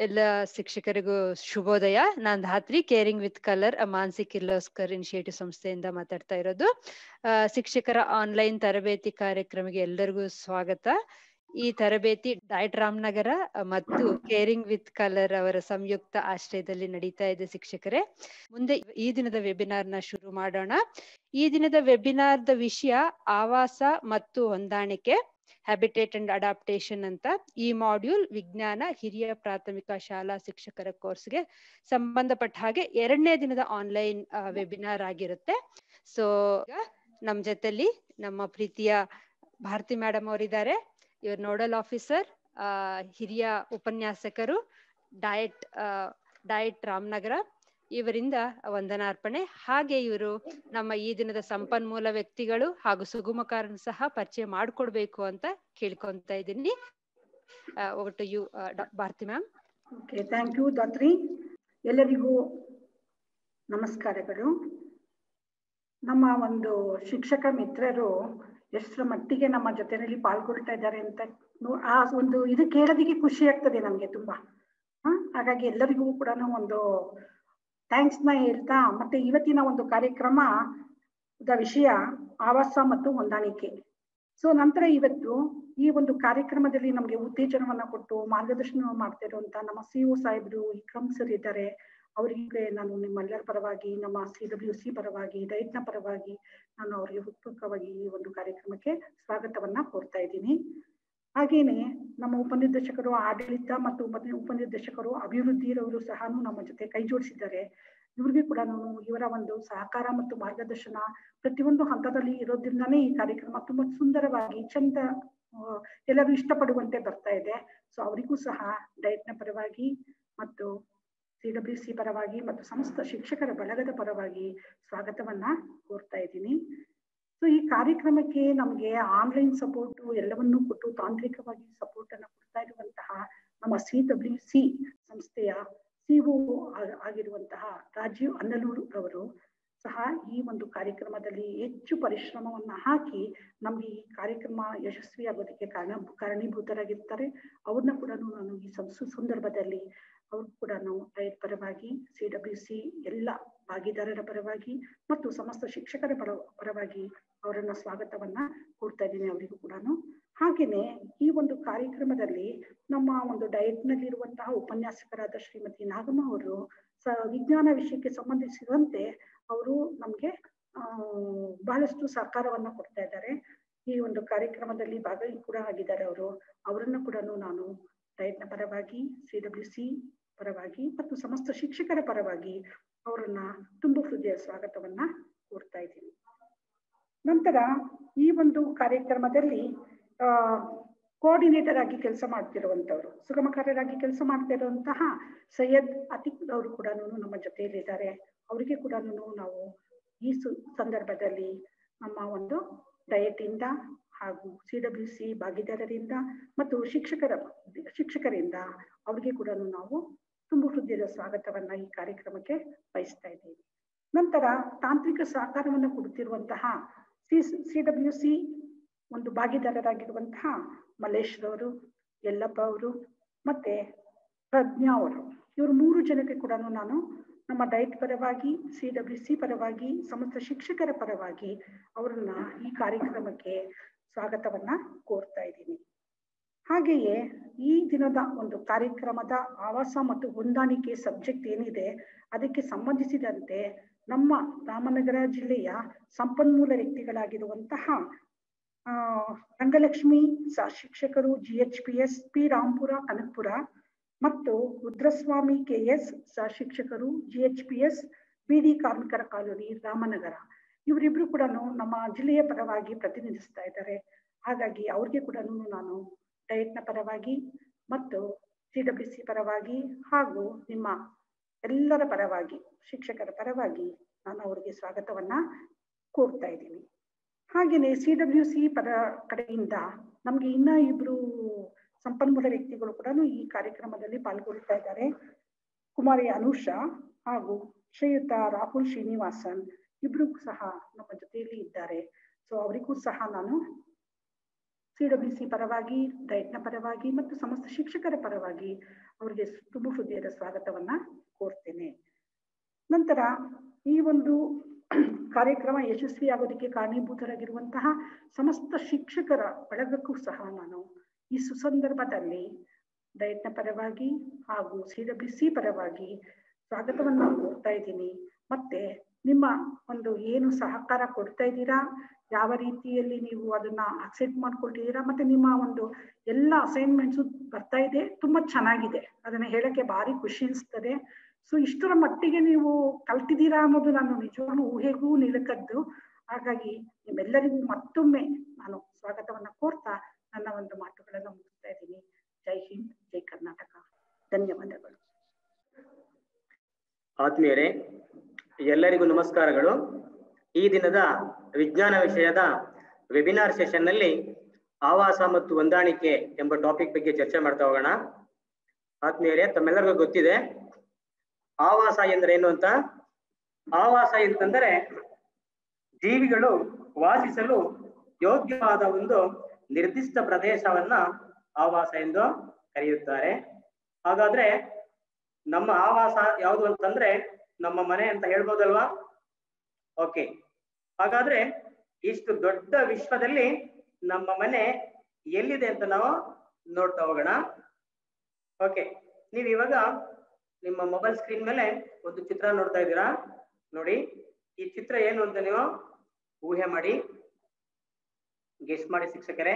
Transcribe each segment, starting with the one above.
ಎಲ್ಲ ಶಿಕ್ಷಕರಿಗೂ ಶುಭೋದಯ ನಾನ್ ಧಾತ್ರಿ ಕೇರಿಂಗ್ ವಿತ್ ಕಲರ್ ಮಾನಸಿಕ ಕಿರ್ಲೋಸ್ಕರ್ ಇನಿಷಿಯೇಟಿವ್ ಸಂಸ್ಥೆಯಿಂದ ಮಾತಾಡ್ತಾ ಇರೋದು ಆ, ಶಿಕ್ಷಕರ ಆನ್ಲೈನ್ ತರಬೇತಿ ಕಾರ್ಯಕ್ರಮಕ್ಕೆ ಎಲ್ಲರಿಗೂ ಸ್ವಾಗತ ಈ ತರಬೇತಿ ಡಯಟ್ ರಾಮನಗರ ಆ, ಮತ್ತು ಕೇರಿಂಗ್ ವಿತ್ ಕಲರ್ ಅವರ ಸಂಯುಕ್ತ ಆಶ್ರಯದಲ್ಲಿ ನಡೀತಾ ಇದೆ ಶಿಕ್ಷಕರೇ ಮುಂದೆ ಈ ದಿನದ ವೆಬಿನಾರ್ ನ ಶುರು ಮಾಡೋಣ ಈ ದಿನದ ವೆಬಿನಾರ್ ದ ವಿಷಯ ಆವಾಸ ಮತ್ತು ಹೊಂದಾಣಿಕೆ ಹ್ಯಾಬಿಟೇಟ್ ಅಂಡ್ ಅಡಾಪ್ಟೇಷನ್ ಅಂತ ಈ ಮಾಡ್ಯೂಲ್ ವಿಜ್ಞಾನ ಹಿರಿಯ ಪ್ರಾಥಮಿಕ ಶಾಲಾ ಶಿಕ್ಷಕರ ಕೋರ್ಸ್ಗೆ ಸಂಬಂಧಪಟ್ಟ ಹಾಗೆ ಎರಡನೇ ದಿನದ ಆನ್ಲೈನ್ ವೆಬಿನಾರ್ ಆಗಿರುತ್ತೆ ಸೊ ನಮ್ ಜೊತೆಲಿ ನಮ್ಮ ಪ್ರೀತಿಯ ಭಾರತಿ ಮೇಡಮ್ ಅವರಿದ್ದಾರೆ ಇವ್ರ ನೋಡಲ್ ಆಫೀಸರ್ ಹಿರಿಯ ಉಪನ್ಯಾಸಕರು ಡಯಟ್ ಡಯಟ್ ರಾಮನಗರ ಇವರಿಂದ ವಂದನಾರ್ಪಣೆ ಹಾಗೆ ಇವರು ನಮ್ಮ ಈ ದಿನದ ಸಂಪನ್ಮೂಲ ವ್ಯಕ್ತಿಗಳು ಹಾಗೂ ಸುಗಮಕಾರನ ಸಹ ಪರಿಚಯ ಮಾಡಿಕೊಡ್ಬೇಕು ಅಂತ ಕೇಳ್ಕೊಂತ ಇದ್ದೀನಿ ಒಟ್ಟು ಯು Bharathi ma'am okay thank you Dhatri ಎಲ್ಲರಿಗೂ ನಮಸ್ಕಾರಗಳು ನಮ್ಮ ಒಂದು ಶಿಕ್ಷಕ ಮಿತ್ರರು ಎಷ್ಟರ ಮಟ್ಟಿಗೆ ನಮ್ಮ ಜೊತೆಯಲ್ಲಿ ಪಾಲ್ಗೊಳ್ತಾ ಇದ್ದಾರೆ ಅಂತ ನೋ- ಆ ಒಂದು ಇದು ಕೇಳೋದಕ್ಕೆ ಖುಷಿ ಆಗ್ತದೆ ನಮ್ಗೆ ತುಂಬಾ ಹ? ಹಾಗಾಗಿ ಎಲ್ಲರಿಗೂ ಕೂಡ ಒಂದು ಥ್ಯಾಂಕ್ಸ್ ನ ಹೇಳ್ತಾ ಮತ್ತೆ ಇವತ್ತಿನ ಒಂದು ಕಾರ್ಯಕ್ರಮ ದ ವಿಷಯ ಆವಾಸ ಮತ್ತು ಹೊಂದಾಣಿಕೆ ಸೊ ನಂತರ ಇವತ್ತು ಈ ಒಂದು ಕಾರ್ಯಕ್ರಮದಲ್ಲಿ ನಮಗೆ ಉತ್ತೇಜನವನ್ನ ಕೊಟ್ಟು ಮಾರ್ಗದರ್ಶನ ಮಾಡ್ತಾ ಇರುವಂತ ನಮ್ಮ ಸಿ ಒ ಸಾಹೇಬ್ರು ವಿಕ್ರಮ್ ಸರ್ ಇದ್ದಾರೆ ಅವರಿಗೆ ನಾನು ನಿಮ್ಮೆಲ್ಲರ ಪರವಾಗಿ ನಮ್ಮ ಸಿ ಡಬ್ಲ್ಯೂ ಸಿ ಪರವಾಗಿ ಡೈಟ್ನ ಪರವಾಗಿ ನಾನು ಅವರಿಗೆ ಹೃತ್ಪೂರ್ವಕವಾಗಿ ಈ ಒಂದು ಕಾರ್ಯಕ್ರಮಕ್ಕೆ ಸ್ವಾಗತವನ್ನ ಕೋರ್ತಾ ಇದ್ದೀನಿ ಹಾಗೇನೆ ನಮ್ಮ ಉಪನಿರ್ದೇಶಕರು ಆಡಳಿತ ಮತ್ತು ಉಪ- ಉಪನಿರ್ದೇಶಕರು ಅಭಿವೃದ್ಧಿರವರು ಸಹ ನಮ್ಮ ಜೊತೆ ಕೈ ಜೋಡಿಸಿದ್ದಾರೆ ಇವ್ರಿಗೆ ಕೂಡ ನಾನು ಇವರ ಒಂದು ಸಹಕಾರ ಮತ್ತು ಮಾರ್ಗದರ್ಶನ ಪ್ರತಿಯೊಂದು ಹಂತದಲ್ಲಿ ಇರೋದ್ರಿಂದಾನೇ ಈ ಕಾರ್ಯಕ್ರಮ ತುಂಬಾ ಸುಂದರವಾಗಿ ಚಂದ ಆ, ಎಲ್ಲರೂ ಇಷ್ಟಪಡುವಂತೆ ಬರ್ತಾ ಇದೆ ಸೊ ಅವರಿಗೂ ಸಹ ಡಯಟ್ನ ಪರವಾಗಿ ಮತ್ತು ಸಿ ಡಬ್ಲ್ಯೂ ಸಿ ಪರವಾಗಿ ಮತ್ತು ಸಮಸ್ತ ಶಿಕ್ಷಕರ ಬಳಗದ ಪರವಾಗಿ ಸ್ವಾಗತವನ್ನ ಕೋರ್ತಾ ಇದ್ದೀನಿ ಸೊ ಈ ಕಾರ್ಯಕ್ರಮಕ್ಕೆ ನಮಗೆ ಆನ್ಲೈನ್ ಸಪೋರ್ಟ್ ಎಲ್ಲವನ್ನೂ ಕೊಟ್ಟು ತಾಂತ್ರಿಕವಾಗಿ ಸಪೋರ್ಟ್ ಅನ್ನ ಕೊಡ್ತಾ ಇರುವಂತಹ ನಮ್ಮ ಸಿ ಡಬ್ಲ್ಯೂ ಸಿ ಸಂಸ್ಥೆಯ ಸಿಒ ಆಗಿರುವಂತಹ ರಾಜೀವ್ ಅನ್ನಲೂರು ಅವರು ಸಹ ಈ ಒಂದು ಕಾರ್ಯಕ್ರಮದಲ್ಲಿ ಹೆಚ್ಚು ಪರಿಶ್ರಮವನ್ನ ಹಾಕಿ ನಮ್ಗೆ ಈ ಕಾರ್ಯಕ್ರಮ ಯಶಸ್ವಿ ಆಗೋದಕ್ಕೆ ಕಾರಣ ಕಾರಣೀಭೂತರಾಗಿರ್ತಾರೆ ಅವ್ರನ್ನ ಕೂಡ ನಾನು ಈ ಸಂಸು ಸಂದರ್ಭದಲ್ಲಿ ಅವ್ರು ಕೂಡ ಡಯಟ್ ಪರವಾಗಿ ಸಿ ಡಬ್ಲ್ಯೂ ಸಿ ಎಲ್ಲ ಭಾಗಿದಾರರ ಪರವಾಗಿ ಮತ್ತು ಸಮಸ್ತ ಶಿಕ್ಷಕರ ಪರ ಪರವಾಗಿ ಅವರನ್ನ ಸ್ವಾಗತವನ್ನ ಕೊಡ್ತಾ ಇದ್ದೀನಿ ಅವರಿಗೂ ಕೂಡ ಹಾಗೇನೆ ಈ ಒಂದು ಕಾರ್ಯಕ್ರಮದಲ್ಲಿ ನಮ್ಮ ಒಂದು ಡಯಟ್ ನಲ್ಲಿರುವಂತಹ ಉಪನ್ಯಾಸಕರಾದ ಶ್ರೀಮತಿ ನಾಗಮ್ಮ ಅವರು ಸ ವಿಜ್ಞಾನ ವಿಷಯಕ್ಕೆ ಸಂಬಂಧಿಸಿದಂತೆ ಅವರು ನಮ್ಗೆ ಆ ಬಹಳಷ್ಟು ಸಹಕಾರವನ್ನ ಕೊಡ್ತಾ ಇದ್ದಾರೆ ಈ ಒಂದು ಕಾರ್ಯಕ್ರಮದಲ್ಲಿ ಭಾಗಿ ಕೂಡ ಆಗಿದ್ದಾರೆ ಅವರು ಅವರನ್ನು ಕೂಡ ನಾನು ಡಯಟ್ನ ಪರವಾಗಿ ಸಿ ಡಬ್ಲ್ಯೂ ಸಿ ಪರವಾಗಿ ಮತ್ತು ಸಮಸ್ತ ಶಿಕ್ಷಕರ ಪರವಾಗಿ ಅವರನ್ನ ತುಂಬ ಹೃದಯ ಸ್ವಾಗತವನ್ನ ಕೋರ್ತಾ ಇದ್ದೀನಿ ನಂತರ ಈ ಒಂದು ಕಾರ್ಯಕ್ರಮದಲ್ಲಿ ಆ ಕೋಆರ್ಡಿನೇಟರ್ ಆಗಿ ಕೆಲಸ ಮಾಡ್ತಿರುವಂತವ್ರು ಸುಗಮಕಾರರಾಗಿ ಕೆಲಸ ಮಾಡ್ತಾ ಇರುವಂತಹ ಸೈಯದ್ ಅತಿಕ್ ಅವರು ಕೂಡ ನಮ್ಮ ಜೊತೆಯಲ್ಲಿದ್ದಾರೆ ಅವರಿಗೆ ಕೂಡ ನಾವು ಈ ಸು ಸಂದರ್ಭದಲ್ಲಿ ನಮ್ಮ ಒಂದು ಡಯಟ್ ಇಂದ ಹಾಗೂ ಸಿ ಡಬ್ಲ್ಯೂ ಸಿ ಭಾಗಿದಾರರಿಂದ ಮತ್ತು ಶಿಕ್ಷಕರ ಶಿಕ್ಷಕರಿಂದ ಅವರಿಗೆ ಕೂಡ ನಾವು ತುಂಬ ಹೃದಯದ ಸ್ವಾಗತವನ್ನ ಈ ಕಾರ್ಯಕ್ರಮಕ್ಕೆ ಬಯಸ್ತಾ ಇದ್ದೀವಿ ನಂತರ ತಾಂತ್ರಿಕ ಸಹಕಾರವನ್ನು ಕೊಡುತ್ತಿರುವಂತಹ ಸಿ ಸಿ ಡಬ್ಲ್ಯೂ ಸಿ ಒಂದು ಭಾಗಿದಾರರಾಗಿರುವಂತಹ ಮಲ್ಲೇಶ್ರವರು ಯಲ್ಲಪ್ಪ ಅವರು ಮತ್ತೆ ಪ್ರಜ್ಞಾ ಅವರು ಇವರು ಮೂರು ಜನಕ್ಕೆ ಕೂಡ ನಾನು ನಮ್ಮ ಡೈಟ್ ಪರವಾಗಿ ಸಿ ಡಬ್ಲ್ಯೂ ಸಿ ಪರವಾಗಿ ಸಮಸ್ತ ಶಿಕ್ಷಕರ ಪರವಾಗಿ ಅವರನ್ನ ಈ ಕಾರ್ಯಕ್ರಮಕ್ಕೆ ಸ್ವಾಗತವನ್ನ ಕೋರ್ತಾ ಇದ್ದೀನಿ ಹಾಗೆಯೇ ಈ ದಿನದ ಒಂದು ಕಾರ್ಯಕ್ರಮದ ಆವಾಸ ಮತ್ತು ಹೊಂದಾಣಿಕೆ ಸಬ್ಜೆಕ್ಟ್ ಏನಿದೆ ಅದಕ್ಕೆ ಸಂಬಂಧಿಸಿದಂತೆ ನಮ್ಮ ರಾಮನಗರ ಜಿಲ್ಲೆಯ ಸಂಪನ್ಮೂಲ ವ್ಯಕ್ತಿಗಳಾಗಿರುವಂತಹ ಆ ರಂಗಲಕ್ಷ್ಮಿ ಸ ಶಿಕ್ಷಕರು G H P S P Rampura Kanakapura ಮತ್ತು ರುದ್ರಸ್ವಾಮಿ ಕೆ ಎಸ್ ಸ ಶಿಕ್ಷಕರು G H P S B D ಕಾರ್ಮಿಕರ ಕಾಲೋನಿ ರಾಮನಗರ ಇವರಿಬ್ರು ಕೂಡ ನಮ್ಮ ಜಿಲ್ಲೆಯ ಪರವಾಗಿ ಪ್ರತಿನಿಧಿಸ್ತಾ ಇದ್ದಾರೆ ಹಾಗಾಗಿ ಅವ್ರಿಗೆ ಕೂಡ ನಾನು ಡಯಟ್ನ ಪರವಾಗಿ ಮತ್ತು ಸಿ ಡಬ್ಲ್ಯೂ ಸಿ ಪರವಾಗಿ ಹಾಗೂ ನಿಮ್ಮ ಎಲ್ಲರ ಪರವಾಗಿ ಶಿಕ್ಷಕರ ಪರವಾಗಿ ನಾನು ಅವರಿಗೆ ಸ್ವಾಗತವನ್ನ ಕೋರ್ತಾ ಇದ್ದೀನಿ ಹಾಗೆಯೇ ಸಿ ಡಬ್ಲ್ಯೂ ಸಿ ಪರ ಕಡೆಯಿಂದ ನಮ್ಗೆ ಇನ್ನ ಇಬ್ರು ಸಂಪನ್ಮೂಲ ವ್ಯಕ್ತಿಗಳು ಕೂಡ ಈ ಕಾರ್ಯಕ್ರಮದಲ್ಲಿ ಪಾಲ್ಗೊಳ್ತಾ ಇದ್ದಾರೆ ಕುಮಾರಿ ಅನುಷಾ ಹಾಗೂ ಶ್ರೀಯುತ ರಾಹುಲ್ ಶ್ರೀನಿವಾಸನ್ ಇಬ್ರು ಸಹ ನಮ್ಮ ಜೊತೆಯಲ್ಲಿ ಇದ್ದಾರೆ ಸೊ ಅವರಿಗೂ ಸಹ ನಾನು ಸಿ ಡಬ್ಲ್ಯೂ ಸಿ ಪರವಾಗಿ ಡಯಟ್ನ ಪರವಾಗಿ ಮತ್ತು ಸಮಸ್ತ ಶಿಕ್ಷಕರ ಪರವಾಗಿ ಅವರಿಗೆ ತುಂಬ ಹೃದಯದ ಸ್ವಾಗತವನ್ನ ಕೋರ್ತೇನೆ ನಂತರ ಈ ಒಂದು ಕಾರ್ಯಕ್ರಮ ಯಶಸ್ವಿಯಾಗೋದಕ್ಕೆ ಕಾರಣೀಭೂತರಾಗಿರುವಂತಹ ಸಮಸ್ತ ಶಿಕ್ಷಕರ ಬಳಗಕ್ಕೂ ಸಹ ನಾನು ಈ ಸುಸಂದರ್ಭದಲ್ಲಿ ದಯತ್ನ ಪರವಾಗಿ ಹಾಗೂ ಸಿ ಡಬ್ಲ್ಯೂ ಸಿ ಪರವಾಗಿ ಸ್ವಾಗತವನ್ನು ಕೋರ್ತಾ ಇದ್ದೀನಿ ಮತ್ತೆ ನಿಮ್ಮ ಒಂದು ಏನು ಸಹಕಾರ ಕೊಡ್ತಾ ಇದ್ದೀರಾ ಯಾವ ರೀತಿಯಲ್ಲಿ ನೀವು ಅದನ್ನ ಅಕ್ಸೆಪ್ಟ್ ಮಾಡ್ಕೊಳ್ತಿದ್ದೀರಾ ಮತ್ತೆ ನಿಮ್ಮ ಒಂದು ಎಲ್ಲ ಅಸೈನ್ಮೆಂಟ್ಸು ಬರ್ತಾ ಇದೆ ತುಂಬಾ ಚೆನ್ನಾಗಿದೆ ಅದನ್ನ ಹೇಳಕ್ಕೆ ಭಾರಿ ಖುಷಿ ಅನಿಸ್ತದೆ ಸೊ ಇಷ್ಟರ ಮಟ್ಟಿಗೆ ನೀವು ಕಲ್ತಿದ್ದೀರಾ ಅನ್ನೋದು ನಾನು ನಿಜವಾಗ್ಲೂ ಊಹೆಗೂ ನಿಲುಕದ್ದು ಹಾಗಾಗಿ ನಿಮ್ಮೆಲ್ಲರಿಗೂ ಮತ್ತೊಮ್ಮೆ ನಾನು ಸ್ವಾಗತವನ್ನ ಕೋರ್ತಾ ನನ್ನ ಒಂದು ಮಾತುಗಳನ್ನು ಮುಗಿಸ್ತಾ ಇದ್ದೀನಿ ಜೈ ಹಿಂದ್ ಜೈ ಕರ್ನಾಟಕ ಧನ್ಯವಾದಗಳು ಆತ್ಮೀಯರೇ ಎಲ್ಲರಿಗೂ ನಮಸ್ಕಾರಗಳು ಈ ದಿನದ ವಿಜ್ಞಾನ ವಿಷಯದ ವೆಬಿನಾರ್ ಸೆಷನ್ ನಲ್ಲಿ ಆವಾಸ ಮತ್ತು ಹೊಂದಾಣಿಕೆ ಎಂಬ ಟಾಪಿಕ್ ಬಗ್ಗೆ ಚರ್ಚೆ ಮಾಡ್ತಾ ಹೋಗೋಣ ಆತ್ಮೀಯರೇ ತಮ್ಮೆಲ್ಲರಿಗೂ ಗೊತ್ತಿದೆ ಆವಾಸ ಎಂದ್ರೆ ಏನು ಅಂತ ಆವಾಸ ಎಂತಂದರೆ ಜೀವಿಗಳು ವಾಸಿಸಲು ಯೋಗ್ಯವಾದ ಒಂದು ನಿರ್ದಿಷ್ಟ ಪ್ರದೇಶವನ್ನ ಆವಾಸ ಎಂದು ಕರೆಯುತ್ತಾರೆ ಹಾಗಾದ್ರೆ ನಮ್ಮ ಆವಾಸ ಯಾವುದು ಅಂತಂದ್ರೆ ನಮ್ಮ ಮನೆ ಅಂತ ಹೇಳ್ಬೋದಲ್ವಾ ಓಕೆ ಹಾಗಾದ್ರೆ ಇಷ್ಟು ದೊಡ್ಡ ವಿಶ್ವದಲ್ಲಿ ನಮ್ಮ ಮನೆ ಎಲ್ಲಿದೆ ಅಂತ ನಾವು ನೋಡ್ತಾ ಹೋಗೋಣ ಓಕೆ ನೀವು ಇವಾಗ ನಿಮ್ಮ ಮೊಬೈಲ್ ಸ್ಕ್ರೀನ್ ಮೇಲೆ ಒಂದು ಚಿತ್ರ ನೋಡ್ತಾ ಇದ್ದೀರಾ ನೋಡಿ ಈ ಚಿತ್ರ ಏನು ಅಂತ ನೀವು ಊಹೆ ಮಾಡಿ ಗೆಸ್ ಮಾಡಿ ಶಿಕ್ಷಕರೇ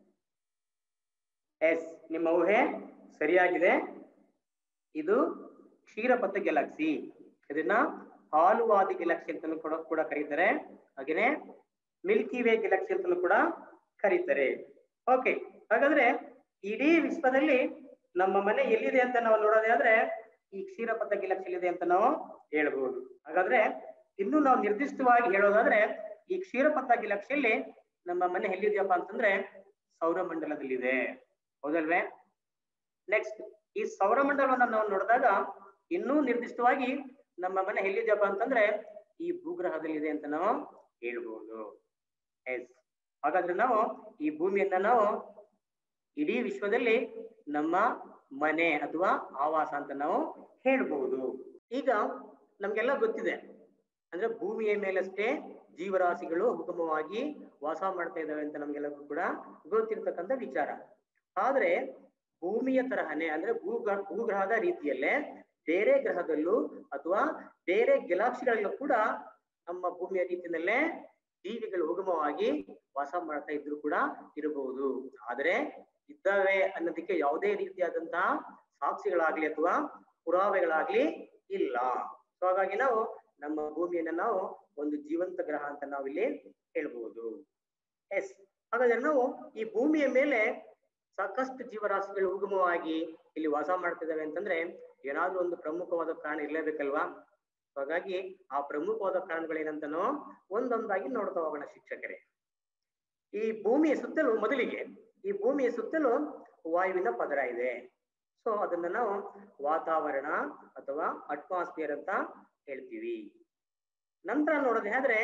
ಎಸ್ ನಿಮ್ಮ ಊಹೆ ಸರಿಯಾಗಿದೆ ಇದು ಕ್ಷೀರಪಥ ಗ್ಯಾಲಕ್ಸಿ ಇದನ್ನ ಹಾಲುವಾದಿ ಗ್ಯಾಲಕ್ಸಿ ಅಂತ ಕೂಡ ಕೂಡ ಕರೀತಾರೆ ಹಾಗೇನೆ ಮಿಲ್ಕಿ ವೇ ಗ್ಯಾಲಕ್ಸಿ ಅಂತಲೂ ಕೂಡ ಕರೀತಾರೆ ಓಕೆ ಹಾಗಾದ್ರೆ ಇಡೀ ವಿಶ್ವದಲ್ಲಿ ನಮ್ಮ ಮನೆ ಎಲ್ಲಿದೆ ಅಂತ ನಾವು ನೋಡೋದಾದ್ರೆ ಈ ಕ್ಷೀರಪಥ ಗ್ಯಾಲಕ್ಸಿ ಇದೆ ಅಂತ ನಾವು ಹೇಳ್ಬಹುದು ಹಾಗಾದ್ರೆ ಇನ್ನು ನಾವು ನಿರ್ದಿಷ್ಟವಾಗಿ ಹೇಳೋದಾದ್ರೆ ಈ ಕ್ಷೀರಪಥ ಗ್ಯಾಲಕ್ಸಿಯಲ್ಲಿ ನಮ್ಮ ಮನೆ ಎಲ್ಲಿದೆಯಪ್ಪ ಅಂತಂದ್ರೆ ಸೌರಮಂಡಲದಲ್ಲಿದೆ ಹೌದಲ್ವೇ ನೆಕ್ಸ್ಟ್ ಈ ಸೌರಮಂಡಲವನ್ನ ನಾವು ನೋಡಿದಾಗ ಇನ್ನೂ ನಿರ್ದಿಷ್ಟವಾಗಿ ನಮ್ಮ ಮನೆ ಎಲ್ಲಿದೆಯಪ್ಪ ಅಂತಂದ್ರೆ ಈ ಭೂಗ್ರಹದಲ್ಲಿದೆ ಅಂತ ನಾವು ಹೇಳ್ಬಹುದು ಎಸ್ ಹಾಗಾದ್ರೆ ನಾವು ಈ ಭೂಮಿಯನ್ನ ನಾವು ಇಡೀ ವಿಶ್ವದಲ್ಲಿ ನಮ್ಮ ಮನೆ ಅಥವಾ ಆವಾಸ ಅಂತ ನಾವು ಹೇಳ್ಬಹುದು ಈಗ ನಮ್ಗೆಲ್ಲ ಗೊತ್ತಿದೆ ಅಂದ್ರೆ ಭೂಮಿಯ ಮೇಲಷ್ಟೇ ಜೀವರಾಶಿಗಳು ಹುಕುಮವಾಗಿ ವಾಸ ಮಾಡ್ತಾ ಇದ್ದಾವೆ ಅಂತ ನಮ್ಗೆಲ್ಲರಿಗೂ ಕೂಡ ಗೊತ್ತಿರ್ತಕ್ಕಂಥ ವಿಚಾರ ಆದ್ರೆ ಭೂಮಿಯ ತರಹನೇ ಅಂದ್ರೆ ಭೂಗ್ರಹ ಭೂಗ್ರಹದ ರೀತಿಯಲ್ಲೇ ಬೇರೆ ಗ್ರಹದಲ್ಲೂ ಅಥವಾ ಬೇರೆ ಗೆಲಾಕ್ಸಿಗಳಲ್ಲೂ ಕೂಡ ನಮ್ಮ ಭೂಮಿಯ ರೀತಿಯಲ್ಲೇ ಜೀವಿಗಳು ಉಗಮವಾಗಿ ವಾಸ ಮಾಡ್ತಾ ಇದ್ರು ಕೂಡ ಇರಬಹುದು ಆದ್ರೆ ಇದ್ದಾವೆ ಅನ್ನೋದಕ್ಕೆ ಯಾವುದೇ ರೀತಿಯಾದಂತಹ ಸಾಕ್ಷಿಗಳಾಗ್ಲಿ ಅಥವಾ ಪುರಾವೆಗಳಾಗ್ಲಿ ಇಲ್ಲ ಸೊ ಹಾಗಾಗಿ ನಾವು ನಮ್ಮ ಭೂಮಿಯನ್ನ ನಾವು ಒಂದು ಜೀವಂತ ಗ್ರಹ ಅಂತ ನಾವಿಲ್ಲಿ ಹೇಳ್ಬಹುದು ಎಸ್ ಹಾಗಾದ್ರೆ ನಾವು ಈ ಭೂಮಿಯ ಮೇಲೆ ಸಾಕಷ್ಟು ಜೀವರಾಶಿಗಳು ಉಗಮವಾಗಿ ಇಲ್ಲಿ ವಾಸ ಮಾಡ್ತಿದ್ದಾವೆ ಅಂತಂದ್ರೆ ಏನಾದ್ರೂ ಒಂದು ಪ್ರಮುಖವಾದ ಕಾರಣ ಇರಲೇಬೇಕಲ್ವಾ ಹಾಗಾಗಿ ಆ ಪ್ರಮುಖವಾದ ಕಾರಣಗಳೇನಂತ ನಾವು ಒಂದೊಂದಾಗಿ ನೋಡ್ತಾ ಹೋಗೋಣ ಶಿಕ್ಷಕರೇ ಈ ಭೂಮಿಯ ಸುತ್ತಲೂ ಮೊದಲಿಗೆ ಈ ಭೂಮಿಯ ಸುತ್ತಲೂ ವಾಯುವಿನ ಪದರ ಇದೆ ಸೊ ಅದನ್ನ ನಾವು ವಾತಾವರಣ ಅಥವಾ ಅಟ್ಮಾಸ್ಫಿಯರ್ ಅಂತ ಹೇಳ್ತೀವಿ ನಂತರ ನೋಡೋದೇ ಆದ್ರೆ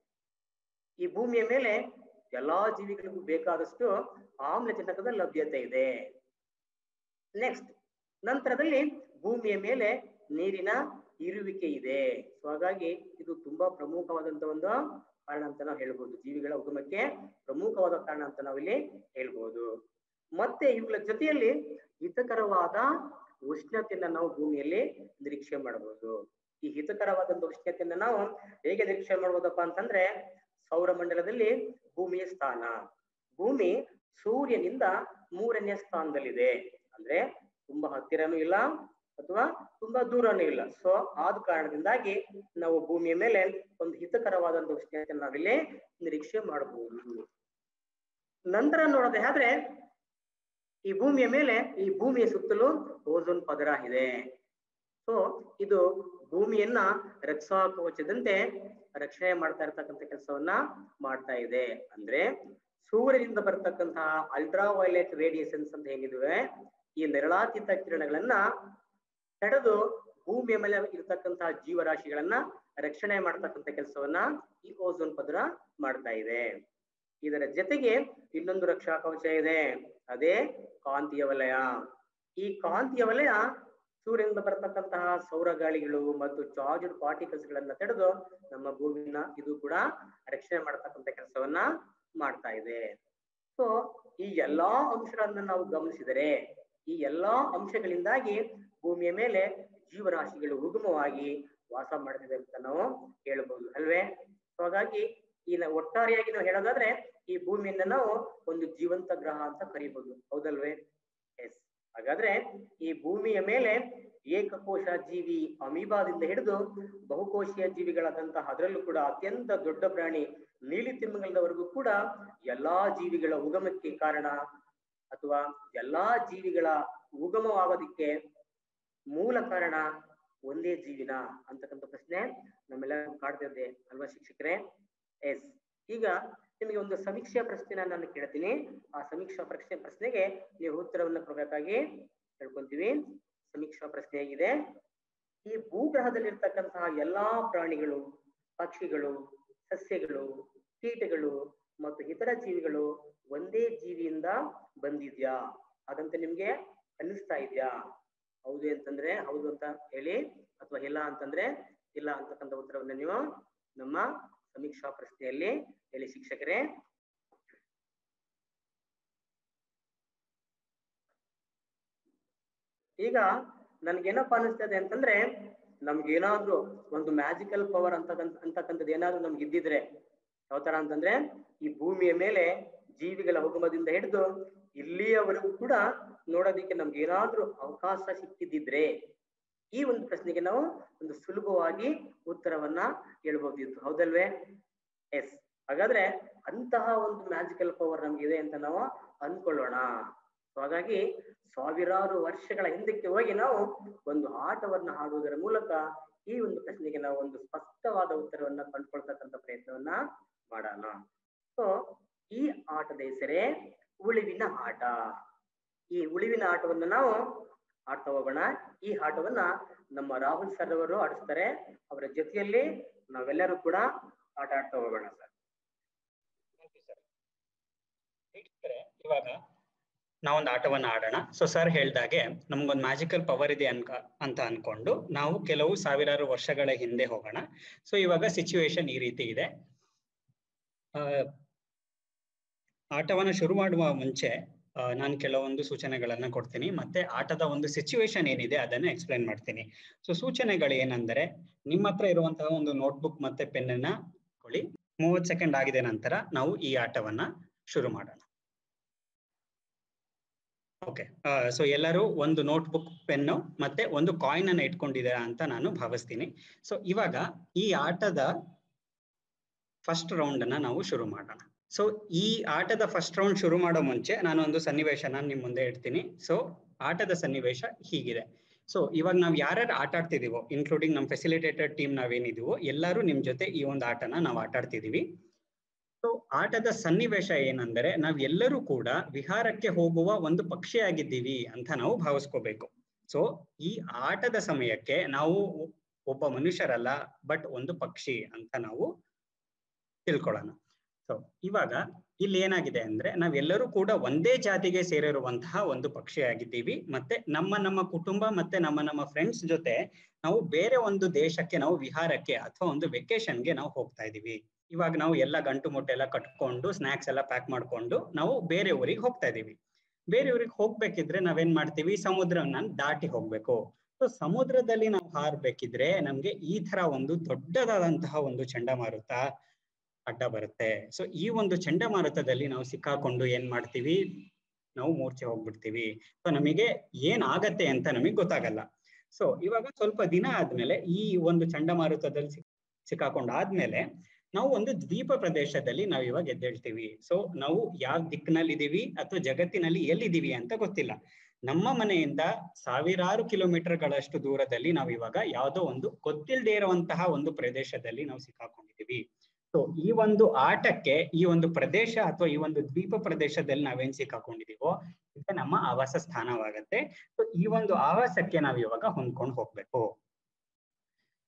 ಈ ಭೂಮಿಯ ಮೇಲೆ ಎಲ್ಲಾ ಜೀವಿಗಳಿಗೂ ಬೇಕಾದಷ್ಟು ಆಮ್ಲಜನಕದ ಲಭ್ಯತೆ ಇದೆ ನೆಕ್ಸ್ಟ್ ನಂತರದಲ್ಲಿ ಭೂಮಿಯ ಮೇಲೆ ನೀರಿನ ಇರುವಿಕೆ ಇದೆ ಸೊ ಹಾಗಾಗಿ ಇದು ತುಂಬಾ ಪ್ರಮುಖವಾದಂತ ಒಂದು ಕಾರಣ ಅಂತ ನಾವು ಹೇಳ್ಬೋದು ಜೀವಿಗಳ ಉಗಮಕ್ಕೆ ಪ್ರಮುಖವಾದ ಕಾರಣ ಅಂತ ನಾವಿಲ್ಲಿ ಹೇಳ್ಬೋದು ಮತ್ತೆ ಇವುಗಳ ಜೊತೆಯಲ್ಲಿ ಹಿತಕರವಾದ ಉಷ್ಣತೆಯನ್ನ ನಾವು ಭೂಮಿಯಲ್ಲಿ ನಿರೀಕ್ಷೆ ಮಾಡಬಹುದು ಈ ಹಿತಕರವಾದಂತ ಉಷ್ಣತೆಯನ್ನ ನಾವು ಹೇಗೆ ನಿರೀಕ್ಷೆ ಮಾಡ್ಬೋದಪ್ಪ ಅಂತಂದ್ರೆ ಸೌರಮಂಡಲದಲ್ಲಿ ಭೂಮಿಯ ಸ್ಥಾನ ಭೂಮಿ ಸೂರ್ಯನಿಂದ ಮೂರನೇ ಸ್ಥಾನದಲ್ಲಿದೆ ಅಂದ್ರೆ ತುಂಬಾ ಹತ್ತಿರನೂ ಇಲ್ಲ ಅಥವಾ ತುಂಬಾ ದೂರನೂ ಇಲ್ಲ ಸೊ ಆದ ಕಾರಣದಿಂದಾಗಿ ನಾವು ಭೂಮಿಯ ಮೇಲೆ ಒಂದು ಹಿತಕರವಾದಂತ ಉಷ್ಣತೆ ನಾವಿಲ್ಲಿ ನಿರೀಕ್ಷೆ ಮಾಡಬಹುದು ನಂತರ ನೋಡೋದೇ ಆದ್ರೆ ಈ ಭೂಮಿಯ ಮೇಲೆ ಈ ಭೂಮಿಯ ಸುತ್ತಲೂ ಓಝೋನ್ ಪದರ ಇದೆ ಸೊ ಇದು ಭೂಮಿಯನ್ನ ರಕ್ಷಾ ಕವಚದಂತೆ ರಕ್ಷಣೆ ಮಾಡ್ತಾ ಇರ್ತಕ್ಕಂಥ ಕೆಲಸವನ್ನ ಮಾಡ್ತಾ ಇದೆ ಅಂದ್ರೆ ಸೂರ್ಯನಿಂದ ಬರ್ತಕ್ಕಂತಹ ಅಲ್ಟ್ರಾ ವೈಲೆಟ್ ರೇಡಿಯೇಷನ್ಸ್ ಅಂತ ಹೇಗಿವೆ ಈ ನೆರಳಾತೀತ ಕಿರಣಗಳನ್ನ ತಡೆದು ಭೂಮಿಯ ಮೇಲೆ ಇರತಕ್ಕಂತಹ ಜೀವರಾಶಿಗಳನ್ನ ರಕ್ಷಣೆ ಮಾಡ್ತಕ್ಕಂಥ ಕೆಲಸವನ್ನ ಈ ಓಝೋನ್ ಪದರ ಮಾಡ್ತಾ ಇದೆ ಇದರ ಜೊತೆಗೆ ಇನ್ನೊಂದು ರಕ್ಷಾ ಕವಚ ಇದೆ ಅದೇ ಕಾಂತೀಯ ವಲಯ ಈ ಕಾಂತಿಯ ವಲಯ ಸೂರ್ಯನಿಂದ ಬರತಕ್ಕಂತಹ ಸೌರ ಗಾಳಿಗಳು ಮತ್ತು ಚಾರ್ಜ್ಡ್ ಪಾರ್ಟಿಕಲ್ಸ್ ಗಳನ್ನ ತಡೆದು ನಮ್ಮ ಭೂಮಿಯನ್ನ ಇದು ಕೂಡ ರಕ್ಷಣೆ ಮಾಡತಕ್ಕಂತ ಕೆಲಸವನ್ನ ಮಾಡ್ತಾ ಇದೆ ಸೊ ಈ ಎಲ್ಲಾ ಅಂಶಗಳನ್ನ ನಾವು ಗಮನಿಸಿದರೆ ಈ ಎಲ್ಲಾ ಅಂಶಗಳಿಂದಾಗಿ ಭೂಮಿಯ ಮೇಲೆ ಜೀವರಾಶಿಗಳು ಉಗಮವಾಗಿ ವಾಸ ಮಾಡ್ತಿದೆ ಅಂತ ನಾವು ಹೇಳ್ಬೋದು ಅಲ್ವೇ ಸೊ ಹಾಗಾಗಿ ಈ ನ- ಒಟ್ಟಾರೆಯಾಗಿ ನಾವು ಹೇಳೋದಾದ್ರೆ ಈ ಭೂಮಿಯನ್ನ ನಾವು ಒಂದು ಜೀವಂತ ಗ್ರಹ ಅಂತ ಕರಿಬಹುದು ಹೌದಲ್ವೇ ಎಸ್ ಹಾಗಾದ್ರೆ ಈ ಭೂಮಿಯ ಮೇಲೆ ಏಕಕೋಶ ಜೀವಿ ಅಮೀಬಾದಿಂದ ಹಿಡಿದು ಬಹುಕೋಶೀಯ ಜೀವಿಗಳಾದಂತಹ ಅದರಲ್ಲೂ ಕೂಡ ಅತ್ಯಂತ ದೊಡ್ಡ ಪ್ರಾಣಿ ನೀಲಿ ತಿಮ್ಮಗಳವರೆಗೂ ಕೂಡ ಎಲ್ಲಾ ಜೀವಿಗಳ ಉಗಮಕ್ಕೆ ಕಾರಣ ಅಥವಾ ಎಲ್ಲಾ ಜೀವಿಗಳ ಉಗಮವಾಗೋದಿಕ್ಕೆ ಮೂಲ ಕಾರಣ ಒಂದೇ ಜೀವಿನ ಅಂತಕ್ಕಂಥ ಪ್ರಶ್ನೆ ನಮ್ಮೆಲ್ಲ ಕಾಡ್ತಿದ್ದೆ ಅಲ್ವಾ ಶಿಕ್ಷಕರೇ ಎಸ್ ಈಗ ನಿಮಗೆ ಒಂದು ಸಮೀಕ್ಷಾ ಪ್ರಶ್ನೆನ ನಾನು ಕೇಳ್ತೀನಿ ಆ ಸಮೀಕ್ಷಾ ಪ್ರಶ್ನೆ ಪ್ರಶ್ನೆಗೆ ನೀವು ಉತ್ತರವನ್ನು ಕೊಡಬೇಕಾಗಿ ಹೇಳ್ಕೊಂತೀವಿ ಸಮೀಕ್ಷಾ ಪ್ರಶ್ನೆ ಆಗಿದೆ ಈ ಭೂಗ್ರಹದಲ್ಲಿರ್ತಕ್ಕಂತಹ ಎಲ್ಲಾ ಪ್ರಾಣಿಗಳು ಪಕ್ಷಿಗಳು ಸಸ್ಯಗಳು ಕೀಟಗಳು ಮತ್ತು ಇತರ ಜೀವಿಗಳು ಒಂದೇ ಜೀವಿಯಿಂದ ಬಂದಿದ್ಯಾ ಹಾಗಂತ ನಿಮ್ಗೆ ಅನ್ನಿಸ್ತಾ ಇದ್ಯಾ ಹೌದು ಅಂತಂದ್ರೆ ಹೌದು ಅಂತ ಹೇಳಿ ಅಥವಾ ಇಲ್ಲ ಅಂತಂದ್ರೆ ಇಲ್ಲ ಅಂತಕ್ಕಂಥ ಉತ್ತರವನ್ನ ನೀವು ನಮ್ಮ ಸಮೀಕ್ಷಾ ಪ್ರಶ್ನೆಯಲ್ಲಿ ಹೇಳಿ ಶಿಕ್ಷಕರೇ ಈಗ ನನ್ಗೇನಪ್ಪ ಅನಿಸ್ತದೆ ಅಂತಂದ್ರೆ ನಮ್ಗೇನಾದ್ರೂ ಒಂದು ಮ್ಯಾಜಿಕಲ್ ಪವರ್ ಅಂತಕ್ಕಂಥ ಅಂತಕ್ಕಂಥದ್ದು ಏನಾದ್ರೂ ನಮ್ಗೆ ಇದ್ದಿದ್ರೆ ಯಾವ ತರ ಅಂತಂದ್ರೆ ಈ ಭೂಮಿಯ ಮೇಲೆ ಜೀವಿಗಳ ಉಗಮದಿಂದ ಹಿಡಿದು ಇಲ್ಲಿಯವರೆಗೂ ಕೂಡ ನೋಡೋದಿಕ್ಕೆ ನಮ್ಗೆ ಏನಾದ್ರೂ ಅವಕಾಶ ಸಿಕ್ಕಿದ್ದಿದ್ರೆ ಈ ಒಂದು ಪ್ರಶ್ನೆಗೆ ನಾವು ಒಂದು ಸುಲಭವಾಗಿ ಉತ್ತರವನ್ನ ಹೇಳ್ಬೋದಿತ್ತು ಹೌದಲ್ವೇ ಎಸ್ ಹಾಗಾದ್ರೆ ಅಂತಹ ಒಂದು ಮ್ಯಾಜಿಕಲ್ ಪವರ್ ನಮ್ಗಿದೆ ಅಂತ ನಾವು ಅನ್ಕೊಳ್ಳೋಣ So ಹಾಗಾಗಿ ಸಾವಿರಾರು ವರ್ಷಗಳ ಹಿಂದಕ್ಕೆ ಹೋಗಿ ನಾವು ಒಂದು ಆಟವನ್ನ ಆಡುವುದರ ಮೂಲಕ ಈ ಒಂದು ಪ್ರಶ್ನೆಗೆ ನಾವು ಒಂದು ಸ್ಪಷ್ಟವಾದ ಉತ್ತರವನ್ನ ಕಂಡುಕೊಳ್ತಕ್ಕಂಥ ಪ್ರಯತ್ನವನ್ನ ಮಾಡೋಣ ಸೊ ಈ ಆಟದ ಹೆಸರೇ ಉಳಿವಿನ ಆಟ ಈ ಉಳಿವಿನ ಆಟವನ್ನ ನಾವು ಆಡ್ತಾ ಹೋಗೋಣ ಈ ಆಟವನ್ನ ನಮ್ಮ ರಾಹುಲ್ ಸರ್ ಅವರು ಆಡಿಸ್ತಾರೆ ಅವರ ಜೊತೆಯಲ್ಲಿ ನಾವೆಲ್ಲರೂ ಕೂಡ ಆಟ ಆಡ್ತಾ ಹೋಗೋಣ ಸರ್ ಇವಾಗ ನಾವೊಂದು ಆಟವನ್ನ ಆಡೋಣ ಸೊ ಸರ್ ಹೇಳ್ದಾಗೆ ನಮ್ಗೊಂದು ಮ್ಯಾಜಿಕಲ್ ಪವರ್ ಇದೆ ಅನ್ಕ ಅಂತ ಅನ್ಕೊಂಡು ನಾವು ಕೆಲವು ಸಾವಿರಾರು ವರ್ಷಗಳ ಹಿಂದೆ ಹೋಗೋಣ ಸೊ ಇವಾಗ ಸಿಚುವೇಶನ್ ಈ ರೀತಿ ಇದೆ ಆ, ಆಟವನ್ನ ಶುರು ಮಾಡುವ ಮುಂಚೆ ನಾನು ಕೆಲವೊಂದು ಸೂಚನೆಗಳನ್ನ ಕೊಡ್ತೀನಿ ಮತ್ತೆ ಆಟದ ಒಂದು ಸಿಚುವೇಶನ್ ಏನಿದೆ ಅದನ್ನ ಎಕ್ಸ್ಪ್ಲೈನ್ ಮಾಡ್ತೀನಿ ಸೊ ಸೂಚನೆಗಳು ಏನಂದ್ರೆ ನಿಮ್ಮ ಹತ್ರ ಇರುವಂತಹ ಒಂದು ನೋಟ್ಬುಕ್ ಮತ್ತೆ ಪೆನ್ನ ಕೊಳ್ಳಿ ಮೂವತ್ ಸೆಕೆಂಡ್ ಆಗಿದೆ ನಂತರ ನಾವು ಈ ಆಟವನ್ನ ಶುರು ಮಾಡೋಣ ಓಕೆ ಸೊ ಎಲ್ಲರೂ ಒಂದು ನೋಟ್ಬುಕ್ ಪೆನ್ನು ಮತ್ತೆ ಒಂದು ಕಾಯಿನ್ ಅನ್ನ ಇಟ್ಕೊಂಡಿದ್ದೀರಾ ಅಂತ ನಾನು ಭಾವಿಸ್ತೀನಿ ಸೊ ಇವಾಗ ಈ ಆಟದ ಫಸ್ಟ್ ರೌಂಡ್ ಅನ್ನ ನಾವು ಶುರು ಮಾಡೋಣ ಸೊ ಈ ಆಟದ ಫಸ್ಟ್ ರೌಂಡ್ ಶುರು ಮಾಡೋ ಮುಂಚೆ ನಾನು ಒಂದು ಸನ್ನಿವೇಶನ ನಿಮ್ ಮುಂದೆ ಇಡ್ತೀನಿ ಸೊ ಆಟದ ಸನ್ನಿವೇಶ ಹೀಗಿದೆ ಸೊ ಇವಾಗ ನಾವ್ ಯಾರ್ಯಾರು ಆಟ ಆಡ್ತಿದೀವೋ ಇನ್ಕ್ಲೂಡಿಂಗ್ ನಮ್ ಫೆಸಿಲಿಟೇಟರ್ ಟೀಮ್ ನಾವೇನಿದೀವೋ ಎಲ್ಲರೂ ನಿಮ್ ಜೊತೆ ಈ ಒಂದು ಆಟನ ನಾವು ಆಟ ಆಡ್ತಿದೀವಿ ಸೊ ಆಟದ ಸನ್ನಿವೇಶ ಏನಂದ್ರೆ ನಾವ್ ಎಲ್ಲರೂ ಕೂಡ ವಿಹಾರಕ್ಕೆ ಹೋಗುವ ಒಂದು ಪಕ್ಷಿಯಾಗಿದ್ದೀವಿ ಅಂತ ನಾವು ಭಾವಿಸ್ಕೋಬೇಕು ಸೊ ಈ ಆಟದ ಸಮಯಕ್ಕೆ ನಾವು ಒಬ್ಬ ಮನುಷ್ಯರಲ್ಲ ಬಟ್ ಒಂದು ಪಕ್ಷಿ ಅಂತ ನಾವು ತಿಳ್ಕೊಳ್ಳೋಣ ಸೊ ಇವಾಗ ಇಲ್ಲಿ ಏನಾಗಿದೆ ಅಂದ್ರೆ ನಾವೆಲ್ಲರೂ ಕೂಡ ಒಂದೇ ಜಾತಿಗೆ ಸೇರಿರುವಂತಹ ಒಂದು ಪಕ್ಷಿ ಆಗಿದ್ದೀವಿ ಮತ್ತೆ ನಮ್ಮ ನಮ್ಮ ಕುಟುಂಬ ಮತ್ತೆ ನಮ್ಮ ನಮ್ಮ ಫ್ರೆಂಡ್ಸ್ ಜೊತೆ ನಾವು ಬೇರೆ ಒಂದು ದೇಶಕ್ಕೆ ನಾವು ವಿಹಾರಕ್ಕೆ ಅಥವಾ ಒಂದು ವೆಕೇಶನ್ಗೆ ನಾವು ಹೋಗ್ತಾ ಇದೀವಿ ಇವಾಗ ನಾವು ಎಲ್ಲ ಗಂಟು ಮುಟ್ಟೆ ಎಲ್ಲ ಕಟ್ಕೊಂಡು ಸ್ನಾಕ್ಸ್ ಎಲ್ಲ ಪ್ಯಾಕ್ ಮಾಡ್ಕೊಂಡು ನಾವು ಬೇರೆ ಊರಿಗೆ ಹೋಗ್ತಾ ಇದೀವಿ ಬೇರೆ ಊರಿಗೆ ಹೋಗ್ಬೇಕಿದ್ರೆ ನಾವೇನ್ ಮಾಡ್ತೀವಿ ಸಮುದ್ರವನ್ನ ದಾಟಿ ಹೋಗ್ಬೇಕು ಸೊ ಸಮುದ್ರದಲ್ಲಿ ನಾವು ಹಾರ್ಬೇಕಿದ್ರೆ ನಮ್ಗೆ ಈ ತರ ಒಂದು ದೊಡ್ಡದಾದಂತಹ ಒಂದು ಚಂಡಮಾರುತ ಅಡ್ಡ ಬರುತ್ತೆ ಸೊ ಈ ಒಂದು ಚಂಡಮಾರುತದಲ್ಲಿ ನಾವು ಸಿಕ್ಕಾಕೊಂಡು ಏನ್ ಮಾಡ್ತೀವಿ ನಾವು ಮೂರ್ಛೆ ಹೋಗ್ಬಿಡ್ತೀವಿ ಸೊ ನಮಗೆ ಏನ್ ಆಗತ್ತೆ ಅಂತ ನಮಗೆ ಗೊತ್ತಾಗಲ್ಲ ಸೊ ಇವಾಗ ಸ್ವಲ್ಪ ದಿನ ಆದ್ಮೇಲೆ ಈ ಒಂದು ಚಂಡಮಾರುತದಲ್ಲಿ ಸಿಕ್ ಸಿಕ್ಕಾಕೊಂಡ್ ಆದ್ಮೇಲೆ ನಾವು ಒಂದು ದ್ವೀಪ ಪ್ರದೇಶದಲ್ಲಿ ನಾವು ಇವಾಗ ಎದ್ದೇಳ್ತೀವಿ ಸೊ ನಾವು ಯಾವ ದಿಕ್ಕಿನಲ್ಲಿ ಇದೀವಿ ಅಥವಾ ಜಗತ್ತಿನಲ್ಲಿ ಎಲ್ಲಿದ್ದೀವಿ ಅಂತ ಗೊತ್ತಿಲ್ಲ ನಮ್ಮ ಮನೆಯಿಂದ ಸಾವಿರಾರು ಕಿಲೋಮೀಟರ್ಗಳಷ್ಟು ದೂರದಲ್ಲಿ ನಾವು ಇವಾಗ ಯಾವುದೋ ಒಂದು ಗೊತ್ತಿಲ್ಲದೆ ಇರುವಂತಹ ಒಂದು ಪ್ರದೇಶದಲ್ಲಿ ನಾವು ಸಿಕ್ಕಾಕೊಂಡಿದೀವಿ ಸೊ ಈ ಒಂದು ಆಟಕ್ಕೆ ಈ ಒಂದು ಪ್ರದೇಶ ಅಥವಾ ಈ ಒಂದು ದ್ವೀಪ ಪ್ರದೇಶದಲ್ಲಿ ನಾವೇನ್ ಸಿಕ್ಕಾಕೊಂಡಿದೀವೋ ಇದು ನಮ್ಮ ಆವಾಸ ಸ್ಥಾನವಾಗತ್ತೆ ಸೊ ಈ ಒಂದು ಆವಾಸಕ್ಕೆ ನಾವ್ ಇವಾಗ ಹೊಂದ್ಕೊಂಡು ಹೋಗ್ಬೇಕು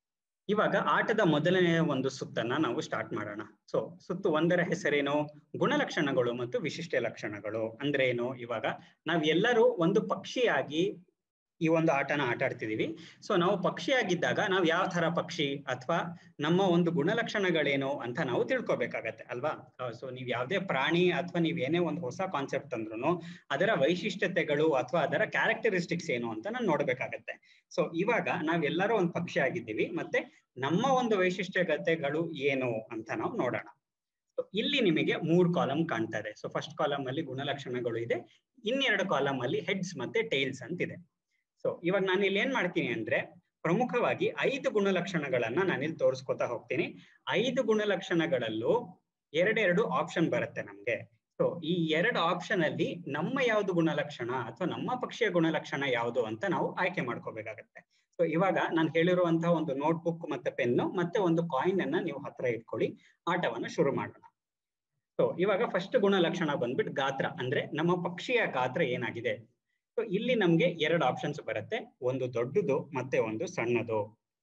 ಇವಾಗ ಆಟದ ಮೊದಲನೆಯ ಒಂದು ಸುತ್ತನ್ನ ನಾವು ಸ್ಟಾರ್ಟ್ ಮಾಡೋಣ ಸೊ ಸುತ್ತು ಒಂದರ ಹೆಸರೇನು ಗುಣಲಕ್ಷಣಗಳು ಮತ್ತು ವಿಶಿಷ್ಟ ಲಕ್ಷಣಗಳು ಅಂದ್ರೆ ಏನು ಇವಾಗ ನಾವ್ ಎಲ್ಲರೂ ಒಂದು ಪಕ್ಷಿಯಾಗಿ ಈ ಒಂದು ಆಟನ ಆಟ ಆಡ್ತಿದೀವಿ ಸೊ ನಾವು ಪಕ್ಷಿಯಾಗಿದ್ದಾಗ ನಾವು ಯಾವ ತರ ಪಕ್ಷಿ ಅಥವಾ ನಮ್ಮ ಒಂದು ಗುಣಲಕ್ಷಣಗಳೇನು ಅಂತ ನಾವು ತಿಳ್ಕೊಬೇಕಾಗತ್ತೆ ಅಲ್ವಾ ಸೊ ನೀವ್ ಯಾವ್ದೇ ಪ್ರಾಣಿ ಅಥವಾ ನೀವ್ ಏನೇ ಒಂದು ಹೊಸ ಕಾನ್ಸೆಪ್ಟ್ ಅಂದ್ರೂ ಅದರ ವೈಶಿಷ್ಟ್ಯತೆಗಳು ಅಥವಾ ಅದರ ಕ್ಯಾರೆಕ್ಟರಿಸ್ಟಿಕ್ಸ್ ಏನು ಅಂತ ನಾನು ನೋಡ್ಬೇಕಾಗತ್ತೆ ಸೊ ಇವಾಗ ನಾವೆಲ್ಲರೂ ಒಂದು ಪಕ್ಷಿ ಆಗಿದ್ದೀವಿ ಮತ್ತೆ ನಮ್ಮ ಒಂದು ವೈಶಿಷ್ಟ್ಯತೆಗಳು ಏನು ಅಂತ ನಾವು ನೋಡೋಣ So, ಇಲ್ಲಿ ನಿಮಗೆ ಮೂರ್ ಕಾಲಮ್ ಕಾಣ್ತಾ ಇದೆ ಸೊ ಫಸ್ಟ್ ಕಾಲಮ್ ಅಲ್ಲಿ ಗುಣಲಕ್ಷಣಗಳು ಇದೆ ಇನ್ನೆರಡು ಕಾಲಮ್ ಅಲ್ಲಿ ಹೆಡ್ಸ್ ಮತ್ತೆ ಟೈಲ್ಸ್ ಅಂತ ಇದೆ ಸೊ ಇವಾಗ ನಾನು ಇಲ್ಲಿ ಏನ್ ಮಾಡ್ತೀನಿ ಅಂದ್ರೆ ಪ್ರಮುಖವಾಗಿ ಐದು ಗುಣಲಕ್ಷಣಗಳನ್ನ ನಾನಿಲ್ಲಿ ತೋರಿಸ್ಕೊತಾ ಹೋಗ್ತೀನಿ ಐದು ಗುಣಲಕ್ಷಣಗಳಲ್ಲೂ ಎರಡೆರಡು ಆಪ್ಷನ್ ಬರುತ್ತೆ ನಮ್ಗೆ ಸೊ ಈ ಎರಡು ಆಪ್ಷನ್ ಅಲ್ಲಿ ನಮ್ಮ ಯಾವ್ದು ಗುಣಲಕ್ಷಣ ಅಥವಾ ನಮ್ಮ ಪಕ್ಷಿಯ ಗುಣಲಕ್ಷಣ ಯಾವುದು ಅಂತ ನಾವು ಆಯ್ಕೆ ಮಾಡ್ಕೋಬೇಕಾಗತ್ತೆ ಸೊ ಇವಾಗ ನಾನು ಹೇಳಿರುವಂತಹ ಒಂದು ನೋಟ್ಬುಕ್ ಮತ್ತೆ ಪೆನ್ನು ಮತ್ತೆ ಒಂದು ಕಾಯಿನ್ ಅನ್ನ ನೀವು ಹತ್ರ ಇಟ್ಕೊಳ್ಳಿ ಆಟವನ್ನ ಶುರು ಮಾಡೋಣ ಸೊ ಇವಾಗ ಫಸ್ಟ್ ಗುಣಲಕ್ಷಣ ಬಂದ್ಬಿಟ್ಟು ಗಾತ್ರ ಅಂದ್ರೆ ನಮ್ಮ ಪಕ್ಷಿಯ ಗಾತ್ರ ಏನಾಗಿದೆ ಸೊ ಇಲ್ಲಿ ನಮ್ಗೆ ಎರಡು ಆಪ್ಷನ್ಸ್ ಬರುತ್ತೆ ಒಂದು ದೊಡ್ಡದು ಮತ್ತೆ ಒಂದು ಸಣ್ಣದು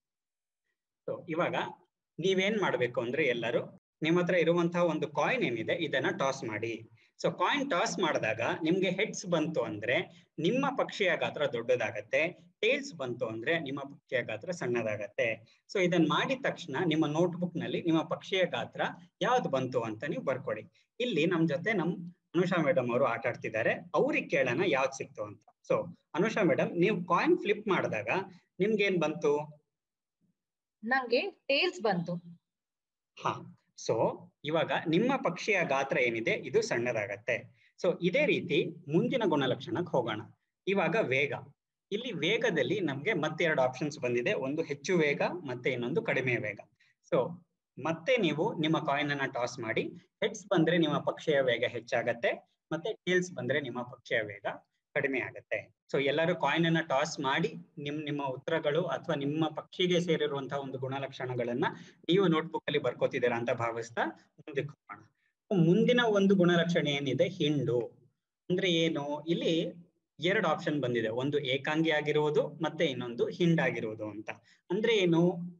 ಸೊ ಇವಾಗ ನೀವೇನ್ ಮಾಡ್ಬೇಕು ಅಂದ್ರೆ ಎಲ್ಲರೂ ನಿಮ್ಮ ಹತ್ರ ಇರುವಂತಹ ಒಂದು ಕಾಯಿನ್ ಏನಿದೆ ಇದನ್ನ ಟಾಸ್ ಮಾಡಿ ಸೊ ಕಾಯಿನ್ ಟಾಸ್ ಮಾಡಿದಾಗ ನಿಮ್ಗೆ ಹೆಡ್ಸ್ ಬಂತು ಅಂದ್ರೆ ನಿಮ್ಮ ಪಕ್ಷಿಯ ಗಾತ್ರ ದೊಡ್ಡದಾಗತ್ತೆ ಟೇಲ್ಸ್ ಬಂತು ಅಂದ್ರೆ ನಿಮ್ಮ ಪಕ್ಷಿಯ ಗಾತ್ರ ಸಣ್ಣದಾಗತ್ತೆ ಸೊ ಇದನ್ನ ಮಾಡಿದ ತಕ್ಷಣ ನಿಮ್ಮ ನೋಟ್ಬುಕ್ ನಲ್ಲಿ ನಿಮ್ಮ ಪಕ್ಷಿಯ ಗಾತ್ರ ಯಾವ್ದು ಬಂತು ಅಂತ ನೀವು ಬರ್ಕೊಡಿ ಇಲ್ಲಿ ನಮ್ ಜೊತೆ ನಮ್ ಅನುಷಾ ಮೇಡಮ್ ಅವರು ಆಟ ಆಡ್ತಿದ್ದಾರೆ ಅವ್ರಿಗೆ ಕೇಳೋಣ ಯಾವ್ದು ಸಿಕ್ತು ಅಂತ ಸೊ ಅನುಷಾ ಮೇಡಮ್ ನೀವು ಕಾಯಿನ್ ಫ್ಲಿಪ್ ಮಾಡಿದಾಗ ನಿಮ್ಗೆ ಏನ್ ಬಂತು ನಂಗೆ ಟೇಲ್ಸ್ ಬಂತು ಹಾ ಸೊ ಇವಾಗ ನಿಮ್ಮ ಪಕ್ಷಿಯ ಗಾತ್ರ ಏನಿದೆ ಇದು ಸಣ್ಣದಾಗತ್ತೆ ಸೊ ಇದೇ ರೀತಿ ಮುಂದಿನ ಗುಣಲಕ್ಷಣಕ್ಕೆ ಹೋಗೋಣ ಇವಾಗ ವೇಗ ಇಲ್ಲಿ ವೇಗದಲ್ಲಿ ನಮ್ಗೆ ಮತ್ತೆರಡು ಆಪ್ಷನ್ಸ್ ಬಂದಿದೆ ಒಂದು ಹೆಚ್ಚು ವೇಗ ಮತ್ತೆ ಇನ್ನೊಂದು ಕಡಿಮೆ ವೇಗ ಸೊ ಮತ್ತೆ ನೀವು ನಿಮ್ಮ ಕಾಯಿನ್ ಅನ್ನ ಟಾಸ್ ಮಾಡಿ ಹೆಡ್ಸ್ ಬಂದ್ರೆ ನಿಮ್ಮ ಪಕ್ಷಿಯ ವೇಗ ಹೆಚ್ಚಾಗತ್ತೆ ಮತ್ತೆ ಟೇಲ್ಸ್ ಬಂದ್ರೆ ನಿಮ್ಮ ಪಕ್ಷಿಯ ವೇಗ ಕಡಿಮೆ ಆಗತ್ತೆ ಸೊ ಎಲ್ಲರೂ ಕಾಯಿನ್ ಅನ್ನ ಟಾಸ್ ಮಾಡಿ ನಿಮ್ ನಿಮ್ಮ ಉತ್ತರಗಳು ಅಥವಾ ನಿಮ್ಮ ಪಕ್ಷಿಗೆ ಸೇರಿರುವಂತಹ ಒಂದು ಗುಣಲಕ್ಷಣಗಳನ್ನ ನೀವು ನೋಟ್ಬುಕ್ ಅಲ್ಲಿ ಬರ್ಕೋತಿದ್ದೀರಾ ಅಂತ ಭಾವಿಸ್ತಾ ಮುಂದಕ್ಕೆ ಹೋಗೋಣ ಮುಂದಿನ ಒಂದು ಗುಣಲಕ್ಷಣ ಏನಿದೆ ಹಿಂಡು ಅಂದ್ರೆ ಏನು ಇಲ್ಲಿ ಎರಡು ಆಪ್ಷನ್ ಬಂದಿದೆ ಒಂದು ಏಕಾಂಗಿ ಆಗಿರುವುದು ಮತ್ತೆ ಇನ್ನೊಂದು ಹಿಂಡಾಗಿರುವುದು ಅಂತ ಅಂದ್ರೆ ಏನು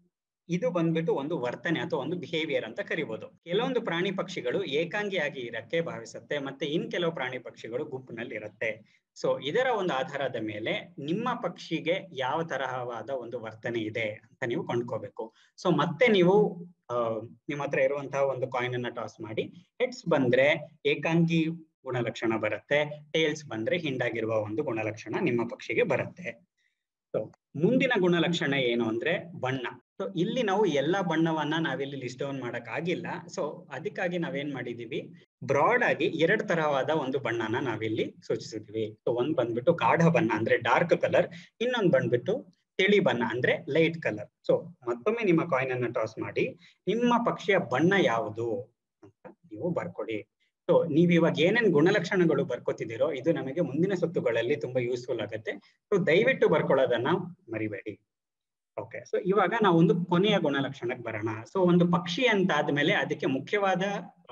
ಇದು ಬಂದ್ಬಿಟ್ಟು ಒಂದು ವರ್ತನೆ ಅಥವಾ ಒಂದು ಬಿಹೇವಿಯರ್ ಅಂತ ಕರಿಬಹುದು ಕೆಲವೊಂದು ಪ್ರಾಣಿ ಪಕ್ಷಿಗಳು ಏಕಾಂಗಿಯಾಗಿ ಇರಕ್ಕೆ ಭಾವಿಸುತ್ತೆ ಮತ್ತೆ ಇನ್ ಕೆಲವು ಪ್ರಾಣಿ ಪಕ್ಷಿಗಳು ಗುಂಪಿನಲ್ಲಿ ಇರುತ್ತೆ ಸೊ ಇದರ ಒಂದು ಆಧಾರದ ಮೇಲೆ ನಿಮ್ಮ ಪಕ್ಷಿಗೆ ಯಾವ ತರಹವಾದ ಒಂದು ವರ್ತನೆ ಇದೆ ಅಂತ ನೀವು ಕೊಂಡ್ಕೋಬೇಕು ಸೊ ಮತ್ತೆ ನೀವು ಅಹ್ ನಿಮ್ಮ ಹತ್ರ ಇರುವಂತಹ ಒಂದು ಕಾಯಿನ್ ಅನ್ನ ಟಾಸ್ ಮಾಡಿ ಹೆಡ್ಸ್ ಬಂದ್ರೆ ಏಕಾಂಗಿ ಗುಣಲಕ್ಷಣ ಬರುತ್ತೆ ಟೇಲ್ಸ್ ಬಂದ್ರೆ ಹಿಂಡಾಗಿರುವ ಒಂದು ಗುಣಲಕ್ಷಣ ನಿಮ್ಮ ಪಕ್ಷಿಗೆ ಬರುತ್ತೆ ಸೊ ಮುಂದಿನ ಗುಣಲಕ್ಷಣ ಏನು ಅಂದ್ರೆ ಬಣ್ಣ ಸೊ ಇಲ್ಲಿ ನಾವು ಎಲ್ಲಾ ಬಣ್ಣವನ್ನ ನಾವಿಲ್ಲಿ ಲಿಸ್ಟ್ ಡೌನ್ ಮಾಡಕ್ ಆಗಿಲ್ಲ ಸೊ ಅದಕ್ಕಾಗಿ ನಾವೇನ್ ಮಾಡಿದೀವಿ ಬ್ರಾಡ್ ಆಗಿ ಎರಡ್ ತರವಾದ ಒಂದು ಬಣ್ಣನ ನಾವಿಲ್ಲಿ ಸೂಚಿಸಿದ್ವಿ ಸೊ ಒಂದ್ ಬಂದ್ಬಿಟ್ಟು ಗಾಢ ಬಣ್ಣ ಅಂದ್ರೆ ಡಾರ್ಕ್ ಕಲರ್ ಇನ್ನೊಂದ್ ಬಂದ್ಬಿಟ್ಟು ತಿಳಿ ಬಣ್ಣ ಅಂದ್ರೆ ಲೈಟ್ ಕಲರ್ ಸೊ ಮತ್ತೊಮ್ಮೆ ನಿಮ್ಮ ಕಾಯಿನ್ ಅನ್ನ ಟಾಸ್ ಮಾಡಿ ನಿಮ್ಮ ಪಕ್ಷಿಯ ಬಣ್ಣ ಯಾವುದು ಅಂತ ನೀವು ಬರ್ಕೊಡಿ ಸೊ ನೀವ್ ಇವಾಗ ಏನೇನ್ ಗುಣಲಕ್ಷಣಗಳು ಬರ್ಕೋತಿದ್ದೀರೋ ಇದು ನಮಗೆ ಮುಂದಿನ ಸುತ್ತುಗಳಲ್ಲಿ ತುಂಬಾ ಯೂಸ್ಫುಲ್ ಆಗುತ್ತೆ ಸೊ ದಯವಿಟ್ಟು ಬರ್ಕೊಳ್ಳೋದನ್ನ ಮರಿಬೇಡಿ ಓಕೆ ಸೊ ಇವಾಗ ನಾವು ಒಂದು ಕೊನೆಯ ಗುಣಲಕ್ಷಣಕ್ಕೆ ಬರೋಣ ಸೊ ಒಂದು ಪಕ್ಷಿ ಅಂತ ಆದ್ಮೇಲೆ ಅದಕ್ಕೆ ಮುಖ್ಯವಾದ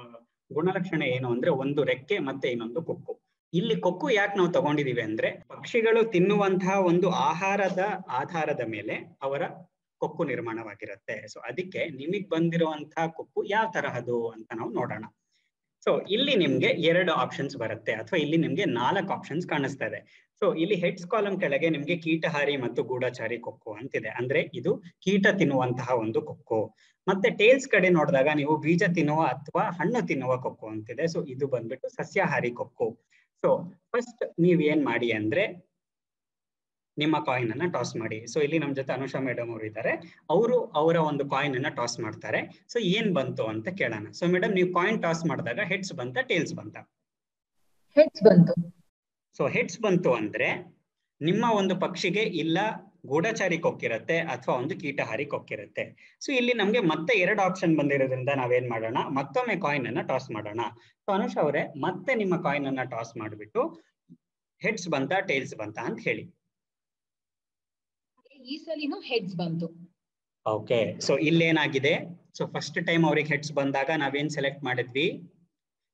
ಗುಣಲಕ್ಷಣ ಏನು ಅಂದ್ರೆ ಒಂದು ರೆಕ್ಕೆ ಮತ್ತೆ ಇನ್ನೊಂದು ಕೊಕ್ಕು ಇಲ್ಲಿ ಕೊಕ್ಕು ಯಾಕೆ ನಾವು ತಗೊಂಡಿದೀವಿ ಅಂದ್ರೆ ಪಕ್ಷಿಗಳು ತಿನ್ನುವಂತಹ ಒಂದು ಆಹಾರದ ಆಧಾರದ ಮೇಲೆ ಅವರ ಕೊಕ್ಕು ನಿರ್ಮಾಣವಾಗಿರುತ್ತೆ ಸೊ ಅದಕ್ಕೆ ನಿಮಗ್ ಬಂದಿರುವಂತಹ ಕೊಕ್ಕು ಯಾವ ತರಹದು ಅಂತ ನಾವು ನೋಡೋಣ ಸೊ ಇಲ್ಲಿ ನಿಮ್ಗೆ ಎರಡು ಆಪ್ಷನ್ಸ್ ಬರುತ್ತೆ ಅಥವಾ ಇಲ್ಲಿ ನಿಮ್ಗೆ ನಾಲ್ಕು ಆಪ್ಷನ್ಸ್ ಕಾಣಿಸ್ತಾ ಇದೆ ಸೊ ಇಲ್ಲಿ ಹೆಡ್ಸ್ ಕಾಲಮ್ ಕೆಳಗೆ ನಿಮ್ಗೆ ಕೀಟಹಾರಿ ಮತ್ತು ಗೂಢಚಾರಿ ಕೊಕ್ಕು ಅಂತಿದೆ ಅಂದ್ರೆ ಇದು ಕೀಟ ತಿನ್ನುವಂತಹ ಒಂದು ಕೊಕ್ಕು ಮತ್ತೆ ಟೇಲ್ಸ್ ಕಡೆ ನೋಡಿದಾಗ ನೀವು ಬೀಜ ತಿನ್ನುವ ಅಥವಾ ಹಣ್ಣು ತಿನ್ನುವ ಕೊಕ್ಕು ಅಂತಿದೆ ಸೊ ಇದು ಬಂದ್ಬಿಟ್ಟು ಸಸ್ಯಾಹಾರಿ ಕೊಕ್ಕು ಸೊ ಫಸ್ಟ್ ನೀವ್ ಏನ್ ಮಾಡಿ ಅಂದ್ರೆ ನಿಮ್ಮ ಕಾಯಿನ್ ಅನ್ನ ಟಾಸ್ ಮಾಡಿ ಸೊ ಇಲ್ಲಿ ನಮ್ ಜೊತೆ ಅನುಷಾ ಮೇಡಮ್ ಅವರು ಇದ್ದಾರೆ ಅವರು ಅವರ ಒಂದು ಕಾಯಿನ್ ಅನ್ನ ಟಾಸ್ ಮಾಡ್ತಾರೆ ಸೊ ಏನ್ ಬಂತು ಅಂತ ಕೇಳೋಣ ಸೊ ಮೇಡಮ್ ನೀವು ಕಾಯಿನ್ ಟಾಸ್ ಮಾಡಿದಾಗ ಹೆಡ್ಸ್ ಬಂತ ಟೇಲ್ಸ್ ಬಂತ ಹೆಡ್ಸ್ ಬಂತು ಸೊ ಹೆಡ್ಸ್ ಬಂತು ಅಂದ್ರೆ ನಿಮ್ಮ ಒಂದು ಪಕ್ಷಿಗೆ ಇಲ್ಲ ಗೂಢಚಾರಿ ಕೊಕ್ಕಿರತ್ತೆ ಅಥವಾ ಒಂದು ಕೀಟಹಾರಿ ಕೊಕ್ಕಿರುತ್ತೆ ಸೊ ಇಲ್ಲಿ ನಮ್ಗೆ ಮತ್ತೆ ಎರಡು ಆಪ್ಷನ್ ಬಂದಿರೋದ್ರಿಂದ ನಾವೇನ್ ಮಾಡೋಣ ಮತ್ತೊಮ್ಮೆ ಕಾಯಿನ್ ಅನ್ನ ಟಾಸ್ ಮಾಡೋಣ ಸೊ ಅನುಷ್ ಅವರೇ ಮತ್ತೆ ನಿಮ್ಮ ಕಾಯಿನ್ ಅನ್ನ ಟಾಸ್ ಮಾಡ್ಬಿಟ್ಟು ಹೆಡ್ಸ್ ಬಂತ ಟೇಲ್ಸ್ ಬಂತ ಅಂತ ಹೇಳಿ ಈ ಸಲಿನೂ ಹೆಡ್ಸ್ ಬಂತು ಓಕೆ ಸೊ ಇಲ್ಲೇನಾಗಿದೆ ಸೊ ಫಸ್ಟ್ ಟೈಮ್ ಅವ್ರಿಗೆ ಹೆಡ್ಸ್ ಬಂದಾಗ ನಾವೇನ್ ಸೆಲೆಕ್ಟ್ ಮಾಡಿದ್ವಿ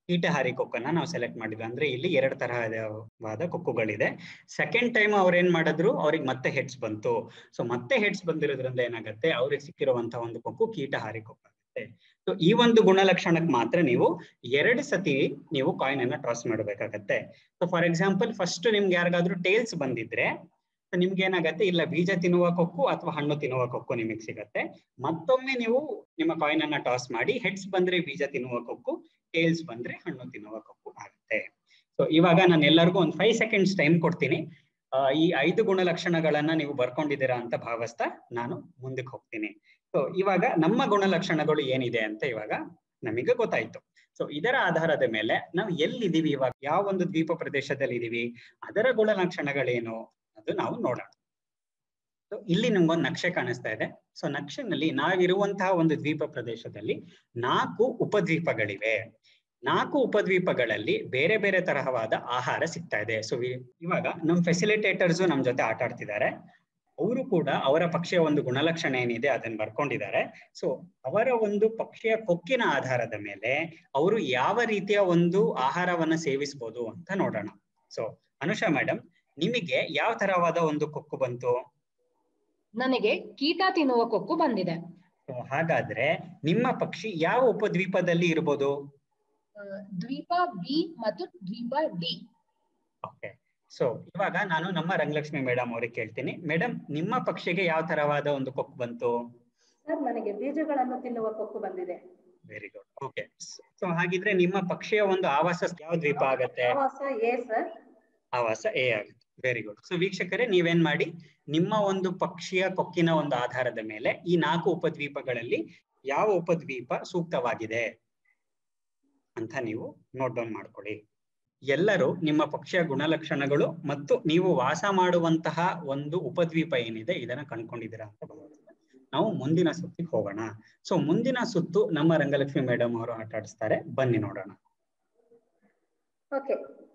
ಕೀಟಹಾರಿ ಕೊಕ್ಕನ್ನ ನಾವು ಸೆಲೆಕ್ಟ್ ಮಾಡಿದ್ವಿ ಅಂದ್ರೆ ಇಲ್ಲಿ ಎರಡು ತರಹವಾದ ಕೊಕ್ಕುಗಳಿದೆ ಸೆಕೆಂಡ್ ಟೈಮ್ ಅವ್ರ ಏನ್ ಮಾಡಿದ್ರು ಅವ್ರಿಗೆ ಮತ್ತೆ ಹೆಡ್ಸ್ ಬಂತು ಸೊ ಮತ್ತೆ ಹೆಡ್ಸ್ ಬಂದಿರೋದ್ರಿಂದ ಏನಾಗುತ್ತೆ ಅವ್ರಿಗೆ ಸಿಕ್ಕಿರುವಂತಹ ಒಂದು ಕೊಕ್ಕು ಕೀಟಹಾರಿ ಕೊಕ್ಕಾಗುತ್ತೆ ಸೊ ಈ ಒಂದು ಗುಣಲಕ್ಷಣಕ್ಕೆ ಮಾತ್ರ ನೀವು ಎರಡು ಸತಿ ನೀವು ಕಾಯಿನ್ ಅನ್ನ ಟಾಸ್ ಮಾಡಬೇಕಾಗತ್ತೆ ಸೊ ಫಾರ್ ಎಕ್ಸಾಂಪಲ್ ಫಸ್ಟ್ ನಿಮ್ಗೆ ಯಾರಿಗಾದ್ರೂ ಟೇಲ್ಸ್ ಬಂದಿದ್ರೆ ನಿಮ್ಗೆ ಏನಾಗತ್ತೆ ಇಲ್ಲ ಬೀಜ ತಿನ್ನುವ ಕೊಕ್ಕು ಅಥವಾ ಹಣ್ಣು ತಿನ್ನುವ ಕೊಕ್ಕು ನಿಮಗೆ ಸಿಗತ್ತೆ ಮತ್ತೊಮ್ಮೆ ನೀವು ನಿಮ್ಮ ಕಾಯಿನ್ ಅನ್ನ ಟಾಸ್ ಮಾಡಿ ಹೆಡ್ಸ್ ಬಂದ್ರೆ ಬೀಜ ತಿನ್ನುವ ಕೊಕ್ಕು ಟೇಲ್ಸ್ ಬಂದ್ರೆ ಹಣ್ಣು ತಿನ್ನುವ ಕೊಕ್ಕು ಆಗುತ್ತೆ ಸೊ ಇವಾಗ ನಾನು ಎಲ್ಲರಿಗೂ ಒಂದು ಫೈವ್ ಸೆಕೆಂಡ್ಸ್ ಟೈಮ್ ಕೊಡ್ತೀನಿ ಈ ಐದು ಗುಣಲಕ್ಷಣಗಳನ್ನ ನೀವು ಬರ್ಕೊಂಡಿದ್ದೀರಾ ಅಂತ ಭಾವಿಸ್ತಾ ನಾನು ಮುಂದಕ್ಕೆ ಹೋಗ್ತೀನಿ ಸೊ ಇವಾಗ ನಮ್ಮ ಗುಣಲಕ್ಷಣಗಳು ಏನಿದೆ ಅಂತ ಇವಾಗ ನಮಗೆ ಗೊತ್ತಾಯ್ತು ಸೊ ಇದರ ಆಧಾರದ ಮೇಲೆ ನಾವು ಎಲ್ಲಿದ್ದೀವಿ ಇವಾಗ ಯಾವ ಒಂದು ದ್ವೀಪ ಪ್ರದೇಶದಲ್ಲಿ ಇದೀವಿ ಅದರ ಗುಣಲಕ್ಷಣಗಳೇನು ಅದು ನಾವು ನೋಡೋಣ ಸೊ ಇಲ್ಲಿ ನಿಮ್ಗೊಂದು ನಕ್ಷೆ ಕಾಣಿಸ್ತಾ ಇದೆ ಸೊ ನಕ್ಷೆನಲ್ಲಿ ನಾವಿರುವಂತಹ ಒಂದು ದ್ವೀಪ ಪ್ರದೇಶದಲ್ಲಿ ನಾಲ್ಕು ಉಪದ್ವೀಪಗಳಿವೆ ನಾಲ್ಕು ಉಪದ್ವೀಪಗಳಲ್ಲಿ ಬೇರೆ ಬೇರೆ ತರಹವಾದ ಆಹಾರ ಸಿಗ್ತಾ ಇದೆ ಸೊ ಇವಾಗ ನಮ್ ಫೆಸಿಲಿಟೇಟರ್ಸ್ ನಮ್ ಜೊತೆ ಆಟ ಆಡ್ತಿದ್ದಾರೆ ಅವರು ಕೂಡ ಅವರ ಪಕ್ಷಿಯ ಒಂದು ಗುಣಲಕ್ಷಣ ಏನಿದೆ ಅದನ್ನ ಬರ್ಕೊಂಡಿದ್ದಾರೆ ಸೊ ಅವರ ಒಂದು ಪಕ್ಷಿಯ ಕೊಕ್ಕಿನ ಆಧಾರದ ಮೇಲೆ ಅವರು ಯಾವ ರೀತಿಯ ಒಂದು ಆಹಾರವನ್ನ ಸೇವಿಸಬಹುದು ಅಂತ ನೋಡೋಣ ಸೊ ಅನುಷಾ ಮೇಡಮ್ ನಿಮಗೆ ಯಾವ ತರವಾದ ಒಂದು ಕೊಕ್ಕು ಬಂತು ನನಗೆ ಕೀಟ ತಿನ್ನುವ ಕೊಕ್ಕು ಬಂದಿದೆ ಸೊ ಹಾಗಾದ್ರೆ ನಿಮ್ಮ ಪಕ್ಷಿ ಯಾವ ಉಪದ್ವೀಪದಲ್ಲಿ ಇರ್ಬೋದು ಆ, ದ್ವೀಪ ಬಿ ಮತ್ತು ದ್ವೀಪ ಡಿ ಓಕೆ ಸೊ ಇವಾಗ ನಾನು ನಮ್ಮ ರಂಗಲಕ್ಷ್ಮಿ ಮೇಡಮ್ ಅವ್ರಿಗೆ ಕೇಳ್ತೀನಿ ಮೇಡಮ್ ನಿಮ್ಮ ಪಕ್ಷಿಗೆ ಯಾವ ತರವಾದ ಒಂದು ಕೊಕ್ಕು ಬಂತು ಸರ್ ನನಗೆ ಬೀಜಗಳನ್ನು ತಿನ್ನುವ ಕೊಕ್ಕು ಬಂದಿದೆ ವೆರಿ ಗುಡ್ ಓಕೆ ಸೊ ಹಾಗಿದ್ರೆ ನಿಮ್ಮ ಪಕ್ಷಿಯ ಒಂದು ಆವಾಸ ಯಾವ ದ್ವೀಪ ಆಗತ್ತೆ ಆವಾಸ ಎ ಸರ್ ಆವಾಸ ಎ ಆಗುತ್ತೆ ವೆರಿ ಗುಡ್ ಸೊ ವೀಕ್ಷಕರೇ ನೀವೇನ್ ಮಾಡಿ ನಿಮ್ಮ ಒಂದು ಪಕ್ಷಿಯ ಕೊಕ್ಕಿನ ಒಂದು ಆಧಾರದ ಮೇಲೆ ಈ ನಾಲ್ಕು ಉಪದ್ವೀಪಗಳಲ್ಲಿ ಯಾವ ಉಪದ್ವೀಪ ಸೂಕ್ತವಾಗಿದೆ ಅಂತ ನೀವು ನೋಟ್ ಡೌನ್ ಮಾಡ್ಕೊಳ್ಳಿ ಎಲ್ಲರೂ ನಿಮ್ಮ ಪಕ್ಷಿಯ ಗುಣಲಕ್ಷಣಗಳು ಮತ್ತು ನೀವು ವಾಸ ಮಾಡುವಂತಹ ಒಂದು ಉಪದ್ವೀಪ ಏನಿದೆ ಇದನ್ನ ಕಂಡ್ಕೊಂಡಿದ್ದೀರಾ ಅಂತ ಭಾವಿಸ್ತೇನೆ ನಾವು ಮುಂದಿನ ಸುತ್ತಿಗೆ ಹೋಗೋಣ ಸೊ ಮುಂದಿನ ಸುತ್ತು ನಮ್ಮ ರಂಗಲಕ್ಷ್ಮಿ ಮೇಡಮ್ ಅವರು ಆಟ ಆಡಿಸ್ತಾರೆ ಬನ್ನಿ ನೋಡೋಣ ಓಕೆ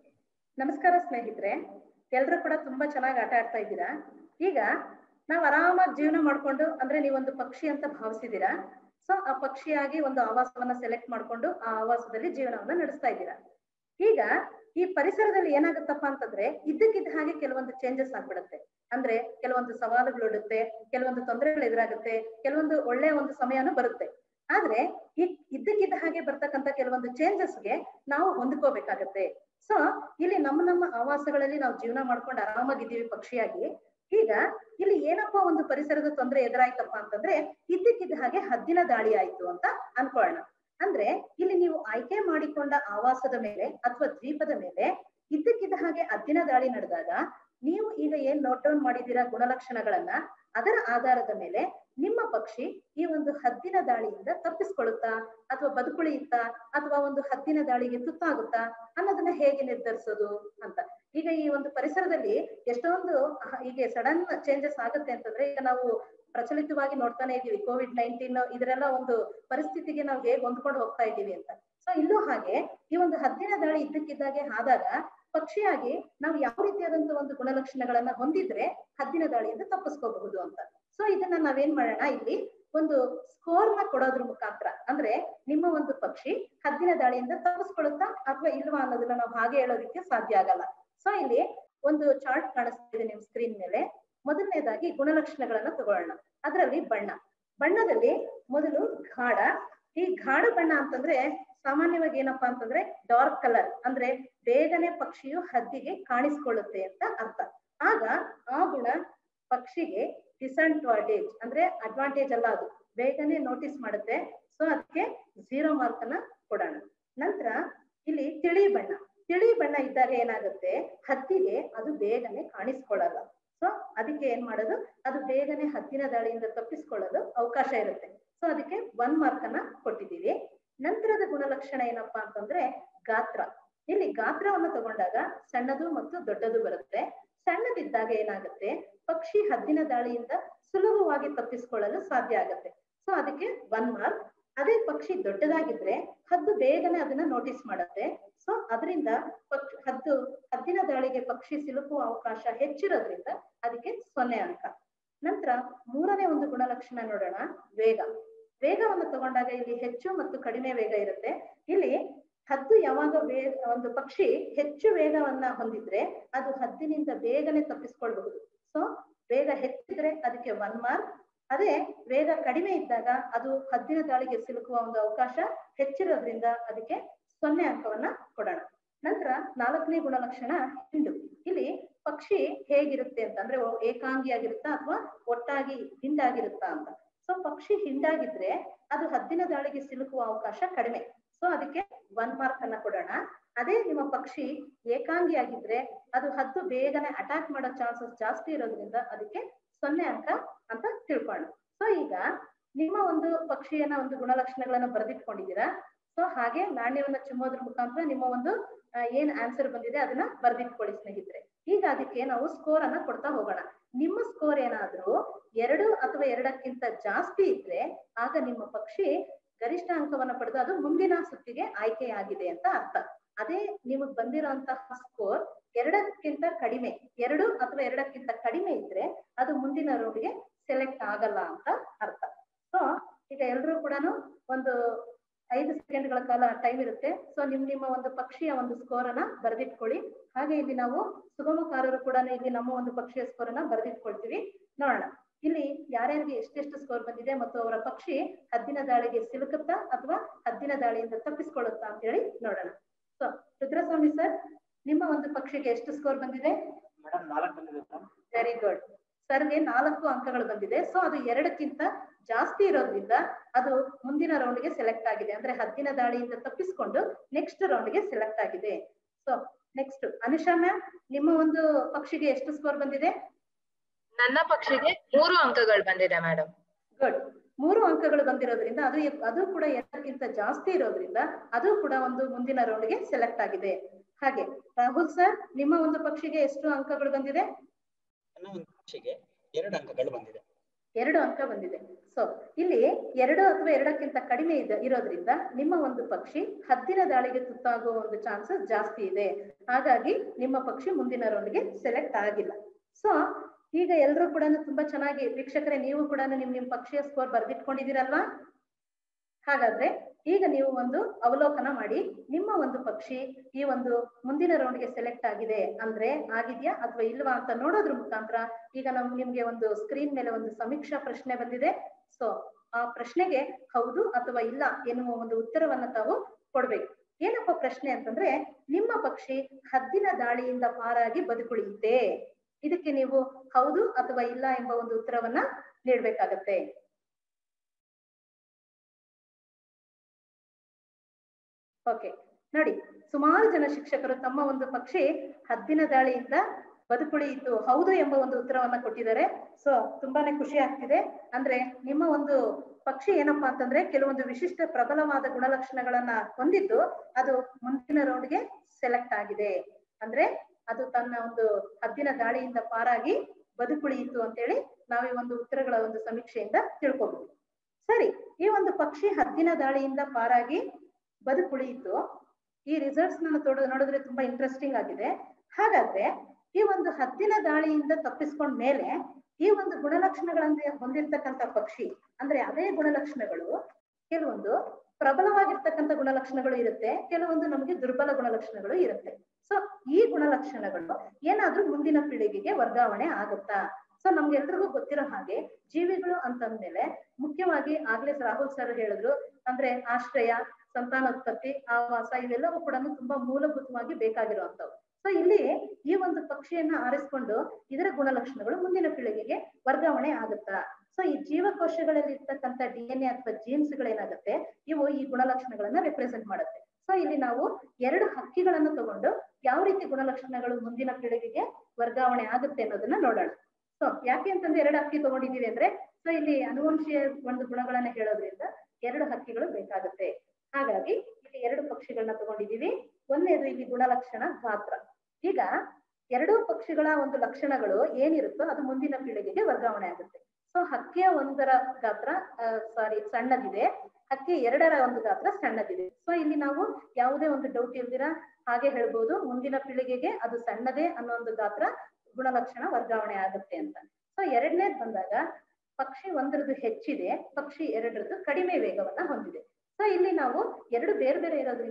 ನಮಸ್ಕಾರ ಸ್ನೇಹಿತರೆ ಎಲ್ರು ಕೂಡ ತುಂಬಾ ಚೆನ್ನಾಗಿ ಆಟ ಆಡ್ತಾ ಇದ್ದೀರಾ ಈಗ ನಾವು ಆರಾಮಾಗಿ ಜೀವನ ಮಾಡ್ಕೊಂಡು ಅಂದ್ರೆ ನೀವೊಂದು ಪಕ್ಷಿ ಅಂತ ಭಾವಿಸಿದೀರಾ ಸೊ ಆ ಪಕ್ಷಿಯಾಗಿ ಒಂದು ಆವಾಸವನ್ನ ಸೆಲೆಕ್ಟ್ ಮಾಡ್ಕೊಂಡು ಆ ಆವಾಸದಲ್ಲಿ ಜೀವನವನ್ನ ನಡೆಸ್ತಾ ಇದ್ದೀರಾ ಈಗ ಈ ಪರಿಸರದಲ್ಲಿ ಏನಾಗುತ್ತಪ್ಪ ಅಂತಂದ್ರೆ ಇದ್ದಕ್ಕಿದ್ದ ಹಾಗೆ ಕೆಲವೊಂದು ಚೇಂಜಸ್ ಆಗ್ಬಿಡುತ್ತೆ ಅಂದ್ರೆ ಕೆಲವೊಂದು ಸವಾಲುಗಳು ಇಡುತ್ತೆ ಕೆಲವೊಂದು ತೊಂದರೆಗಳು ಎದುರಾಗುತ್ತೆ ಕೆಲವೊಂದು ಒಳ್ಳೆಯ ಒಂದು ಸಮಯನೂ ಬರುತ್ತೆ ಆದ್ರೆ ಈ ಇದ್ದಕ್ಕಿದ್ದ ಹಾಗೆ ಬರ್ತಕ್ಕಂತ ಕೆಲವೊಂದು ಚೇಂಜಸ್ಗೆ ನಾವು ಹೊಂದ್ಕೋಬೇಕಾಗತ್ತೆ ಸೊ ಇಲ್ಲಿ ನಮ್ಮ ನಮ್ಮ ಆವಾಸಗಳಲ್ಲಿ ನಾವು ಜೀವನ ಮಾಡ್ಕೊಂಡು ಆರಾಮಾಗಿದ್ದೀವಿ ಪಕ್ಷಿಯಾಗಿ ಈಗ ಇಲ್ಲಿ ಏನಪ್ಪಾ ಒಂದು ಪರಿಸರದ ತೊಂದರೆ ಎದುರಾಯ್ತಪ್ಪ ಅಂತಂದ್ರೆ ಇದ್ದಕ್ಕಿದ್ದ ಹಾಗೆ ಹದ್ದಿನ ದಾಳಿ ಆಯ್ತು ಅಂತ ಅನ್ಕೊಳ್ಳೋಣ ಅಂದ್ರೆ ಇಲ್ಲಿ ನೀವು ಆಯ್ಕೆ ಮಾಡಿಕೊಂಡ ಆವಾಸದ ಮೇಲೆ ಅಥವಾ ದ್ವೀಪದ ಮೇಲೆ ಇದ್ದಕ್ಕಿದ್ದ ಹಾಗೆ ಹದ್ದಿನ ದಾಳಿ ನಡೆದಾಗ ನೀವು ಈಗ ಏನ್ ನೋಟ್ ಡೌನ್ ಮಾಡಿದ್ದೀರಾ ಗುಣಲಕ್ಷಣಗಳನ್ನ ಅದರ ಆಧಾರದ ಮೇಲೆ ನಿಮ್ಮ ಪಕ್ಷಿ ಈ ಒಂದು ಹದ್ದಿನ ದಾಳಿಯಿಂದ ತಪ್ಪಿಸ್ಕೊಳ್ಳುತ್ತಾ ಅಥವಾ ಬದುಕುಳಿಯುತ್ತಾ ಅಥವಾ ಒಂದು ಹದ್ದಿನ ದಾಳಿಗೆ ತುತ್ತಾಗುತ್ತಾ ಅನ್ನೋದನ್ನ ಹೇಗೆ ನಿರ್ಧರಿಸೋದು ಅಂತ ಈಗ ಈ ಒಂದು ಪರಿಸರದಲ್ಲಿ ಎಷ್ಟೊಂದು ಅಹ, ಹೀಗೆ ಸಡನ್ ಚೇಂಜಸ್ ಆಗುತ್ತೆ ಅಂತಂದ್ರೆ ಈಗ ನಾವು ಪ್ರಚಲಿತವಾಗಿ ನೋಡ್ತಾನೆ ಇದೀವಿ ಕೋವಿಡ್ ನೈನ್ಟೀನ್ ಇದರೆಲ್ಲ ಒಂದು ಪರಿಸ್ಥಿತಿಗೆ ನಾವು ಹೇಗೆ ಹೊಂದ್ಕೊಂಡು ಹೋಗ್ತಾ ಇದ್ದೀವಿ ಅಂತ ಸೊ ಇಲ್ಲೂ ಹಾಗೆ ಈ ಒಂದು ಹದ್ದಿನ ದಾಳಿ ಇದ್ದಕ್ಕಿದ್ದಾಗೆ ಆದಾಗ ಪಕ್ಷಿಯಾಗಿ ನಾವು ಯಾವ ರೀತಿಯಾದಂತಹ ಒಂದು ಗುಣಲಕ್ಷಣಗಳನ್ನ ಹೊಂದಿದ್ರೆ ಹದ್ದಿನ ದಾಳಿಯಿಂದ ತಪ್ಪಿಸ್ಕೋಬಹುದು ಅಂತ ಸೊ ಇದನ್ನ ನಾವೇನ್ ಮಾಡೋಣ ಇಲ್ಲಿ ಒಂದು ಸ್ಕೋರ್ ನ ಕೊಡೋದ್ರ ಮುಖಾಂತರ ಅಂದ್ರೆ ನಿಮ್ಮ ಒಂದು ಪಕ್ಷಿ ಹದ್ದಿನ ದಾಳಿಯಿಂದ ತಪ್ಪಿಸ್ಕೊಳ್ಳುತ್ತಾ ಅಥವಾ ಇಲ್ವಾ ಅನ್ನೋದನ್ನ ನಾವು ಹಾಗೆ ಹೇಳೋದಕ್ಕೆ ಸಾಧ್ಯ ಆಗಲ್ಲ ಸೊ ಇಲ್ಲಿ ಒಂದು ಚಾರ್ಟ್ ಕಾಣಿಸ್ತಾ ಇದೆ ನಿಮ್ ಸ್ಕ್ರೀನ್ ಮೇಲೆ ಮೊದಲನೇದಾಗಿ ಗುಣಲಕ್ಷಣಗಳನ್ನ ತಗೊಳ್ಳೋಣ ಅದರಲ್ಲಿ ಬಣ್ಣ ಬಣ್ಣದಲ್ಲಿ ಮೊದಲು ಗಾಢ ಈ ಗಾಢ ಬಣ್ಣ ಅಂತಂದ್ರೆ ಸಾಮಾನ್ಯವಾಗಿ ಏನಪ್ಪಾ ಅಂತಂದ್ರೆ ಡಾರ್ಕ್ ಕಲರ್ ಅಂದ್ರೆ ಬೇಗನೆ ಪಕ್ಷಿಯು ಹದ್ದಿಗೆ ಕಾಣಿಸ್ಕೊಳ್ಳುತ್ತೆ ಅಂತ ಅರ್ಥ ಆಗ ಆ ಗುಣ ಪಕ್ಷಿಗೆ ಡಿಸಡ್ವಾಂಟೇಜ್ ಅಂದ್ರೆ ಅಡ್ವಾಂಟೇಜ್ ಅಲ್ಲ ಅದು ಬೇಗನೆ ನೋಟಿಸ್ ಮಾಡುತ್ತೆ ಸೊ ಅದಕ್ಕೆ ಝೀರೋ ಮಾರ್ಕ್ ಅನ್ನ ಕೊಡೋಣ ನಂತರ ಇಲ್ಲಿ ತಿಳಿ ಬಣ್ಣ ತಿಳಿ ಬಣ್ಣ ಇದ್ದಾಗ ಏನಾಗುತ್ತೆ ಹದ್ದಿಗೆ ಅದು ಬೇಗನೆ ಕಾಣಿಸ್ಕೊಳ್ಳಲ್ಲ ಸೊ ಅದಕ್ಕೆ ಏನ್ ಮಾಡೋದು ಅದು ಬೇಗನೆ ಹದ್ದಿನ ದಾಳಿಯಿಂದ ತಪ್ಪಿಸ್ಕೊಳ್ಳಲು ಅವಕಾಶ ಇರುತ್ತೆ ಸೊ ಅದಕ್ಕೆ ಒನ್ ಮಾರ್ಕ್ ಅನ್ನ ಕೊಟ್ಟಿದ್ದೀವಿ ನಂತರದ ಗುಣಲಕ್ಷಣ ಏನಪ್ಪಾ ಅಂತಂದ್ರೆ ಗಾತ್ರ ಇಲ್ಲಿ ಗಾತ್ರವನ್ನು ತಗೊಂಡಾಗ ಸಣ್ಣದು ಮತ್ತು ದೊಡ್ಡದು ಬರುತ್ತೆ ಸಣ್ಣದಿದ್ದಾಗ ಏನಾಗುತ್ತೆ ಪಕ್ಷಿ ಹದ್ದಿನ ದಾಳಿಯಿಂದ ಸುಲಭವಾಗಿ ತಪ್ಪಿಸ್ಕೊಳ್ಳಲು ಸಾಧ್ಯ ಆಗುತ್ತೆ ಸೊ ಅದಕ್ಕೆ ಒನ್ ಮಾರ್ಕ್ ಅದೇ ಪಕ್ಷಿ ದೊಡ್ಡದಾಗಿದ್ರೆ ಹದ್ದು ಬೇಗನೆ ಅದನ್ನ ನೋಟಿಸ್ ಮಾಡುತ್ತೆ ಸೊ ಅದರಿಂದ ಪಕ್ಷಿ ಹದ್ದು ಹದ್ದಿನ ದಾಳಿಗೆ ಪಕ್ಷಿ ಸಿಲುಕುವ ಅವಕಾಶ ಹೆಚ್ಚಿರೋದ್ರಿಂದ ಅದಕ್ಕೆ ಸೊನ್ನೆ ಅಂಕ ನಂತರ ಮೂರನೇ ಒಂದು ಗುಣಲಕ್ಷಣ ನೋಡೋಣ ವೇಗ ವೇಗವನ್ನು ತಗೊಂಡಾಗ ಇಲ್ಲಿ ಹೆಚ್ಚು ಮತ್ತು ಕಡಿಮೆ ವೇಗ ಇರುತ್ತೆ ಇಲ್ಲಿ ಹದ್ದು ಯಾವಾಗ ವೇಗ ಒಂದು ಪಕ್ಷಿ ಹೆಚ್ಚು ವೇಗವನ್ನ ಹೊಂದಿದ್ರೆ ಅದು ಹದ್ದಿನಿಂದ ಬೇಗನೆ ತಪ್ಪಿಸ್ಕೊಳ್ಬಹುದು ಸೊ ವೇಗ ಹೆಚ್ಚಿದ್ರೆ ಅದಕ್ಕೆ ಒನ್ ಮಾರ್ಕ್ ಅದೇ ವೇಗ ಕಡಿಮೆ ಇದ್ದಾಗ ಅದು ಹದ್ದಿನ ದಾಳಿಗೆ ಸಿಲುಕುವ ಒಂದು ಅವಕಾಶ ಹೆಚ್ಚಿರೋದ್ರಿಂದ ಅದಕ್ಕೆ ಸೊನ್ನೆ ಅಂಕವನ್ನ ಕೊಡೋಣ ನಂತರ ನಾಲ್ಕನೇ ಗುಣಲಕ್ಷಣ ಹಿಂಡು ಇಲ್ಲಿ ಪಕ್ಷಿ ಹೇಗಿರುತ್ತೆ ಅಂತ ಅಂದ್ರೆ ಏಕಾಂಗಿಯಾಗಿರುತ್ತಾ ಅಥವಾ ಒಟ್ಟಾಗಿ ಹಿಂಡಾಗಿರುತ್ತಾ ಅಂತ ಸೊ ಪಕ್ಷಿ ಹಿಂಡಾಗಿದ್ರೆ ಅದು ಹದ್ದಿನ ದಾಳಿಗೆ ಸಿಲುಕುವ ಅವಕಾಶ ಕಡಿಮೆ ಸೊ ಅದಕ್ಕೆ ಒನ್ ಮಾರ್ಕ್ ಅನ್ನ ಕೊಡೋಣ ಅದೇ ನಿಮ್ಮ ಪಕ್ಷಿ ಏಕಾಂಗಿಯಾಗಿದ್ರೆ ಅದು ಹದ್ದು ಬೇಗನೆ ಅಟ್ಯಾಕ್ ಮಾಡೋ ಚಾನ್ಸಸ್ ಜಾಸ್ತಿ ಇರೋದ್ರಿಂದ ಅದಕ್ಕೆ ಸೊನ್ನೆ ಅಂಕ ಅಂತ ತಿಳ್ಕೊಳ್ಳೋಣ ಸೊ ಈಗ ನಿಮ್ಮ ಒಂದು ಪಕ್ಷಿಯನ್ನ ಒಂದು ಗುಣಲಕ್ಷಣಗಳನ್ನ ಬರೆದಿಟ್ಕೊಂಡಿದ್ದೀರಾ ಸೊ ಹಾಗೆ ನಾಣ್ಯವನ್ನ ಚಿಮ್ಮೋದ್ರ ಮುಖಾಂತರ ನಿಮ್ಮ ಒಂದು ಆ, ಏನ್ ಆನ್ಸರ್ ಬಂದಿದೆ ಅದನ್ನ ಬರ್ದಿಟ್ಕೊಳ್ಳಿ ಸ್ನೇಹಿತರೆ ಈಗ ಅದಕ್ಕೆ ನಾವು ಸ್ಕೋರ್ ಅನ್ನ ಕೊಡ್ತಾ ಹೋಗೋಣ ನಿಮ್ಮ ಸ್ಕೋರ್ ಏನಾದ್ರೂ ಎರಡು ಅಥವಾ ಎರಡಕ್ಕಿಂತ ಜಾಸ್ತಿ ಇದ್ರೆ ಆಗ ನಿಮ್ಮ ಪಕ್ಷಿ ಗರಿಷ್ಠ ಅಂಕವನ್ನ ಪಡೆದು ಅದು ಮುಂದಿನ ಸುತ್ತಿಗೆ ಆಯ್ಕೆಯಾಗಿದೆ ಅಂತ ಅರ್ಥ ಅದೇ ನಿಮಗ್ ಬಂದಿರೋಂತಹ ಸ್ಕೋರ್ ಎರಡಕ್ಕಿಂತ ಕಡಿಮೆ ಎರಡು ಅಥವಾ ಎರಡಕ್ಕಿಂತ ಕಡಿಮೆ ಇದ್ರೆ ಅದು ಮುಂದಿನ ರೌಂಡ್ಗೆ ಸೆಲೆಕ್ಟ್ ಆಗಲ್ಲ ಅಂತ ಅರ್ಥ ಸೊ ಈಗ ಎಲ್ರೂ ಕೂಡ ಒಂದು ಐದು ಸೆಕೆಂಡ್ಗಳ ಕಾಲ ಟೈಮ್ ಇರುತ್ತೆ ಸೊ ನಿಮ್ ನಿಮ್ಮ ಒಂದು ಪಕ್ಷಿಯ ಒಂದು ಸ್ಕೋರ್ ಅನ್ನ ಬರೆದಿಟ್ಕೊಳ್ಳಿ ಹಾಗೆ ಇಲ್ಲಿ ನಾವು ಸುಗಮಕಾರರು ಕೂಡ ಇಲ್ಲಿ ನಮ್ಮ ಒಂದು ಪಕ್ಷಿಯ ಸ್ಕೋರ್ ಅನ್ನ ಬರೆದಿಟ್ಕೊಳ್ತೀವಿ ನೋಡೋಣ ಇಲ್ಲಿ ಯಾರ್ಯಾರಿಗೆ ಎಷ್ಟೆಷ್ಟು ಸ್ಕೋರ್ ಬಂದಿದೆ ಮತ್ತು ಅವರ ಪಕ್ಷಿ ಹದ್ದಿನ ದಾಳಿಗೆ ಸಿಲುಕುತ್ತಾ ಅಥವಾ ಹದ್ದಿನ ದಾಳಿಯಿಂದ ತಪ್ಪಿಸ್ಕೊಳ್ಳುತ್ತಾ ಅಂತ ಹೇಳಿ ನೋಡೋಣ ಸೊ ರುದ್ರಸ್ವಾಮಿ ಸರ್ ನಿಮ್ಮ ಒಂದು ಪಕ್ಷಿಗೆ ಎಷ್ಟು ಸ್ಕೋರ್ ಬಂದಿದೆ ಮೇಡಮ್ ನಾಲ್ಕು ಬಂದಿದೆ ಮೇಡಮ್ ವೆರಿ ಗುಡ್ ಸರ್ಗೆ ನಾಲ್ಕು ಅಂಕಗಳು ಬಂದಿದೆ ಸೊ ಅದು ಎರಡಕ್ಕಿಂತ ಜಾಸ್ತಿ ಇರೋದ್ರಿಂದ ಅದು ಮುಂದಿನ ರೌಂಡ್ಗೆ ಸೆಲೆಕ್ಟ್ ಆಗಿದೆ ಅಂದ್ರೆ ಹದ್ದಿನ ದಾಳಿಯಿಂದ ತಪ್ಪಿಸ್ಕೊಂಡು ನೆಕ್ಸ್ಟ್ ರೌಂಡ್ಗೆ ಸೆಲೆಕ್ಟ್ ಆಗಿದೆ ಸೊ ನೆಕ್ಸ್ಟ್ ಅನುಷಾ ಮ್ಯಾಮ್ ನಿಮ್ಮ ಒಂದು ಪಕ್ಷಿಗೆ ಎಷ್ಟು ಸ್ಕೋರ್ ಬಂದಿದೆ ನನ್ನ ಪಕ್ಷಿಗೆ ಮೂರು ಅಂಕಗಳು ಬಂದಿದೆ ಮೇಡಮ್ ಗುಡ್ ಮೂರು ಅಂಕಗಳು ಬಂದಿರೋದ್ರಿಂದ ಅದು ಅದು ಕೂಡ ಎರಡಕ್ಕಿಂತ ಜಾಸ್ತಿ ಇರೋದ್ರಿಂದ ಅದು ಕೂಡ ಒಂದು ಮುಂದಿನ ರೌಂಡ್ಗೆ ಸೆಲೆಕ್ಟ್ ಆಗಿದೆ ಹಾಗೆ ರಾಹುಲ್ ಸರ್ ನಿಮ್ಮ ಒಂದು ಪಕ್ಷಿಗೆ ಎಷ್ಟು ಅಂಕಗಳು ಬಂದಿದೆ ನನ್ನ ಒಂದು ಪಕ್ಷಿಗೆ ಎರಡು ಅಂಕಗಳು ಬಂದಿದೆ ಎರಡು ಅಂಕ ಬಂದಿದೆ ಸೊ ಇಲ್ಲಿ ಎರಡು ಅಥವಾ ಎರಡಕ್ಕಿಂತ ಕಡಿಮೆ ಇದೆ ಇರೋದ್ರಿಂದ ನಿಮ್ಮ ಒಂದು ಪಕ್ಷಿ ಹದ್ದಿನ ದಾಳಿಗೆ ತುತ್ತಾಗುವ ಒಂದು ಚಾನ್ಸಸ್ ಜಾಸ್ತಿ ಇದೆ ಹಾಗಾಗಿ ನಿಮ್ಮ ಪಕ್ಷಿ ಮುಂದಿನ ರೌಂಡ್ಗೆ ಸೆಲೆಕ್ಟ್ ಆಗಿಲ್ಲ ಸೊ ಈಗ ಎಲ್ಲರೂ ಕೂಡ ತುಂಬಾ ಚೆನ್ನಾಗಿ ವೀಕ್ಷಕರೇ ನೀವು ಕೂಡ ನಿಮ್ ನಿಮ್ ಪಕ್ಷಿಯ ಸ್ಕೋರ್ ಬರ್ದಿಟ್ಕೊಂಡಿದ್ದೀರಲ್ವಾ ಹಾಗಾದ್ರೆ ಈಗ ನೀವು ಒಂದು ಅವಲೋಕನ ಮಾಡಿ ನಿಮ್ಮ ಒಂದು ಪಕ್ಷಿ ಈ ಒಂದು ಮುಂದಿನ ರೌಂಡ್ಗೆ ಸೆಲೆಕ್ಟ್ ಆಗಿದೆ ಅಂದ್ರೆ ಆಗಿದ್ಯಾ ಅಥವಾ ಇಲ್ವಾ ಅಂತ ನೋಡೋದ್ರ ಮುಖಾಂತರ ಈಗ ನಮ್ ನಿಮ್ಗೆ ಒಂದು ಸ್ಕ್ರೀನ್ ಮೇಲೆ ಒಂದು ಸಮೀಕ್ಷಾ ಪ್ರಶ್ನೆ ಬಂದಿದೆ ಸೊ ಆ ಪ್ರಶ್ನೆಗೆ ಹೌದು ಅಥವಾ ಇಲ್ಲ ಎನ್ನುವ ಒಂದು ಉತ್ತರವನ್ನ ತಾವು ಕೊಡ್ಬೇಕು ಏನಪ್ಪ ಪ್ರಶ್ನೆ ಅಂತಂದ್ರೆ ನಿಮ್ಮ ಪಕ್ಷಿ ಹದ್ದಿನ ದಾಳಿಯಿಂದ ಪಾರಾಗಿ ಬದುಕುಳಿಯುತ್ತೆ ಇದಕ್ಕೆ ನೀವು ಹೌದು ಅಥವಾ ಇಲ್ಲ ಎಂಬ ಒಂದು ಉತ್ತರವನ್ನ ನೀಡ್ಬೇಕಾಗತ್ತೆ ಓಕೆ ನೋಡಿ ಸುಮಾರು ಜನ ಶಿಕ್ಷಕರು ತಮ್ಮ ಒಂದು ಪಕ್ಷಿ ಹದ್ದಿನ ದಾಳಿಯಿಂದ ಬದುಕುಳಿಯಿತು ಹೌದು ಎಂಬ ಒಂದು ಉತ್ತರವನ್ನ ಕೊಟ್ಟಿದ್ದಾರೆ ಸೊ ತುಂಬಾನೇ ಖುಷಿ ಆಗ್ತಿದೆ ಅಂದ್ರೆ ನಿಮ್ಮ ಒಂದು ಪಕ್ಷಿ ಏನಪ್ಪಾ ಅಂತಂದ್ರೆ ಕೆಲವೊಂದು ವಿಶಿಷ್ಟ ಪ್ರಬಲವಾದ ಗುಣಲಕ್ಷಣಗಳನ್ನ ಹೊಂದಿದ್ದು ಅದು ಮುಂದಿನ ರೌಂಡ್ಗೆ ಸೆಲೆಕ್ಟ್ ಆಗಿದೆ ಅಂದ್ರೆ ಅದು ತನ್ನ ಒಂದು ಹದ್ದಿನ ದಾಳಿಯಿಂದ ಪಾರಾಗಿ ಬದುಕುಳಿಯಿತು ಅಂತೇಳಿ ನಾವು ಈ ಒಂದು ಉತ್ತರಗಳ ಒಂದು ಸಮೀಕ್ಷೆಯಿಂದ ತಿಳ್ಕೊಬಹುದು ಸರಿ ಈ ಒಂದು ಪಕ್ಷಿ ಹದ್ದಿನ ದಾಳಿಯಿಂದ ಪಾರಾಗಿ ಬದುಕುಳಿಯಿತು ಈ ರಿಸಲ್ಟ್ಸ್ ನನ್ನ ತೊಡ ನೋಡಿದ್ರೆ ತುಂಬಾ ಇಂಟ್ರೆಸ್ಟಿಂಗ್ ಆಗಿದೆ ಹಾಗಾದ್ರೆ ಈ ಒಂದು ಹದ್ದಿನ ದಾಳಿಯಿಂದ ತಪ್ಪಿಸ್ಕೊಂಡ ಮೇಲೆ ಈ ಒಂದು ಗುಣಲಕ್ಷಣಗಳನ್ನ ಹೊಂದಿರ್ತಕ್ಕಂಥ ಪಕ್ಷಿ ಅಂದ್ರೆ ಅದೇ ಗುಣಲಕ್ಷಣಗಳು ಕೆಲವೊಂದು ಪ್ರಬಲವಾಗಿರ್ತಕ್ಕಂಥ ಗುಣಲಕ್ಷಣಗಳು ಇರುತ್ತೆ ಕೆಲವೊಂದು ನಮಗೆ ದುರ್ಬಲ ಗುಣಲಕ್ಷಣಗಳು ಇರುತ್ತೆ ಸೊ ಈ ಗುಣಲಕ್ಷಣಗಳು ಏನಾದ್ರೂ ಮುಂದಿನ ಪೀಳಿಗೆಗೆ ವರ್ಗಾವಣೆ ಆಗುತ್ತಾ ಸೊ ನಮ್ಗೆಲ್ರಿಗೂ ಗೊತ್ತಿರೋ ಹಾಗೆ ಜೀವಿಗಳು ಅಂತಂದ್ಮೇಲೆ ಮುಖ್ಯವಾಗಿ ಆಗ್ಲೇ ರಾಹುಲ್ ಸರ್ ಹೇಳಿದ್ರು ಅಂದ್ರೆ ಆಶ್ರಯ ಸಂತಾನೋತ್ಪತ್ತಿ ಆವಾಸ ಇವೆಲ್ಲವೂ ಕೂಡ ತುಂಬಾ ಮೂಲಭೂತವಾಗಿ ಬೇಕಾಗಿರುವಂತವು ಸೊ ಇಲ್ಲಿ ಈ ಒಂದು ಪಕ್ಷಿಯನ್ನ ಆರಿಸ್ಕೊಂಡು ಇದರ ಗುಣಲಕ್ಷಣಗಳು ಮುಂದಿನ ಪೀಳಿಗೆಗೆ ವರ್ಗಾವಣೆ ಆಗುತ್ತಾ ಸೊ ಈ ಜೀವಕೋಶಗಳಲ್ಲಿ ಇರ್ತಕ್ಕಂಥ ಡಿ ಎನ್ ಎ ಅಥವಾ ಜೀನ್ಸ್ ಗಳೇನಾಗುತ್ತೆ ಇವು ಈ ಗುಣಲಕ್ಷಣಗಳನ್ನ ರೆಪ್ರೆಸೆಂಟ್ ಮಾಡುತ್ತೆ ಸೊ ಇಲ್ಲಿ ನಾವು ಎರಡು ಹಕ್ಕಿಗಳನ್ನ ತಗೊಂಡು ಯಾವ ರೀತಿ ಗುಣಲಕ್ಷಣಗಳು ಮುಂದಿನ ಪೀಳಿಗೆಗೆ ವರ್ಗಾವಣೆ ಆಗುತ್ತೆ ಅನ್ನೋದನ್ನ ನೋಡೋಣ ಸೊ ಯಾಕೆ ಅಂತಂದ್ರೆ ಎರಡು ಹಕ್ಕಿ ತಗೊಂಡಿದೀವಿ ಅಂದ್ರೆ ಸೊ ಇಲ್ಲಿ ಅನುವಂಶೀಯ ಒಂದು ಗುಣಗಳನ್ನ ಹೇಳೋದ್ರಿಂದ ಎರಡು ಹಕ್ಕಿಗಳು ಬೇಕಾಗುತ್ತೆ ಹಾಗಾಗಿ ಇಲ್ಲಿ ಎರಡು ಪಕ್ಷಿಗಳನ್ನ ತಗೊಂಡಿದೀವಿ ಒಂದನೇದು ಇಲ್ಲಿ ಗುಣಲಕ್ಷಣ ಗಾತ್ರ ಈಗ ಎರಡೂ ಪಕ್ಷಿಗಳ ಒಂದು ಲಕ್ಷಣಗಳು ಏನಿರುತ್ತೋ ಅದು ಮುಂದಿನ ಪೀಳಿಗೆಗೆ ವರ್ಗಾವಣೆ ಆಗುತ್ತೆ ಸೊ ಹಕ್ಕಿಯ ಒಂದರ ಗಾತ್ರ ಸಾರಿ ಸಣ್ಣದಿದೆ ಹಕ್ಕಿ ಎರಡರ ಒಂದು ಗಾತ್ರ ಸಣ್ಣದಿದೆ ಸೊ ಇಲ್ಲಿ ನಾವು ಯಾವುದೇ ಒಂದು ಡೌಟ್ ಇಲ್ದಿರ ಹಾಗೆ ಹೇಳ್ಬೋದು ಮುಂದಿನ ಪೀಳಿಗೆಗೆ ಅದು ಸಣ್ಣದೇ ಅನ್ನೋ ಒಂದು ಗಾತ್ರ ಗುಣಲಕ್ಷಣ ವರ್ಗಾವಣೆ ಆಗುತ್ತೆ ಅಂತ ಸೊ ಎರಡನೇದ್ ಬಂದಾಗ ಪಕ್ಷಿ ಒಂದರದ್ದು ಹೆಚ್ಚಿದೆ ಪಕ್ಷಿ ಎರಡರದ್ದು ಕಡಿಮೆ ವೇಗವನ್ನ ಹೊಂದಿದೆ ಸೊ ಇಲ್ಲಿ ನಾವು ಎರಡು ಬೇರೆ ಬೇರೆ ಇರೋದ್ರಿಂದ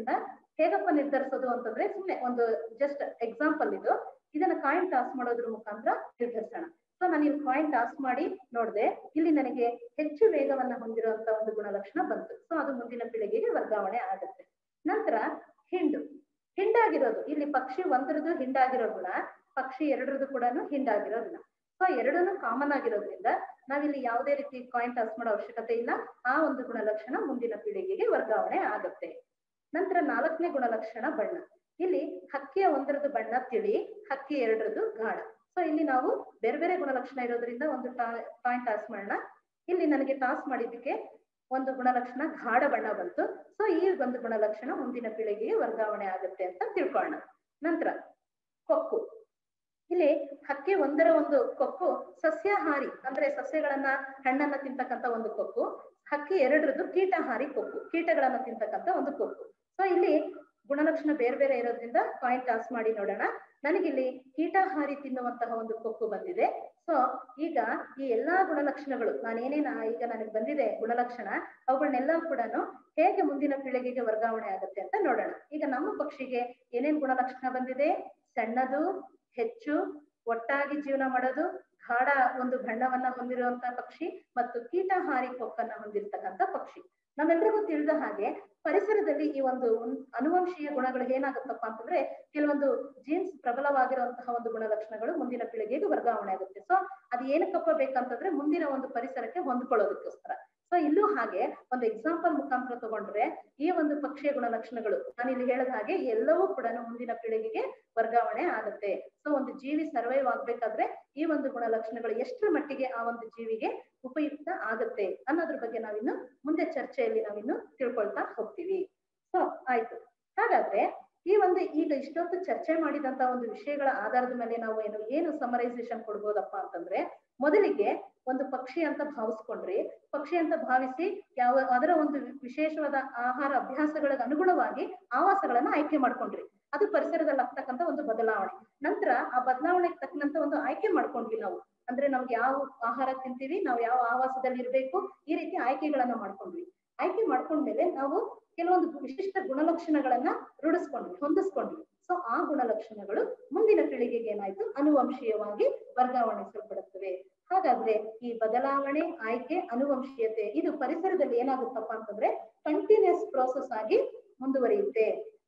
ಹೇಗಪ್ಪ ನಿರ್ಧರಿಸೋದು ಅಂತಂದ್ರೆ ಸುಮ್ಮನೆ ಒಂದು ಜಸ್ಟ್ ಎಕ್ಸಾಂಪಲ್ ಇದು ಇದನ್ನ ಕಾಯಿನ್ ಟಾಸ್ ಮಾಡೋದ್ರ ಮುಖಾಂತರ ನಿರ್ಧರಿಸೋಣ ಸೊ ನಾನು ಇಲ್ಲಿ ಕಾಯಿನ್ ಟಾಸ್ ಮಾಡಿ ನೋಡಿದೆ ಇಲ್ಲಿ ನನಗೆ ಹೆಚ್ಚು ವೇಗವನ್ನ ಹೊಂದಿರುವಂತ ಒಂದು ಗುಣಲಕ್ಷಣ ಬಂತು ಸೊ ಅದು ಮುಂದಿನ ಪೀಳಿಗೆಗೆ ವರ್ಗಾವಣೆ ಆಗುತ್ತೆ ನಂತರ ಹಿಂಡು ಹಿಂಡಾಗಿರೋದು ಇಲ್ಲಿ ಪಕ್ಷಿ ಒಂದರದು ಹಿಂಡಾಗಿರೋ ಗುಣ ಪಕ್ಷಿ ಎರಡರದು ಕೂಡ ಹಿಂಡಾಗಿರೋ ಗುಣ ಸೊ ಎರಡನ್ನೂ ಕಾಮನ್ ಆಗಿರೋದ್ರಿಂದ ನಾವಿಲ್ಲಿ ಯಾವುದೇ ರೀತಿ ಕಾಯಿನ್ ಟಾಸ್ ಮಾಡೋ ಅವಶ್ಯಕತೆ ಇಲ್ಲ ಆ ಒಂದು ಗುಣಲಕ್ಷಣ ಮುಂದಿನ ಪೀಳಿಗೆಗೆ ವರ್ಗಾವಣೆ ಆಗುತ್ತೆ ನಂತರ ನಾಲ್ಕನೇ ಗುಣಲಕ್ಷಣ ಬಣ್ಣ ಇಲ್ಲಿ ಹಕ್ಕಿಯ ಒಂದರದ್ದು ಬಣ್ಣ ತಿಳಿ ಹಕ್ಕಿ ಎರಡರದ್ದು ಗಾಢ ಸೊ ಇಲ್ಲಿ ನಾವು ಬೇರೆ ಬೇರೆ ಗುಣಲಕ್ಷಣ ಇರೋದ್ರಿಂದ ಒಂದು ಕಾಯಿನ್ ಟಾಸ್ ಮಾಡೋಣ ಇಲ್ಲಿ ನನಗೆ ಟಾಸ್ ಮಾಡಿದ್ದಕ್ಕೆ ಒಂದು ಗುಣಲಕ್ಷಣ ಗಾಢ ಬಣ್ಣ ಬಂತು ಸೊ ಈ ಒಂದು ಗುಣಲಕ್ಷಣ ಮುಂದಿನ ಪೀಳಿಗೆಗೆ ವರ್ಗಾವಣೆ ಆಗುತ್ತೆ ಅಂತ ತಿಳ್ಕೊಳ್ಳೋಣ ನಂತರ ಕೊಕ್ಕು ಇಲ್ಲಿ ಹಕ್ಕಿ ಒಂದರ ಒಂದು ಕೊಕ್ಕು ಸಸ್ಯಾಹಾರಿ ಅಂದ್ರೆ ಸಸ್ಯಗಳನ್ನ ಹಣ್ಣನ್ನ ತಿಂತಕ್ಕಂತ ಒಂದು ಕೊಕ್ಕು ಹಕ್ಕಿ ಎರಡರದ್ದು ಕೀಟಹಾರಿ ಕೊಕ್ಕು ಕೀಟಗಳನ್ನ ತಿಂತಕ್ಕಂತ ಒಂದು ಕೊಕ್ಕು ಸೊ ಇಲ್ಲಿ ಗುಣಲಕ್ಷಣ ಬೇರೆ ಬೇರೆ ಇರೋದ್ರಿಂದ ಪಾಯಿಂಟ್ ಟಾಸ್ ಮಾಡಿ ನೋಡೋಣ ನನಗಿಲ್ಲಿ ಕೀಟಹಾರಿ ತಿನ್ನುವಂತಹ ಒಂದು ಕೊಕ್ಕು ಬಂದಿದೆ ಸೊ ಈಗ ಈ ಎಲ್ಲಾ ಗುಣಲಕ್ಷಣಗಳು ನಾನೇನೇನ ಈಗ ನನಗೆ ಬಂದಿದೆ ಗುಣಲಕ್ಷಣ ಅವುಗಳನ್ನೆಲ್ಲ ಕೂಡ ಹೇಗೆ ಮುಂದಿನ ಪೀಳಿಗೆಗೆ ವರ್ಗಾವಣೆ ಆಗುತ್ತೆ ಅಂತ ನೋಡೋಣ ಈಗ ನಮ್ಮ ಪಕ್ಷಿಗೆ ಏನೇನ್ ಗುಣಲಕ್ಷಣ ಬಂದಿದೆ ಸಣ್ಣದು ಹೆಚ್ಚು ಒಟ್ಟಾಗಿ ಜೀವನ ಮಾಡೋದು ಗಾಢ ಒಂದು ಬಣ್ಣವನ್ನ ಹೊಂದಿರುವಂತ ಪಕ್ಷಿ ಮತ್ತು ಕೀಟಹಾರಿ ಕೊಕ್ಕನ್ನ ಹೊಂದಿರತಕ್ಕಂತ ಪಕ್ಷಿ ನಮ್ಮೆಲ್ಲರಿಗೂ ತಿಳಿದ ಹಾಗೆ ಪರಿಸರದಲ್ಲಿ ಈ ಒಂದು ಅನುವಂಶೀಯ ಗುಣಗಳು ಏನಾಗುತ್ತಪ್ಪ ಅಂತಂದ್ರೆ ಕೆಲವೊಂದು ಜೀನ್ಸ್ ಪ್ರಬಲವಾಗಿರುವಂತಹ ಒಂದು ಗುಣಲಕ್ಷಣಗಳು ಮುಂದಿನ ಪೀಳಿಗೆಗೆ ವರ್ಗಾವಣೆ ಆಗುತ್ತೆ ಸೊ ಅದು ಏನಕ್ಕಪ್ಪ ಬೇಕಂತಂದ್ರೆ ಮುಂದಿನ ಒಂದು ಪರಿಸರಕ್ಕೆ ಹೊಂದ್ಕೊಳ್ಳೋದಕ್ಕೋಸ್ಕರ ಸೊ ಇಲ್ಲೂ ಹಾಗೆ ಒಂದು ಎಕ್ಸಾಂಪಲ್ ಮುಖಾಂತರ ತಗೊಂಡ್ರೆ ಈ ಒಂದು ಪಕ್ಷಿಯ ಗುಣಲಕ್ಷಣಗಳು ನಾನು ಇಲ್ಲಿ ಹೇಳಿದ ಹಾಗೆ ಎಲ್ಲವೂ ಕೂಡ ಮುಂದಿನ ಪೀಳಿಗೆಗೆ ವರ್ಗಾವಣೆ ಆಗುತ್ತೆ ಸೊ ಒಂದು ಜೀವಿ ಸರ್ವೈವ್ ಆಗ್ಬೇಕಾದ್ರೆ ಈ ಒಂದು ಗುಣಲಕ್ಷಣಗಳು ಎಷ್ಟರ ಮಟ್ಟಿಗೆ ಆ ಒಂದು ಜೀವಿಗೆ ಉಪಯುಕ್ತ ಆಗುತ್ತೆ ಅನ್ನೋದ್ರ ಬಗ್ಗೆ ನಾವಿನ್ನು ಮುಂದೆ ಚರ್ಚೆಯಲ್ಲಿ ನಾವಿನ್ನು ತಿಳ್ಕೊಳ್ತಾ ಹೋಗ್ತೀವಿ ಸೊ ಆಯ್ತು ಹಾಗಾದ್ರೆ ಈ ಒಂದು ಈಗ ಇಷ್ಟೊತ್ತು ಚರ್ಚೆ ಮಾಡಿದಂತ ಒಂದು ವಿಷಯಗಳ ಆಧಾರದ ಮೇಲೆ ನಾವು ಏನು ಏನು ಸಮರೈಸೇಷನ್ ಕೊಡ್ಬೋದಪ್ಪ ಅಂತಂದ್ರೆ ಮೊದಲಿಗೆ ಒಂದು ಪಕ್ಷಿ ಅಂತ ಭಾವಿಸ್ಕೊಂಡ್ರಿ ಪಕ್ಷಿ ಅಂತ ಭಾವಿಸಿ ಯಾವ ಅದರ ಒಂದು ವಿಶೇಷವಾದ ಆಹಾರ ಅಭ್ಯಾಸಗಳಿಗೆ ಅನುಗುಣವಾಗಿ ಆವಾಸಗಳನ್ನ ಆಯ್ಕೆ ಮಾಡ್ಕೊಂಡ್ರಿ ಅದು ಪರಿಸರದಲ್ಲಿ ಆಗ್ತಕ್ಕಂತ ಒಂದು ಬದಲಾವಣೆ ನಂತರ ಆ ಬದಲಾವಣೆಗೆ ತಕ್ಕಂತ ಒಂದು ಆಯ್ಕೆ ಮಾಡ್ಕೊಂಡ್ವಿ ನಾವು ಅಂದ್ರೆ ನಮ್ಗೆ ಯಾವ ಆಹಾರ ತಿಂತೀವಿ ನಾವು ಯಾವ ಆವಾಸದಲ್ಲಿ ಇರ್ಬೇಕು ಈ ರೀತಿ ಆಯ್ಕೆಗಳನ್ನ ಮಾಡ್ಕೊಂಡ್ವಿ ಆಯ್ಕೆ ಮಾಡ್ಕೊಂಡ್ಮೇಲೆ ನಾವು ಕೆಲವೊಂದು ವಿಶಿಷ್ಟ ಗುಣಲಕ್ಷಣಗಳನ್ನ ರೂಢಿಸ್ಕೊಂಡ್ವಿ ಹೊಂದಿಸ್ಕೊಂಡ್ವಿ ಸೊ ಆ ಗುಣಲಕ್ಷಣಗಳು ಮುಂದಿನ ಪೀಳಿಗೆಗೆ ಏನಾಯ್ತು ಅನುವಂಶೀಯವಾಗಿ ವರ್ಗಾವಣೆಸಲ್ಪಡುತ್ತವೆ ಹಾಗಾದ್ರೆ ಈ ಬದಲಾವಣೆ ಆಯ್ಕೆ ಅನುವಂಶೀಯತೆ ಇದು ಪರಿಸರದಲ್ಲಿ ಏನಾಗುತ್ತಪ್ಪ ಅಂತಂದ್ರೆ ಕಂಟಿನ್ಯೂಸ್ ಪ್ರೋಸೆಸ್ ಆಗಿ ಮುಂದುವರಿಯುತ್ತೆ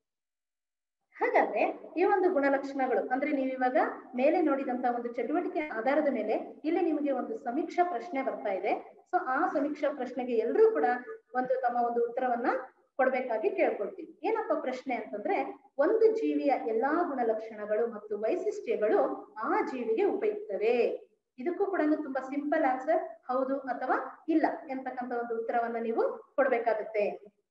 ಹಾಗಾದ್ರೆ ಈ ಒಂದು ಗುಣಲಕ್ಷಣಗಳು ಅಂದ್ರೆ ನೀವು ಇವಾಗ ಮೇಲೆ ನೋಡಿದಂತ ಒಂದು ಚಟುವಟಿಕೆ ಆಧಾರದ ಮೇಲೆ ಇಲ್ಲಿ ನಿಮಗೆ ಒಂದು ಸಮೀಕ್ಷಾ ಪ್ರಶ್ನೆ ಬರ್ತಾ ಇದೆ ಸೊ ಆ ಸಮೀಕ್ಷಾ ಪ್ರಶ್ನೆಗೆ ಎಲ್ಲರೂ ಕೂಡ ಒಂದು ತಮ್ಮ ಒಂದು ಉತ್ತರವನ್ನ ಕೊಡ್ಬೇಕಾಗಿ ಕೇಳ್ಕೊಳ್ತೀವಿ ಏನಪ್ಪ ಪ್ರಶ್ನೆ ಅಂತಂದ್ರೆ ಒಂದು ಜೀವಿಯ ಎಲ್ಲಾ ಗುಣಲಕ್ಷಣಗಳು ಮತ್ತು ವೈಶಿಷ್ಟ್ಯಗಳು ಆ ಜೀವಿಗೆ ಉಪಯುಕ್ತವೇ ಇದಕ್ಕೂ ಕೂಡ ತುಂಬಾ ಸಿಂಪಲ್ ಆನ್ಸರ್ ಹೌದು ಅಥವಾ ಇಲ್ಲ ಎಂತಕ್ಕಂತ ಒಂದು ಉತ್ತರವನ್ನ ನೀವು ಕೊಡ್ಬೇಕಾಗುತ್ತೆ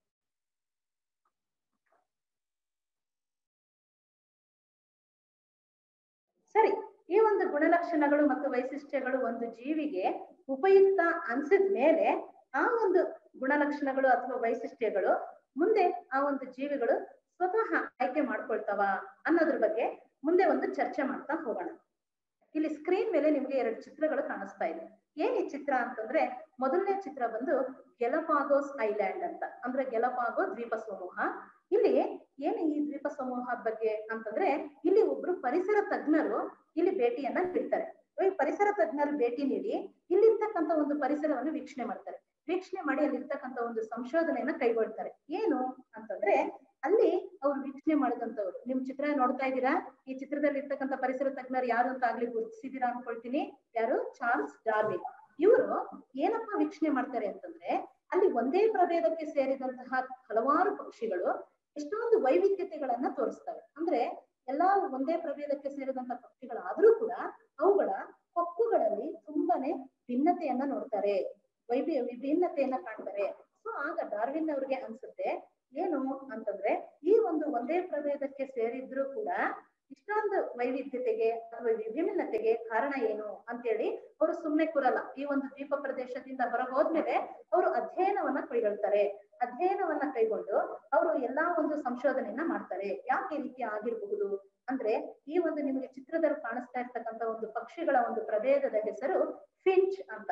ಸರಿ ಈ ಒಂದು ಗುಣಲಕ್ಷಣಗಳು ಮತ್ತು ವೈಶಿಷ್ಟ್ಯಗಳು ಒಂದು ಜೀವಿಗೆ ಉಪಯುಕ್ತ ಅನ್ಸಿದ ಮೇಲೆ ಆ ಒಂದು ಗುಣಲಕ್ಷಣಗಳು ಅಥವಾ ವೈಶಿಷ್ಟ್ಯಗಳು ಮುಂದೆ ಆ ಒಂದು ಜೀವಿಗಳು ಸ್ವತಃ ಆಯ್ಕೆ ಮಾಡ್ಕೊಳ್ತಾವ ಅನ್ನೋದ್ರ ಬಗ್ಗೆ ಮುಂದೆ ಒಂದು ಚರ್ಚೆ ಮಾಡ್ತಾ ಹೋಗೋಣ ಇಲ್ಲಿ ಸ್ಕ್ರೀನ್ ಮೇಲೆ ನಿಮ್ಗೆ ಎರಡು ಚಿತ್ರಗಳು ಕಾಣಿಸ್ತಾ ಇದೆ ಏನ್ ಈ ಚಿತ್ರ ಅಂತಂದ್ರೆ ಮೊದಲನೇ ಚಿತ್ರ ಬಂದು ಗೆಲಪಾಗೋಸ್ ಐಲ್ಯಾಂಡ್ ಅಂತ ಅಂದ್ರೆ ಗೆಲಪಾಗೋ ದ್ವೀಪ ಸಮೂಹ ಇಲ್ಲಿ ಏನು ಈ ದ್ವೀಪ ಸಮೂಹದ ಬಗ್ಗೆ ಅಂತಂದ್ರೆ ಇಲ್ಲಿ ಒಬ್ರು ಪರಿಸರ ತಜ್ಞರು ಇಲ್ಲಿ ಭೇಟಿಯನ್ನ ನೀಡ್ತಾರೆ ಈ ಪರಿಸರ ತಜ್ಞರು ಭೇಟಿ ನೀಡಿ ಇಲ್ಲಿರ್ತಕ್ಕಂಥ ಒಂದು ಪರಿಸರವನ್ನು ವೀಕ್ಷಣೆ ಮಾಡ್ತಾರೆ ವೀಕ್ಷಣೆ ಮಾಡಿ ಅಲ್ಲಿರ್ತಕ್ಕಂಥ ಒಂದು ಸಂಶೋಧನೆಯನ್ನ ಕೈಗೊಳ್ತಾರೆ ಏನು ಅಂತಂದ್ರೆ ಅಲ್ಲಿ ಅವ್ರು ವೀಕ್ಷಣೆ ಮಾಡಿದಂತವ್ರು ನಿಮ್ ಚಿತ್ರ ನೋಡ್ತಾ ಇದ್ದೀರಾ ಈ ಚಿತ್ರದಲ್ಲಿ ಇರ್ತಕ್ಕಂಥ ಪರಿಸರ ತಜ್ಞರು ಯಾರು ಅಂತ ಆಗ್ಲಿ ಗುರುತಿಸಿದೀರಾ ಅನ್ಕೊಳ್ತೀನಿ ಯಾರು ಚಾರ್ಲ್ಸ್ ಡಾರ್ವಿನ್ ಇವರು ಏನಪ್ಪ ವೀಕ್ಷಣೆ ಮಾಡ್ತಾರೆ ಅಂತಂದ್ರೆ ಅಲ್ಲಿ ಒಂದೇ ಪ್ರಭೇದಕ್ಕೆ ಸೇರಿದಂತಹ ಹಲವಾರು ಪಕ್ಷಿಗಳು ಎಷ್ಟೊಂದು ವೈವಿಧ್ಯತೆಗಳನ್ನ ತೋರಿಸ್ತವೆ ಅಂದ್ರೆ ಎಲ್ಲಾ ಒಂದೇ ಪ್ರಭೇದಕ್ಕೆ ಸೇರಿದಂತ ಪಕ್ಷಿಗಳಾದ್ರೂ ಕೂಡ ಅವುಗಳ ಕೊಕ್ಕುಗಳಲ್ಲಿ ತುಂಬಾನೇ ಭಿನ್ನತೆಯನ್ನ ನೋಡ್ತಾರೆ ವೈಭಿ ವಿಭಿನ್ನತೆಯನ್ನ ಕಾಣ್ತಾರೆ ಸೊ ಆಗ ಡಾರ್ವಿನ್ ಅವ್ರಿಗೆ ಅನ್ಸುತ್ತೆ ಏನು ಅಂತಂದ್ರೆ ಈ ಒಂದು ಒಂದೇ ಪ್ರಭೇದಕ್ಕೆ ಸೇರಿದ್ರು ಕೂಡ ಇಷ್ಟೊಂದು ವೈವಿಧ್ಯತೆಗೆ ಅಥವಾ ವಿಭಿನ್ನತೆಗೆ ಕಾರಣ ಏನು ಅಂತೇಳಿ ಅವರು ಸುಮ್ನೆ ಕೂರಲ್ಲ ಈ ಒಂದು ದ್ವೀಪ ಪ್ರದೇಶದಿಂದ ಹೊರ ಹೋದ್ಮೇಲೆ ಅವರು ಅಧ್ಯಯನವನ್ನ ಕೈಗೊಳ್ತಾರೆ ಅಧ್ಯಯನವನ್ನ ಕೈಗೊಂಡು ಅವರು ಎಲ್ಲಾ ಒಂದು ಸಂಶೋಧನೆಯನ್ನ ಮಾಡ್ತಾರೆ ಯಾಕೆ ಈ ರೀತಿ ಆಗಿರಬಹುದು ಅಂದ್ರೆ ಈ ಒಂದು ನಿಮಗೆ ಚಿತ್ರದಲ್ಲಿ ಕಾಣಿಸ್ತಾ ಇರ್ತಕ್ಕಂಥ ಒಂದು ಪಕ್ಷಿಗಳ ಒಂದು ಪ್ರಭೇದದ ಹೆಸರು ಫಿಂಚ್ ಅಂತ ಸೊ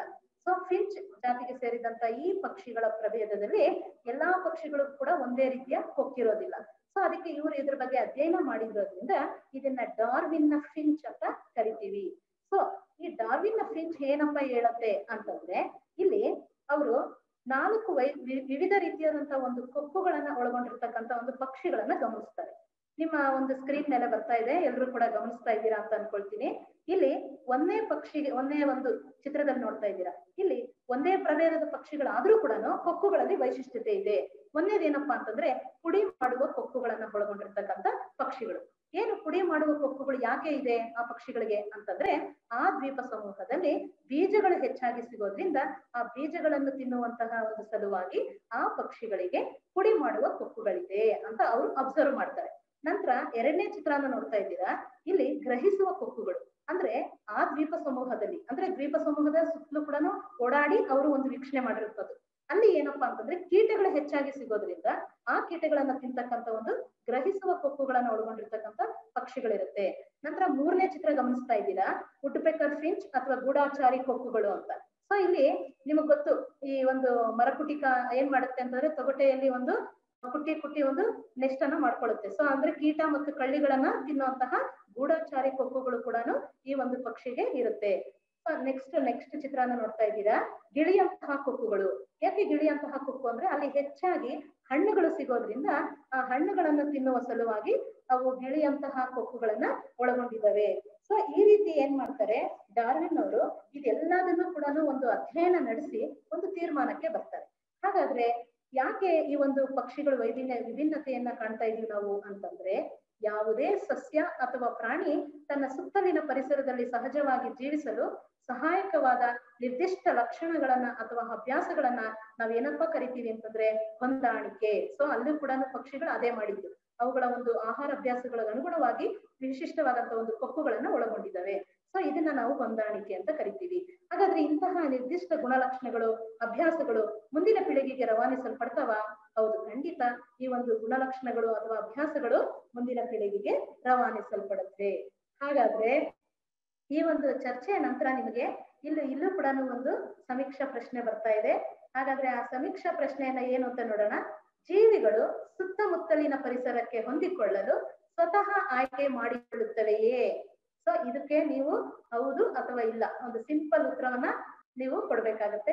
ಸೊ ಫಿಂಚ್ ಜಾತಿಗೆ ಸೇರಿದಂತ ಈ ಪಕ್ಷಿಗಳ ಪ್ರಭೇದದಲ್ಲಿ ಎಲ್ಲಾ ಪಕ್ಷಿಗಳು ಕೂಡ ಒಂದೇ ರೀತಿಯ ಕೊಕ್ಕಿರೋದಿಲ್ಲ ಸೊ ಅದಕ್ಕೆ ಇವರು ಇದ್ರ ಬಗ್ಗೆ ಅಧ್ಯಯನ ಮಾಡಿರೋದ್ರಿಂದ ಇದನ್ನ ಡಾರ್ವಿನ್ ನ ಫಿಂಚ್ ಅಂತ ಕರಿತೀವಿ ಸೊ ಈ ಡಾರ್ವಿನ್ ನ ಫಿಂಚ್ ಏನಪ್ಪ ಹೇಳತ್ತೆ ಅಂತಂದ್ರೆ ಇಲ್ಲಿ ಅವರು ನಾಲ್ಕು ವೈ ವಿ- ವಿವಿಧ ರೀತಿಯಾದಂತಹ ಒಂದು ಕೊಕ್ಕುಗಳನ್ನ ಒಳಗೊಂಡಿರ್ತಕ್ಕಂತ ಒಂದು ಪಕ್ಷಿಗಳನ್ನ ಗಮನಿಸ್ತಾರೆ ನಿಮ್ಮ ಒಂದು ಸ್ಕ್ರೀನ್ ಮೇಲೆ ಬರ್ತಾ ಇದೆ ಎಲ್ಲರೂ ಕೂಡ ಗಮನಿಸ್ತಾ ಇದ್ದೀರಾ ಅಂತ ಅನ್ಕೊಳ್ತೀನಿ ಇಲ್ಲಿ ಒಂದೇ ಪಕ್ಷಿಗೆ ಒಂದೇ ಒಂದು ಚಿತ್ರದಲ್ಲಿ ನೋಡ್ತಾ ಇದ್ದೀರಾ ಇಲ್ಲಿ ಒಂದೇ ಪ್ರಭೇದದ ಪಕ್ಷಿಗಳಾದ್ರೂ ಕೂಡ ಕೊಕ್ಕುಗಳಲ್ಲಿ ವೈಶಿಷ್ಟ್ಯತೆ ಇದೆ ಒಂದೇದೇನಪ್ಪಾ ಅಂತಂದ್ರೆ ಪುಡಿ ಮಾಡುವ ಕೊಕ್ಕುಗಳನ್ನ ಒಳಗೊಂಡಿರ್ತಕ್ಕಂಥ ಪಕ್ಷಿಗಳು ಏನು ಪುಡಿ ಮಾಡುವ ಕೊಕ್ಕುಗಳು ಯಾಕೆ ಇದೆ ಆ ಪಕ್ಷಿಗಳಿಗೆ ಅಂತಂದ್ರೆ ಆ ದ್ವೀಪ ಸಮೂಹದಲ್ಲಿ ಬೀಜಗಳು ಹೆಚ್ಚಾಗಿ ಸಿಗೋದ್ರಿಂದ ಆ ಬೀಜಗಳನ್ನು ತಿನ್ನುವಂತಹ ಒಂದು ಸಲುವಾಗಿ ಆ ಪಕ್ಷಿಗಳಿಗೆ ಪುಡಿ ಮಾಡುವ ಕೊಕ್ಕುಗಳಿದೆ ಅಂತ ಅವರು ಅಬ್ಸರ್ವ್ ಮಾಡ್ತಾರೆ ನಂತರ ಎರಡನೇ ಚಿತ್ರಾನ ನೋಡ್ತಾ ಇದ್ದೀರಾ ಇಲ್ಲಿ ಗ್ರಹಿಸುವ ಕೊಕ್ಕುಗಳು ಅಂದ್ರೆ ಆ ದ್ವೀಪ ಸಮೂಹದಲ್ಲಿ ಅಂದ್ರೆ ದ್ವೀಪ ಸಮೂಹದ ಸುತ್ತಲೂ ಕೂಡ ಓಡಾಡಿ ಅವರು ಒಂದು ವೀಕ್ಷಣೆ ಮಾಡಿರುತ್ತದೆ ಅಲ್ಲಿ ಏನಪ್ಪಾ ಅಂತಂದ್ರೆ ಕೀಟಗಳು ಹೆಚ್ಚಾಗಿ ಸಿಗೋದ್ರಿಂದ ಆ ಕೀಟಗಳನ್ನ ತಿಂತಕ್ಕಂತ ಒಂದು ಗ್ರಹಿಸುವ ಕೊಕ್ಕುಗಳನ್ನ ಒಳಗೊಂಡಿರ್ತಕ್ಕಂಥ ಪಕ್ಷಿಗಳಿರುತ್ತೆ ನಂತರ ಮೂರನೇ ಚಿತ್ರ ಗಮನಿಸ್ತಾ ಇದ್ದೀರಾ ಉಡ್ಪೆಕರ್ ಫಿಂಚ್ ಅಥವಾ ಗೂಢಾಚಾರಿ ಕೊಕ್ಕುಗಳು ಅಂತ ಸೊ ಇಲ್ಲಿ ನಿಮಗ್ ಗೊತ್ತು ಈ ಒಂದು ಮರಕುಟಿಕ ಏನ್ ಮಾಡುತ್ತೆ ಅಂತಂದ್ರೆ ತೊಗಟೆಯಲ್ಲಿ ಒಂದು ಕುಟ್ಟಿ ಕುಟ್ಟಿ ಒಂದು ನೆಸ್ಟ್ ಅನ್ನ ಮಾಡ್ಕೊಳ್ಳುತ್ತೆ ಸೊ ಅಂದ್ರೆ ಕೀಟ ಮತ್ತು ಕಳ್ಳಿಗಳನ್ನ ತಿನ್ನುವಂತಹ ಗೂಢಾಚಾರಿ ಕೊಕ್ಕುಗಳು ಕೂಡ ಈ ಒಂದು ಪಕ್ಷಿಗೆ ಇರುತ್ತೆ ನೆಕ್ಸ್ಟ್ ನೆಕ್ಸ್ಟ್ ಚಿತ್ರನ ನೋಡ್ತಾ ಇದ್ದೀರಾ ಗಿಳಿಯಂತಹ ಕೊಕ್ಕುಗಳು ಯಾಕೆ ಗಿಳಿಯಂತಹ ಕೊಕ್ಕು ಅಂದ್ರೆ ಅಲ್ಲಿ ಹೆಚ್ಚಾಗಿ ಹಣ್ಣುಗಳು ಸಿಗೋದ್ರಿಂದ ಆ ಹಣ್ಣುಗಳನ್ನು ತಿನ್ನುವ ಸಲುವಾಗಿ ಅವು ಗಿಳಿಯಂತಹ ಕೊಕ್ಕುಗಳನ್ನ ಒಳಗೊಂಡಿದ್ದಾವೆ ಸೊ ಈ ರೀತಿ ಏನ್ ಮಾಡ್ತಾರೆ ಡಾರ್ವಿನ್ ಅವರು ಇದೆಲ್ಲದನ್ನು ಕೂಡ ಒಂದು ಅಧ್ಯಯನ ನಡೆಸಿ ಒಂದು ತೀರ್ಮಾನಕ್ಕೆ ಬರ್ತಾರೆ ಹಾಗಾದ್ರೆ ಯಾಕೆ ಈ ಒಂದು ಪಕ್ಷಿಗಳು ವೈಭಿನ್ಯ ವಿಭಿನ್ನತೆಯನ್ನ ಕಾಣ್ತಾ ಇದೀವಿ ನಾವು ಅಂತಂದ್ರೆ ಯಾವುದೇ ಸಸ್ಯ ಅಥವಾ ಪ್ರಾಣಿ ತನ್ನ ಸುತ್ತಲಿನ ಪರಿಸರದಲ್ಲಿ ಸಹಜವಾಗಿ ಜೀವಿಸಲು ಸಹಾಯಕವಾದ ನಿರ್ದಿಷ್ಟ ಲಕ್ಷಣಗಳನ್ನ ಅಥವಾ ಅಭ್ಯಾಸಗಳನ್ನ ನಾವ್ ಏನಪ್ಪಾ ಕರಿತೀವಿ ಅಂತಂದ್ರೆ ಹೊಂದಾಣಿಕೆ ಸೊ ಅಲ್ಲೂ ಕೂಡ ಪಕ್ಷಿಗಳು ಅದೇ ಮಾಡಿದ್ದು ಅವುಗಳ ಒಂದು ಆಹಾರ ಅಭ್ಯಾಸಗಳಿಗೆ ಅನುಗುಣವಾಗಿ ವಿಶಿಷ್ಟವಾದಂತಹ ಒಂದು ಕೊಕ್ಕುಗಳನ್ನ ಒಳಗೊಂಡಿದ್ದಾವೆ ಸೊ ಇದನ್ನ ನಾವು ಹೊಂದಾಣಿಕೆ ಅಂತ ಕರಿತೀವಿ ಹಾಗಾದ್ರೆ ಇಂತಹ ನಿರ್ದಿಷ್ಟ ಗುಣಲಕ್ಷಣಗಳು ಅಭ್ಯಾಸಗಳು ಮುಂದಿನ ಪೀಳಿಗೆಗೆ ರವಾನಿಸಲ್ಪಡ್ತಾವ ಹೌದು ಖಂಡಿತ ಈ ಒಂದು ಗುಣಲಕ್ಷಣಗಳು ಅಥವಾ ಅಭ್ಯಾಸಗಳು ಮುಂದಿನ ಪೀಳಿಗೆಗೆ ರವಾನಿಸಲ್ಪಡುತ್ತೆ ಹಾಗಾದ್ರೆ ಈ ಒಂದು ಚರ್ಚೆಯ ನಂತರ ನಿಮಗೆ ಇಲ್ಲಿ ಇಲ್ಲೂ ಕೂಡ ಒಂದು ಸಮೀಕ್ಷಾ ಪ್ರಶ್ನೆ ಬರ್ತಾ ಇದೆ ಹಾಗಾದ್ರೆ ಆ ಸಮೀಕ್ಷಾ ಪ್ರಶ್ನೆಯನ್ನ ಏನು ಅಂತ ನೋಡೋಣ ಜೀವಿಗಳು ಸುತ್ತಮುತ್ತಲಿನ ಪರಿಸರಕ್ಕೆ ಹೊಂದಿಕೊಳ್ಳಲು ಸ್ವತಃ ಆಯ್ಕೆ ಮಾಡಿಕೊಳ್ಳುತ್ತವೆಯೇ ಸೊ ಇದಕ್ಕೆ ನೀವು ಹೌದು ಅಥವಾ ಇಲ್ಲ ಒಂದು ಸಿಂಪಲ್ ಉತ್ತರವನ್ನ ನೀವು ಕೊಡ್ಬೇಕಾಗತ್ತೆ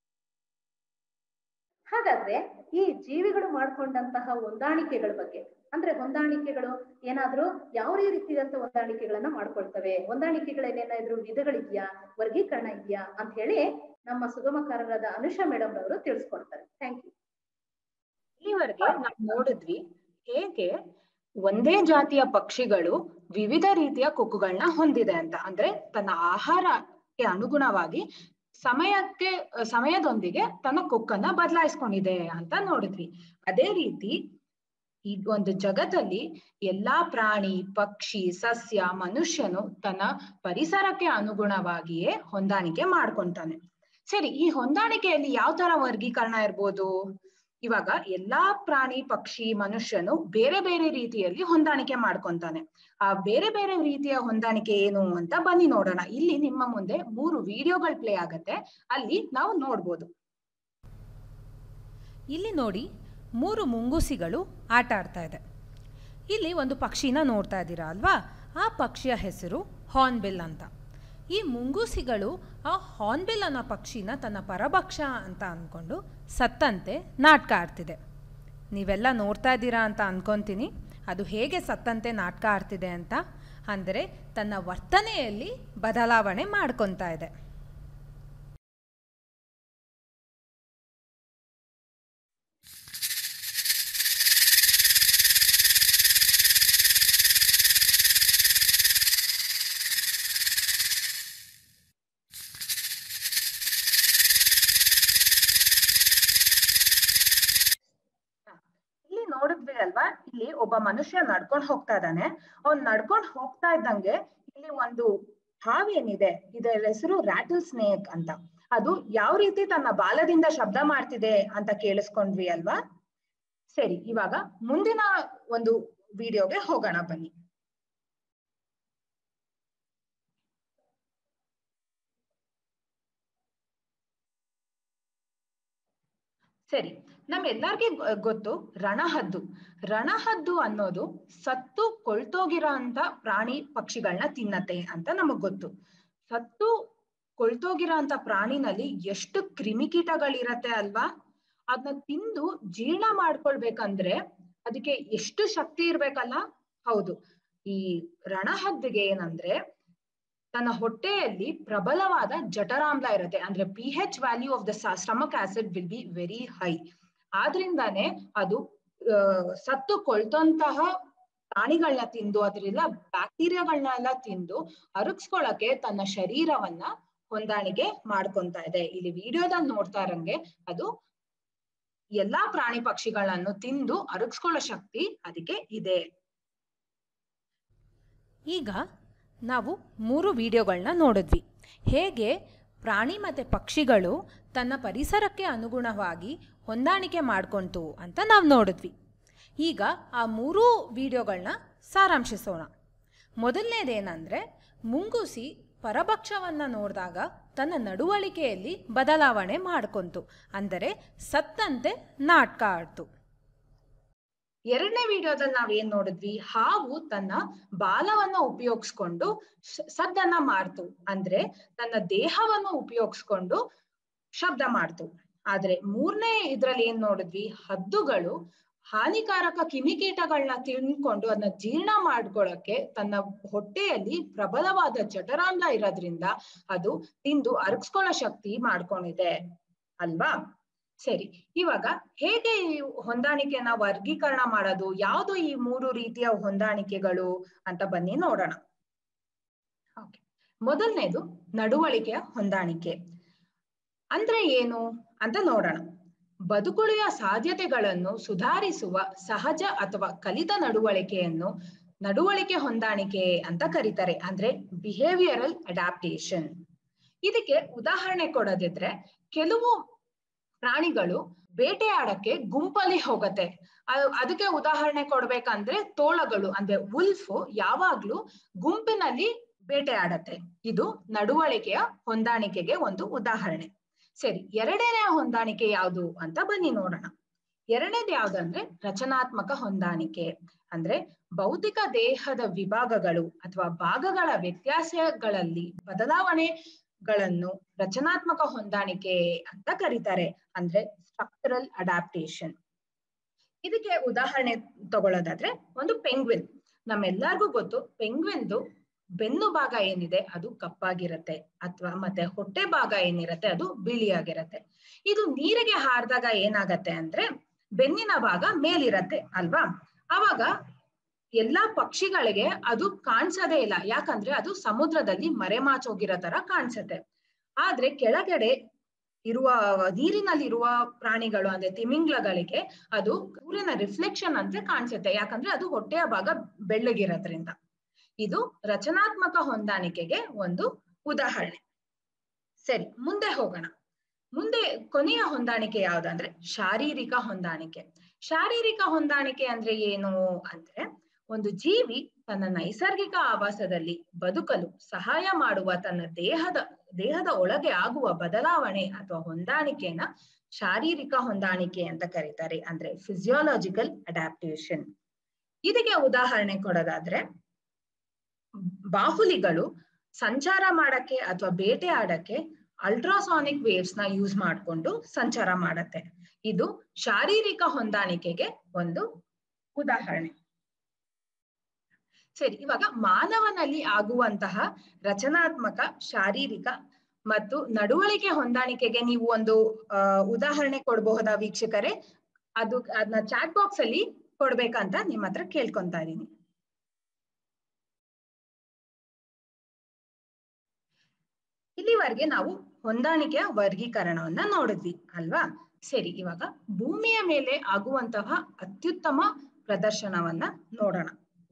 ಹಾಗಾದ್ರೆ ಈ ಜೀವಿಗಳು ಮಾಡ್ಕೊಂಡಂತಹ ಹೊಂದಾಣಿಕೆಗಳ ಬಗ್ಗೆ ಅಂದ್ರೆ ಹೊಂದಾಣಿಕೆಗಳು ಏನಾದ್ರೂ ಯಾವ ರೀತಿಯಾದಂತ ಹೊಂದಾಣಿಕೆಗಳನ್ನ ಮಾಡ್ಕೊಳ್ತವೆ ಹೊಂದಾಣಿಕೆಗಳೇನೇನಾದ್ರೂ ವಿಧಗಳಿದ್ಯಾ ವರ್ಗೀಕರಣ ಇದೆಯಾ ಅಂತ ಹೇಳಿ ನಮ್ಮ ಸುಗಮಕಾರರಾದ ಅನುಷಾ ಮೇಡಮ್ ಅವರು ತಿಳಿಸ್ಕೊಡ್ತಾರೆ ಥ್ಯಾಂಕ್ ಯು ಇಲ್ಲಿವರೆಗೆ ನಾವು ನೋಡಿದ್ವಿ ಹೇಗೆ ಒಂದೇ ಜಾತಿಯ ಪಕ್ಷಿಗಳು ವಿವಿಧ ರೀತಿಯ ಕೊಕ್ಕುಗಳನ್ನ ಹೊಂದಿದೆ ಅಂತ ಅಂದ್ರೆ ತನ್ನ ಆಹಾರಕ್ಕೆ ಅನುಗುಣವಾಗಿ ಸಮಯಕ್ಕೆ ಸಮಯದೊಂದಿಗೆ ತನ್ನ ಕೊಕ್ಕನ್ನ ಬದಲಾಯಿಸ್ಕೊಂಡಿದೆ ಅಂತ ನೋಡಿದ್ವಿ ಅದೇ ರೀತಿ ಈ ಒಂದು ಜಗತ್ತಲ್ಲಿ ಎಲ್ಲಾ ಪ್ರಾಣಿ ಪಕ್ಷಿ ಸಸ್ಯ ಮನುಷ್ಯನು ತನ್ನ ಪರಿಸರಕ್ಕೆ ಅನುಗುಣವಾಗಿಯೇ ಹೊಂದಾಣಿಕೆ ಮಾಡ್ಕೊಂತಾನೆ ಸರಿ ಈ ಹೊಂದಾಣಿಕೆಯಲ್ಲಿ ಯಾವ ತರ ವರ್ಗೀಕರಣ ಇರ್ಬೋದು ಇವಾಗ ಎಲ್ಲಾ ಪ್ರಾಣಿ ಪಕ್ಷಿ ಮನುಷ್ಯನು ಬೇರೆ ಬೇರೆ ರೀತಿಯಲ್ಲಿ ಹೊಂದಾಣಿಕೆ ಮಾಡ್ಕೊಂತಾನೆ ಆ ಬೇರೆ ಬೇರೆ ರೀತಿಯ ಹೊಂದಾಣಿಕೆ ಏನು ಅಂತ ಬನ್ನಿ ನೋಡೋಣ ಇಲ್ಲಿ ನಿಮ್ಮ ಮುಂದೆ ಮೂರು ವಿಡಿಯೋಗಳು ಪ್ಲೇ ಆಗತ್ತೆ ಅಲ್ಲಿ ನಾವು ನೋಡ್ಬೋದು ಇಲ್ಲಿ ನೋಡಿ ಮೂರು ಮುಂಗುಸಿಗಳು ಆಟ ಆಡ್ತಾ ಇದೆ ಇಲ್ಲಿ ಒಂದು ಪಕ್ಷಿನ ನೋಡ್ತಾ ಇದ್ದೀರಾ ಅಲ್ವಾ ಆ ಪಕ್ಷಿಯ ಹೆಸರು ಹಾರ್ನ್ಬಿಲ್ ಅಂತ ಈ ಮುಂಗೂಸಿಗಳು ಆ ಹಾರ್ನ್ಬಿಲ್ ಅನ್ನೋ ಪಕ್ಷಿನ ತನ್ನ ಪರಭಕ್ಷ ಅಂತ ಅಂದ್ಕೊಂಡು ಸತ್ತಂತೆ ನಾಟಕ ಆಡ್ತಿದೆ ನೀವೆಲ್ಲ ನೋಡ್ತಾ ಇದ್ದೀರಾ ಅಂತ ಅನ್ಕೊತೀನಿ ಅದು ಹೇಗೆ ಸತ್ತಂತೆ ನಾಟಕ ಆಡ್ತಿದೆ ಅಂತ ಅಂದರೆ ತನ್ನ ವರ್ತನೆಯಲ್ಲಿ ಬದಲಾವಣೆ ಮಾಡ್ಕೊತಾ ಇದೆ ಇಲ್ಲಿ ನೋಡಿದ್ವಿ ಅಲ್ವಾ ಇಲ್ಲಿ ಒಬ್ಬ ಮನುಷ್ಯ ನಡ್ಕೊಂಡ್ ಹೋಗ್ತಾ ಇದ್ದಾನೆ ಅವ್ನ್ ನಡ್ಕೊಂಡ್ ಹೋಗ್ತಾ ಇದ್ದಂಗೆ ಇಲ್ಲಿ ಒಂದು ಹಾವು ಏನಿದೆ ಇದರ ಹೆಸರು ರಾಟಲ್ ಸ್ನೇಕ್ ಅಂತ ಅದು ಯಾವ ರೀತಿ ತನ್ನ ಬಾಲದಿಂದ ಶಬ್ದ ಮಾಡ್ತಿದೆ ಅಂತ ಕೇಳಿಸ್ಕೊಂಡ್ವಿ ಅಲ್ವಾ ಸರಿ ಇವಾಗ ಮುಂದಿನ ಒಂದು ವಿಡಿಯೋಗೆ ಹೋಗೋಣ ಬನ್ನಿ ಸರಿ ನಮ್ಮೆಲ್ಲರಿಗೂ ಗೊತ್ತು ರಣಹದ್ದು ರಣಹದ್ದು ಅನ್ನೋದು ಸತ್ತು ಕೊಳ್ತೋಗಿರೋ ಅಂತ ಪ್ರಾಣಿ ಪಕ್ಷಿಗಳನ್ನ ತಿನ್ನತ್ತೆ ಅಂತ ನಮಗ್ ಗೊತ್ತು ಸತ್ತು ಕೊಳ್ತೋಗಿರೋ ಅಂತ ಪ್ರಾಣಿನಲ್ಲಿ ಎಷ್ಟು ಕ್ರಿಮಿಕೀಟಗಳಿರತ್ತೆ ಅಲ್ವಾ ಅದನ್ನ ತಿಂದು ಜೀರ್ಣ ಮಾಡ್ಕೊಳ್ಬೇಕಂದ್ರೆ ಅದಕ್ಕೆ ಎಷ್ಟು ಶಕ್ತಿ ಇರ್ಬೇಕಲ್ಲ ಹೌದು ಈ ರಣಹದ್ದಿಗೆ ಏನಂದ್ರೆ ತನ್ನ ಹೊಟ್ಟೆಯಲ್ಲಿ ಪ್ರಬಲವಾದ ಜಠರಾಮ್ಲ ಇರುತ್ತೆ ಅಂದ್ರೆ P H value of the stomach acid will be very high ಆದ್ರಿಂದಾನೇ ಅದು ಸತ್ತು ಕೊಳ್ತಂತಹ ಪ್ರಾಣಿಗಳನ್ನ ತಿಂದು ಅದರಿಂದ ಬ್ಯಾಕ್ಟೀರಿಯಾಗಳನ್ನೆಲ್ಲ ತಿಂದು ಅರಗಿಸ್ಕೊಳಕ್ಕೆ ತನ್ನ ಶರೀರವನ್ನ ಹೊಂದಾಣಿಕೆ ಮಾಡ್ಕೊಂತ ಇದೆ ಇಲ್ಲಿ ವಿಡಿಯೋದಲ್ಲಿ ನೋಡ್ತಾ ಇರಂಗೆ ಅದು ಎಲ್ಲಾ ಪ್ರಾಣಿ ಪಕ್ಷಿಗಳನ್ನು ತಿಂದು ಅರಗಿಸ್ಕೊಳ್ಳೋ ಶಕ್ತಿ ಅದಕ್ಕೆ ಇದೆ ಈಗ ನಾವು ಮೂರು ವಿಡಿಯೋಗಳನ್ನ ನೋಡಿದ್ವಿ ಹೇಗೆ ಪ್ರಾಣಿ ಮತ್ತು ಪಕ್ಷಿಗಳು ತನ್ನ ಪರಿಸರಕ್ಕೆ ಅನುಗುಣವಾಗಿ ಹೊಂದಾಣಿಕೆ ಮಾಡ್ಕೊಂತು ಅಂತ ನಾವು ನೋಡಿದ್ವಿ ಈಗ ಆ ಮೂರೂ ವಿಡಿಯೋಗಳನ್ನ ಸಾರಾಂಶಿಸೋಣ ಮೊದಲನೇದೇನೆಂದರೆ ಮುಂಗುಸಿ ಪರಭಕ್ಷವನ್ನು ನೋಡಿದಾಗ ತನ್ನ ನಡವಳಿಕೆಯಲ್ಲಿ ಬದಲಾವಣೆ ಮಾಡ್ಕೊಂತು ಅಂದರೆ ಸತ್ತಂತೆ ನಾಟಕ ಆಡ್ತು ಎರಡನೇ ವಿಡಿಯೋದಲ್ಲಿ ನಾವ್ ಏನ್ ನೋಡಿದ್ವಿ ಹಾವು ತನ್ನ ಬಾಲವನ್ನ ಉಪಯೋಗಿಸ್ಕೊಂಡು ಸದ್ದನ್ನ ಮಾಡ್ತು ಅಂದ್ರೆ ತನ್ನ ದೇಹವನ್ನು ಉಪಯೋಗಿಸ್ಕೊಂಡು ಶಬ್ದ ಮಾಡ್ತು ಆದ್ರೆ ಮೂರನೇ ಇದ್ರಲ್ಲಿ ಏನ್ ನೋಡಿದ್ವಿ ಹದ್ದುಗಳು ಹಾನಿಕಾರಕ ಕಿಮಿಕೀಟಗಳನ್ನ ತಿಳ್ಕೊಂಡು ಅದನ್ನ ಜೀರ್ಣ ಮಾಡ್ಕೊಳಕ್ಕೆ ತನ್ನ ಹೊಟ್ಟೆಯಲ್ಲಿ ಪ್ರಬಲವಾದ ಜಠರಾಂಗ ಇರೋದ್ರಿಂದ ಅದು ತಿಂದು ಅರಗಿಸ್ಕೊಳ್ಳೋ ಶಕ್ತಿ ಮಾಡ್ಕೊಂಡಿದೆ ಅಲ್ವಾ ಸರಿ ಇವಾಗ ಹೇಗೆ ಈ ಹೊಂದಾಣಿಕೆನ ವರ್ಗೀಕರಣ ಮಾಡೋದು ಯಾವುದು ಈ ಮೂರು ರೀತಿಯ ಹೊಂದಾಣಿಕೆಗಳು ಅಂತ ಬನ್ನಿ ನೋಡೋಣ ಮೊದಲನೇದು ನಡುವಳಿಕೆಯ ಹೊಂದಾಣಿಕೆ ಅಂದ್ರೆ ಏನು ಅಂತ ನೋಡೋಣ ಬದುಕುಳಿಯ ಸಾಧ್ಯತೆಗಳನ್ನು ಸುಧಾರಿಸುವ ಸಹಜ ಅಥವಾ ಕಲಿತ ನಡುವಳಿಕೆಯನ್ನು ನಡುವಳಿಕೆ ಹೊಂದಾಣಿಕೆ ಅಂತ ಕರೀತಾರೆ ಅಂದ್ರೆ ಬಿಹೇವಿಯರಲ್ ಅಡಾಪ್ಟೇಷನ್ ಇದಕ್ಕೆ ಉದಾಹರಣೆ ಕೊಡೋದಿದ್ರೆ ಕೆಲವು ಪ್ರಾಣಿಗಳು ಬೇಟೆಯಾಡಕ್ಕೆ ಗುಂಪಲ್ಲಿ ಹೋಗತ್ತೆ ಅದಕ್ಕೆ ಉದಾಹರಣೆ ಕೊಡ್ಬೇಕಂದ್ರೆ ತೋಳಗಳು ಅಂದ್ರೆ ಉಲ್ಫ್ ಯಾವಾಗ್ಲೂ ಗುಂಪಿನಲ್ಲಿ ಬೇಟೆಯಾಡತ್ತೆ ಇದು ನಡುವಳಿಕೆಯ ಹೊಂದಾಣಿಕೆಗೆ ಒಂದು ಉದಾಹರಣೆ ಸರಿ ಎರಡನೇ ಹೊಂದಾಣಿಕೆ ಯಾವುದು ಅಂತ ಬನ್ನಿ ನೋಡೋಣ ಎರಡನೇದು ಯಾವ್ದಂದ್ರೆ ರಚನಾತ್ಮಕ ಹೊಂದಾಣಿಕೆ ಅಂದ್ರೆ ಭೌತಿಕ ದೇಹದ ವಿಭಾಗಗಳು ಅಥವಾ ಭಾಗಗಳ ವ್ಯತ್ಯಾಸಗಳಲ್ಲಿ ಬದಲಾವಣೆಗಳನ್ನು ರಚನಾತ್ಮಕ ಹೊಂದಾಣಿಕೆ ಅಂತ ಕರೀತಾರೆ ಅಂದ್ರೆ ಸ್ಟ್ರಕ್ಚರಲ್ ಅಡಾಪ್ಟೇಷನ್ ಇದಕ್ಕೆ ಉದಾಹರಣೆ ತಗೊಳ್ಳೋದಾದ್ರೆ ಒಂದು ಪೆಂಗ್ವಿನ್ ನಮ್ಮೆಲ್ಲರಿಗೂ ಗೊತ್ತು ಪೆಂಗ್ವಿನ್ದು ಬೆನ್ನು ಭಾಗ ಏನಿದೆ ಅದು ಕಪ್ಪಾಗಿರತ್ತೆ ಅಥವಾ ಮತ್ತೆ ಹೊಟ್ಟೆ ಭಾಗ ಏನಿರತ್ತೆ ಅದು ಬಿಳಿಯಾಗಿರತ್ತೆ ಇದು ನೀರಿಗೆ ಹಾರಿದಾಗ ಏನಾಗತ್ತೆ ಅಂದ್ರೆ ಬೆನ್ನಿನ ಭಾಗ ಮೇಲಿರತ್ತೆ ಅಲ್ವಾ ಅವಾಗ ಎಲ್ಲಾ ಪಕ್ಷಿಗಳಿಗೆ ಅದು ಕಾಣಿಸೋದೇ ಇಲ್ಲ ಯಾಕಂದ್ರೆ ಅದು ಸಮುದ್ರದಲ್ಲಿ ಮರೆಮಾಚೋಗಿರೋ ತರ ಕಾಣಿಸುತ್ತೆ ಆದ್ರೆ ಕೆಳಗಡೆ ಇರುವ ನೀರಿನಲ್ಲಿರುವ ಪ್ರಾಣಿಗಳು ಅಂದ್ರೆ ತಿಮಿಂಗ್ಲಗಳಿಗೆ ಅದು ಸೂರ್ಯನ ರಿಫ್ಲೆಕ್ಷನ್ ಅಂತ ಕಾಣಿಸುತ್ತೆ ಯಾಕಂದ್ರೆ ಅದು ಹೊಟ್ಟೆಯ ಭಾಗ ಬೆಳ್ಳಗಿರೋದ್ರಿಂದ ಇದು ರಚನಾತ್ಮಕ ಹೊಂದಾಣಿಕೆಗೆ ಒಂದು ಉದಾಹರಣೆ ಸರಿ ಮುಂದೆ ಹೋಗೋಣ ಮುಂದೆ ಕೊನೆಯ ಹೊಂದಾಣಿಕೆ ಯಾವ್ದಂದ್ರೆ ಶಾರೀರಿಕ ಹೊಂದಾಣಿಕೆ ಶಾರೀರಿಕ ಹೊಂದಾಣಿಕೆ ಅಂದ್ರೆ ಏನು ಅಂದ್ರೆ ಒಂದು ಜೀವಿ ತನ್ನ ನೈಸರ್ಗಿಕ ಆವಾಸದಲ್ಲಿ ಬದುಕಲು ಸಹಾಯ ಮಾಡುವ ತನ್ನ ದೇಹದ ದೇಹದ ಒಳಗೆ ಆಗುವ ಬದಲಾವಣೆ ಅಥವಾ ಹೊಂದಾಣಿಕೆನ ಶಾರೀರಿಕ ಹೊಂದಾಣಿಕೆ ಅಂತ ಕರೀತಾರೆ ಅಂದ್ರೆ ಫಿಸಿಯಾಲಜಿಕಲ್ ಅಡಾಪ್ಟೇಷನ್ ಇದಕ್ಕೆ ಉದಾಹರಣೆ ಕೊಡೋದಾದ್ರೆ ಬಾಹುಲಿಗಳು ಸಂಚಾರ ಮಾಡಕ್ಕೆ ಅಥವಾ ಬೇಟೆ ಆಡಕ್ಕೆ ಅಲ್ಟ್ರಾಸಾನಿಕ್ ವೇವ್ಸ್ ನ ಯೂಸ್ ಮಾಡಿಕೊಂಡು ಸಂಚಾರ ಮಾಡತ್ತೆ ಇದು ಶಾರೀರಿಕ ಹೊಂದಾಣಿಕೆಗೆ ಒಂದು ಉದಾಹರಣೆ ಸರಿ ಇವಾಗ ಮಾನವನಲ್ಲಿ ಆಗುವಂತಹ ರಚನಾತ್ಮಕ ಶಾರೀರಿಕ ಮತ್ತು ನಡವಳಿಕೆ ಹೊಂದಾಣಿಕೆಗೆ ನೀವು ಒಂದು ಅಹ್ ಉದಾಹರಣೆ ಕೊಡಬಹುದಾ ವೀಕ್ಷಕರೇ ಅದು ಅದನ್ನ ಚಾಟ್ ಬಾಕ್ಸ್ ಅಲ್ಲಿ ಕೊಡ್ಬೇಕಂತ ನಿಮ್ಮ ಹತ್ರ ಕೇಳ್ಕೊಂತಾ ಇದೀನಿ ಇಲ್ಲಿವರೆಗೆ ನಾವು ಹೊಂದಾಣಿಕೆಯ ವರ್ಗೀಕರಣವನ್ನ ನೋಡಿದ್ವಿ ಅಲ್ವಾ ಸರಿ ಇವಾಗ ಭೂಮಿಯ ಮೇಲೆ ಆಗುವಂತಹ ಅತ್ಯುತ್ತಮ ಪ್ರದರ್ಶನವನ್ನ ನೋಡೋಣ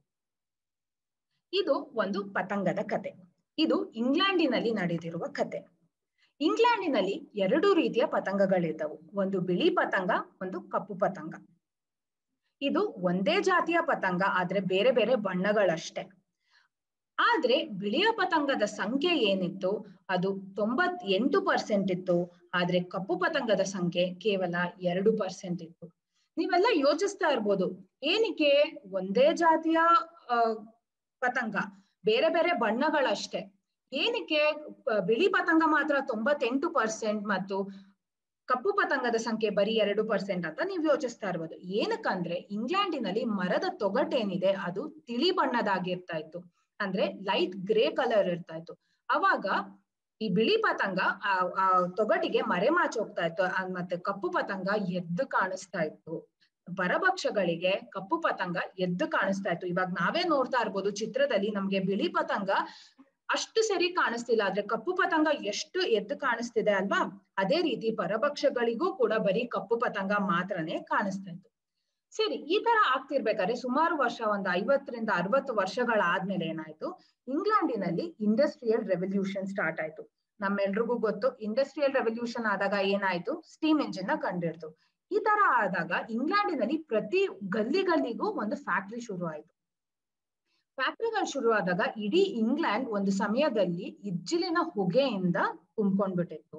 ಇದು ಒಂದು ಪತಂಗದ ಕತೆ ಇದು ಇಂಗ್ಲೆಂಡಿನಲ್ಲಿ ನಡೆದಿರುವ ಕತೆ ಇಂಗ್ಲೆಂಡಿನಲ್ಲಿ ಎರಡು ರೀತಿಯ ಪತಂಗಗಳಿದ್ದವು ಒಂದು ಬಿಳಿ ಪತಂಗ ಒಂದು ಕಪ್ಪು ಪತಂಗ ಇದು ಒಂದೇ ಜಾತಿಯ ಪತಂಗ ಆದ್ರೆ ಬೇರೆ ಬೇರೆ ಬಣ್ಣಗಳಷ್ಟೇ ಆದ್ರೆ ಬಿಳಿಯ ಪತಂಗದ ಸಂಖ್ಯೆ ಏನಿತ್ತು ಅದು ತೊಂಬತ್ ಎಂಟು ಪರ್ಸೆಂಟ್ ಇತ್ತು ಆದ್ರೆ ಕಪ್ಪು ಪತಂಗದ ಸಂಖ್ಯೆ ಕೇವಲ ಎರಡು ಪರ್ಸೆಂಟ್ ಇತ್ತು ನೀವೆಲ್ಲ ಯೋಚಿಸ್ತಾ ಇರ್ಬೋದು ಏನಕ್ಕೆ ಒಂದೇ ಜಾತಿಯ ಆ ಪತಂಗ ಬೇರೆ ಬೇರೆ ಬಣ್ಣಗಳಷ್ಟೇ ಏನಕ್ಕೆ ಆ, ಬಿಳಿ ಪತಂಗ ಮಾತ್ರ ತೊಂಬತ್ತೆಂಟು ಪರ್ಸೆಂಟ್ ಮತ್ತು ಕಪ್ಪು ಪತಂಗದ ಸಂಖ್ಯೆ ಬರೀ ಎರಡು ಪರ್ಸೆಂಟ್ ಅಂತ ನೀವು ಯೋಚಿಸ್ತಾ ಇರ್ಬೋದು ಏನಕ್ಕಂದ್ರೆ ಇಂಗ್ಲೆಂಡಿನಲ್ಲಿ ಮರದ ತೊಗಟೇನಿದೆ ಅದು ತಿಳಿ ಬಣ್ಣದಾಗಿರ್ತಾ ಇತ್ತು ಅಂದ್ರೆ ಲೈಟ್ ಗ್ರೇ ಕಲರ್ ಇರ್ತಾ ಇತ್ತು ಅವಾಗ ಈ ಬಿಳಿ ಪತಂಗ ಆ ಆ ತೊಗಟಿಗೆ ಮರೆಮಾಚಿ ಹೋಗ್ತಾ ಇತ್ತು ಆ, ಮತ್ತೆ ಕಪ್ಪು ಪತಂಗ ಎದ್ದು ಕಾಣಿಸ್ತಾ ಇತ್ತು ಪರಭಕ್ಷಗಳಿಗೆ ಕಪ್ಪು ಪತಂಗ ಎದ್ದು ಕಾಣಿಸ್ತಾ ಇತ್ತು ಇವಾಗ ನಾವೇ ನೋಡ್ತಾ ಇರ್ಬೋದು ಚಿತ್ರದಲ್ಲಿ ನಮ್ಗೆ ಬಿಳಿ ಪತಂಗ ಅಷ್ಟು ಸರಿ ಕಾಣಿಸ್ತಿಲ್ಲ ಆದ್ರೆ ಕಪ್ಪು ಪತಂಗ ಎಷ್ಟು ಎದ್ದು ಕಾಣಿಸ್ತಿದೆ ಅಲ್ವಾ ಅದೇ ರೀತಿ ಪರಭಕ್ಷಗಳಿಗೂ ಕೂಡ ಬರೀ ಕಪ್ಪು ಪತಂಗ ಮಾತ್ರನೇ ಕಾಣಿಸ್ತಾ ಇತ್ತು ಸರಿ ಈ ತರ ಆಗ್ತಿರ್ಬೇಕಾದ್ರೆ ಸುಮಾರು ವರ್ಷ ಒಂದು ಐವತ್ತರಿಂದ ಅರವತ್ತು ವರ್ಷಗಳಾದ್ಮೇಲೆ ಏನಾಯ್ತು ಇಂಗ್ಲೆಂಡಿನಲ್ಲಿ ಇಂಡಸ್ಟ್ರಿಯಲ್ ರೆವಲ್ಯೂಷನ್ ಸ್ಟಾರ್ಟ್ ಆಯ್ತು ನಮ್ಮೆಲ್ರಿಗೂ ಗೊತ್ತು ಇಂಡಸ್ಟ್ರಿಯಲ್ ರೆವಲ್ಯೂಷನ್ ಆದಾಗ ಏನಾಯ್ತು ಸ್ಟೀಮ್ ಇಂಜಿನ್ ನ ಕಂಡಿಡ್ತು ಈ ತರ ಆದಾಗ ಇಂಗ್ಲೆಂಡಿನಲ್ಲಿ ಪ್ರತಿ ಗಲ್ಲಿ ಗಲ್ಲಿಗೂ ಒಂದು ಫ್ಯಾಕ್ಟ್ರಿ ಶುರು ಆಯ್ತು ಫ್ಯಾಕ್ಟ್ರಿಗಳು ಶುರು ಆದಾಗ ಇಡೀ ಇಂಗ್ಲೆಂಡ್ ಒಂದು ಸಮಯದಲ್ಲಿ ಇಜ್ಜಿಲಿನ ಹೊಗೆಯಿಂದ ತುಂಬ್ಕೊಂಡ್ಬಿಟ್ಟಿತ್ತು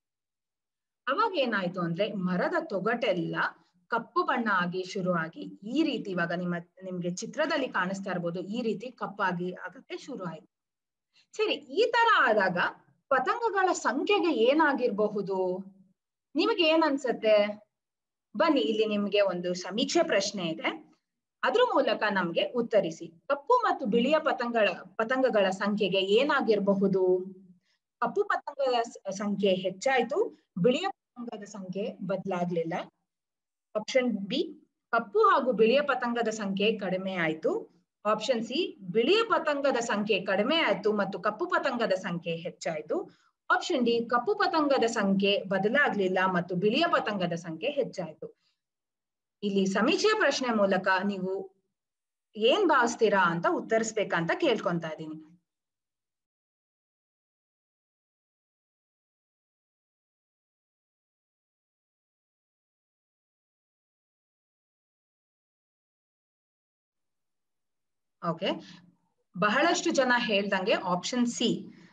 ಅವಾಗ ಏನಾಯ್ತು ಅಂದ್ರೆ ಮರದ ತೊಗಟೆಲ್ಲ ಕಪ್ಪು ಬಣ್ಣ ಆಗಿ ಶುರು ಆಗಿ ಈ ರೀತಿ ಇವಾಗ ನಿಮ್ಮ ನಿಮ್ಗೆ ಚಿತ್ರದಲ್ಲಿ ಕಾಣಿಸ್ತಾ ಇರ್ಬೋದು ಈ ರೀತಿ ಕಪ್ಪಾಗಿ ಆಗಕ್ಕೆ ಶುರು ಆಯ್ತು ಸರಿ ಈ ತರ ಆದಾಗ ಪತಂಗಗಳ ಸಂಖ್ಯೆಗೆ ಏನಾಗಿರ್ಬಹುದು ನಿಮಗೆ ಏನ್ ಅನ್ಸತ್ತೆ ಬನ್ನಿ ಇಲ್ಲಿ ನಿಮ್ಗೆ ಒಂದು ಸಮೀಕ್ಷೆ ಪ್ರಶ್ನೆ ಇದೆ ಅದ್ರ ಮೂಲಕ ನಮ್ಗೆ ಉತ್ತರಿಸಿ ಕಪ್ಪು ಮತ್ತು ಬಿಳಿಯ ಪತಂಗಗಳ ಪತಂಗಗಳ ಸಂಖ್ಯೆಗೆ ಏನಾಗಿರಬಹುದು ಕಪ್ಪು ಪತಂಗದ ಸ- ಸಂಖ್ಯೆ ಹೆಚ್ಚಾಯ್ತು ಬಿಳಿಯ ಪತಂಗದ ಸಂಖ್ಯೆ ಬದಲಾಗ್ಲಿಲ್ಲ ಆಪ್ಷನ್ ಬಿ ಕಪ್ಪು ಹಾಗೂ ಬಿಳಿಯ ಪತಂಗದ ಸಂಖ್ಯೆ ಕಡಿಮೆ ಆಯ್ತು ಆಪ್ಷನ್ ಸಿ ಬಿಳಿಯ ಪತಂಗದ ಸಂಖ್ಯೆ ಕಡಿಮೆ ಆಯ್ತು ಮತ್ತು ಕಪ್ಪು ಪತಂಗದ ಸಂಖ್ಯೆ ಹೆಚ್ಚಾಯ್ತು ಆಪ್ಷನ್ ಡಿ ಕಪ್ಪು ಪತಂಗದ ಸಂಖ್ಯೆ ಬದಲಾಗ್ಲಿಲ್ಲ ಮತ್ತು ಬಿಳಿಯ ಪತಂಗದ ಸಂಖ್ಯೆ ಹೆಚ್ಚಾಯ್ತು ಇಲ್ಲಿ ಸಮೀಕ್ಷೆ ಪ್ರಶ್ನೆ ಮೂಲಕ ನೀವು ಏನ್ ಭಾವಿಸ್ತೀರಾ ಅಂತ ಉತ್ತರಿಸ್ಬೇಕಂತ ಕೇಳ್ಕೊಂತಾ ಇದ್ದೀನಿ ಓಕೆ ಬಹಳಷ್ಟು ಜನ ಹೇಳ್ದಂಗೆ ಆಪ್ಷನ್ ಸಿ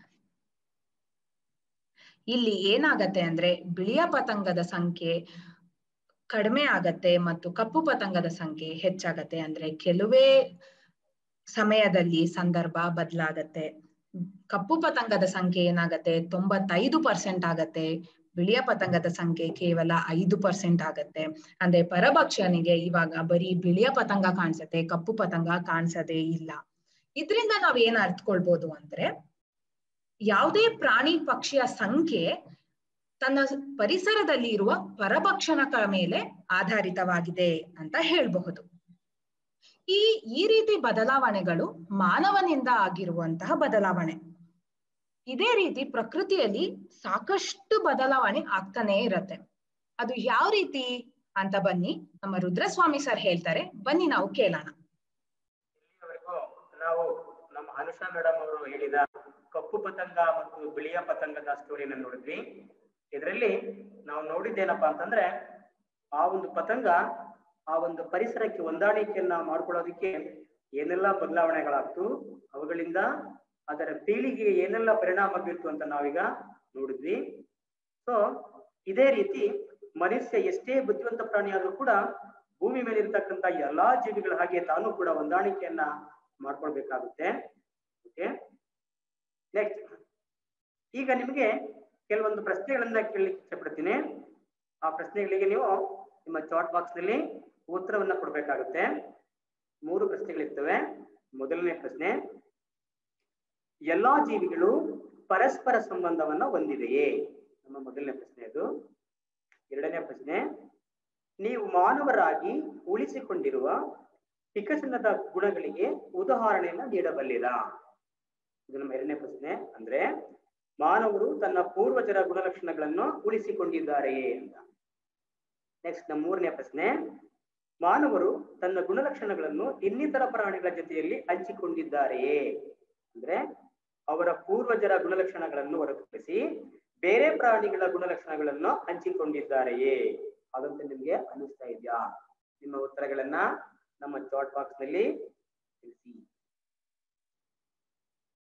ಇಲ್ಲಿ ಏನಾಗತ್ತೆ ಅಂದ್ರೆ ಬಿಳಿಯ ಪತಂಗದ ಸಂಖ್ಯೆ ಕಡಿಮೆ ಆಗತ್ತೆ ಮತ್ತು ಕಪ್ಪು ಪತಂಗದ ಸಂಖ್ಯೆ ಹೆಚ್ಚಾಗತ್ತೆ ಅಂದ್ರೆ ಕೆಲವೇ ಸಮಯದಲ್ಲಿ ಸಂದರ್ಭ ಬದಲಾಗತ್ತೆ ಕಪ್ಪು ಪತಂಗದ ಸಂಖ್ಯೆ ಏನಾಗತ್ತೆ ತೊಂಬತ್ತೈದು ಪರ್ಸೆಂಟ್ ಆಗತ್ತೆ ಬಿಳಿಯ ಪತಂಗದ ಸಂಖ್ಯೆ ಕೇವಲ ಐದು ಪರ್ಸೆಂಟ್ ಆಗತ್ತೆ ಅಂದ್ರೆ ಪರಭಕ್ಷನಿಗೆ ಇವಾಗ ಬರೀ ಬಿಳಿಯ ಪತಂಗ ಕಾಣಿಸತ್ತೆ ಕಪ್ಪು ಪತಂಗ ಕಾಣಿಸದೇ ಇಲ್ಲ ಇದ್ರಿಂದ ನಾವ್ ಏನ್ ಅರ್ಥಕೊಳ್ಬೋದು ಅಂದ್ರೆ ಯಾವುದೇ ಪ್ರಾಣಿ ಪಕ್ಷಿಯ ಸಂಖ್ಯೆ ತನ್ನ ಪರಿಸರದಲ್ಲಿ ಇರುವ ಪರಭಕ್ಷಣಕ ಮೇಲೆ ಆಧಾರಿತವಾಗಿದೆ ಅಂತ ಹೇಳ್ಬಹುದು ಈ ಈ ರೀತಿ ಬದಲಾವಣೆಗಳು ಮಾನವನಿಂದ ಆಗಿರುವಂತಹ ಬದಲಾವಣೆ ಇದೇ ರೀತಿ ಪ್ರಕೃತಿಯಲ್ಲಿ ಸಾಕಷ್ಟು ಬದಲಾವಣೆ ಆಗ್ತಾನೆ ಇರತ್ತೆ ಅದು ಯಾವ ರೀತಿ ಅಂತ ಬನ್ನಿ ನಮ್ಮ ರುದ್ರಸ್ವಾಮಿ ಸರ್ ಹೇಳ್ತಾರೆ ಬನ್ನಿ ನಾವು ಕೇಳೋಣ ಇಲ್ಲಿಯವರೆಗೂ ನಾವು ನಮ್ಮ ಅನುಷಾ ಮೇಡಮ್ ಅವರು ಹೇಳಿದ ಕಪ್ಪು ಪತಂಗ ಮತ್ತು ಬಿಳಿಯ ಪತಂಗದ ಸ್ಟೋರಿನ ನೋಡಿದ್ವಿ ಇದರಲ್ಲಿ ನಾವು ನೋಡಿದ್ದೇನಪ್ಪಾ ಅಂತಂದ್ರೆ ಆ ಒಂದು ಪತಂಗ ಆ ಒಂದು ಪರಿಸರಕ್ಕೆ ಹೊಂದಾಣಿಕೆಯನ್ನ ಮಾಡ್ಕೊಳ್ಳೋದಕ್ಕೆ ಏನೆಲ್ಲ ಬದಲಾವಣೆಗಳಾಗ್ತು ಅವುಗಳಿಂದ ಅದರ ಪೀಳಿಗೆಗೆ ಏನೆಲ್ಲ ಪರಿಣಾಮ ಬೀರ್ತು ಅಂತ ನಾವೀಗ ನೋಡಿದ್ವಿ ಸೊ ಇದೇ ರೀತಿ ಮನುಷ್ಯ ಎಷ್ಟೇ ಬುದ್ಧಿವಂತ ಪ್ರಾಣಿ ಆದ್ರೂ ಕೂಡ ಭೂಮಿ ಮೇಲೆ ಇರ್ತಕ್ಕಂಥ ಎಲ್ಲಾ ಜೀವಿಗಳ ಹಾಗೆ ತಾನು ಕೂಡ ಹೊಂದಾಣಿಕೆಯನ್ನ ಮಾಡ್ಕೊಳ್ಬೇಕಾಗುತ್ತೆ ಓಕೆ ನೆಕ್ಸ್ಟ್ ಈಗ ನಿಮಗೆ ಕೆಲವೊಂದು ಪ್ರಶ್ನೆಗಳನ್ನ ಕೇಳಲಿಕ್ಕೆ ಇಷ್ಟಪಡ್ತೀನಿ ಆ ಪ್ರಶ್ನೆಗಳಿಗೆ ನೀವು ನಿಮ್ಮ ಚಾಟ್ ಬಾಕ್ಸ್ ನಲ್ಲಿ ಉತ್ತರವನ್ನ ಕೊಡ್ಬೇಕಾಗುತ್ತೆ ಮೂರು ಪ್ರಶ್ನೆಗಳಿರ್ತವೆ ಮೊದಲನೇ ಪ್ರಶ್ನೆ ಎಲ್ಲಾ ಜೀವಿಗಳು ಪರಸ್ಪರ ಸಂಬಂಧವನ್ನ ಹೊಂದಿದೆಯೇ ನಮ್ಮ ಮೊದಲನೇ ಪ್ರಶ್ನೆ ಅದು ಎರಡನೇ ಪ್ರಶ್ನೆ ನೀವು ಮಾನವರಾಗಿ ಉಳಿಸಿಕೊಂಡಿರುವ ವಿಕಸನದ ಗುಣಗಳಿಗೆ ಉದಾಹರಣೆಯನ್ನ ನೀಡಬಲ್ಲಿರಾ ಇದು ನಮ್ಮ ಎರಡನೇ ಪ್ರಶ್ನೆ ಅಂದ್ರೆ ಮಾನವರು ತನ್ನ ಪೂರ್ವಜರ ಗುಣಲಕ್ಷಣಗಳನ್ನು ಉಳಿಸಿಕೊಂಡಿದ್ದಾರೆಯೇ ಅಂತ ನೆಕ್ಸ್ಟ್ ನಮ್ಮ ಮೂರನೇ ಪ್ರಶ್ನೆ ಮಾನವರು ತನ್ನ ಗುಣಲಕ್ಷಣಗಳನ್ನು ಇನ್ನಿತರ ಪ್ರಾಣಿಗಳ ಜೊತೆಯಲ್ಲಿ ಹಂಚಿಕೊಂಡಿದ್ದಾರೆಯೇ ಅಂದ್ರೆ ಅವರ ಪೂರ್ವಜರ ಗುಣಲಕ್ಷಣಗಳನ್ನು ಹೊರತುಪಡಿಸಿ ಬೇರೆ ಪ್ರಾಣಿಗಳ ಗುಣಲಕ್ಷಣಗಳನ್ನು ಹಂಚಿಕೊಂಡಿದ್ದಾರೆಯೇ ಅದಂತ ನಿಮ್ಗೆ ಅನ್ನಿಸ್ತಾ ಇದೆಯಾ ನಿಮ್ಮ ಉತ್ತರಗಳನ್ನ ನಮ್ಮ ಚಾಟ್ ಬಾಕ್ಸ್ ನಲ್ಲಿ ತಿಳಿಸಿ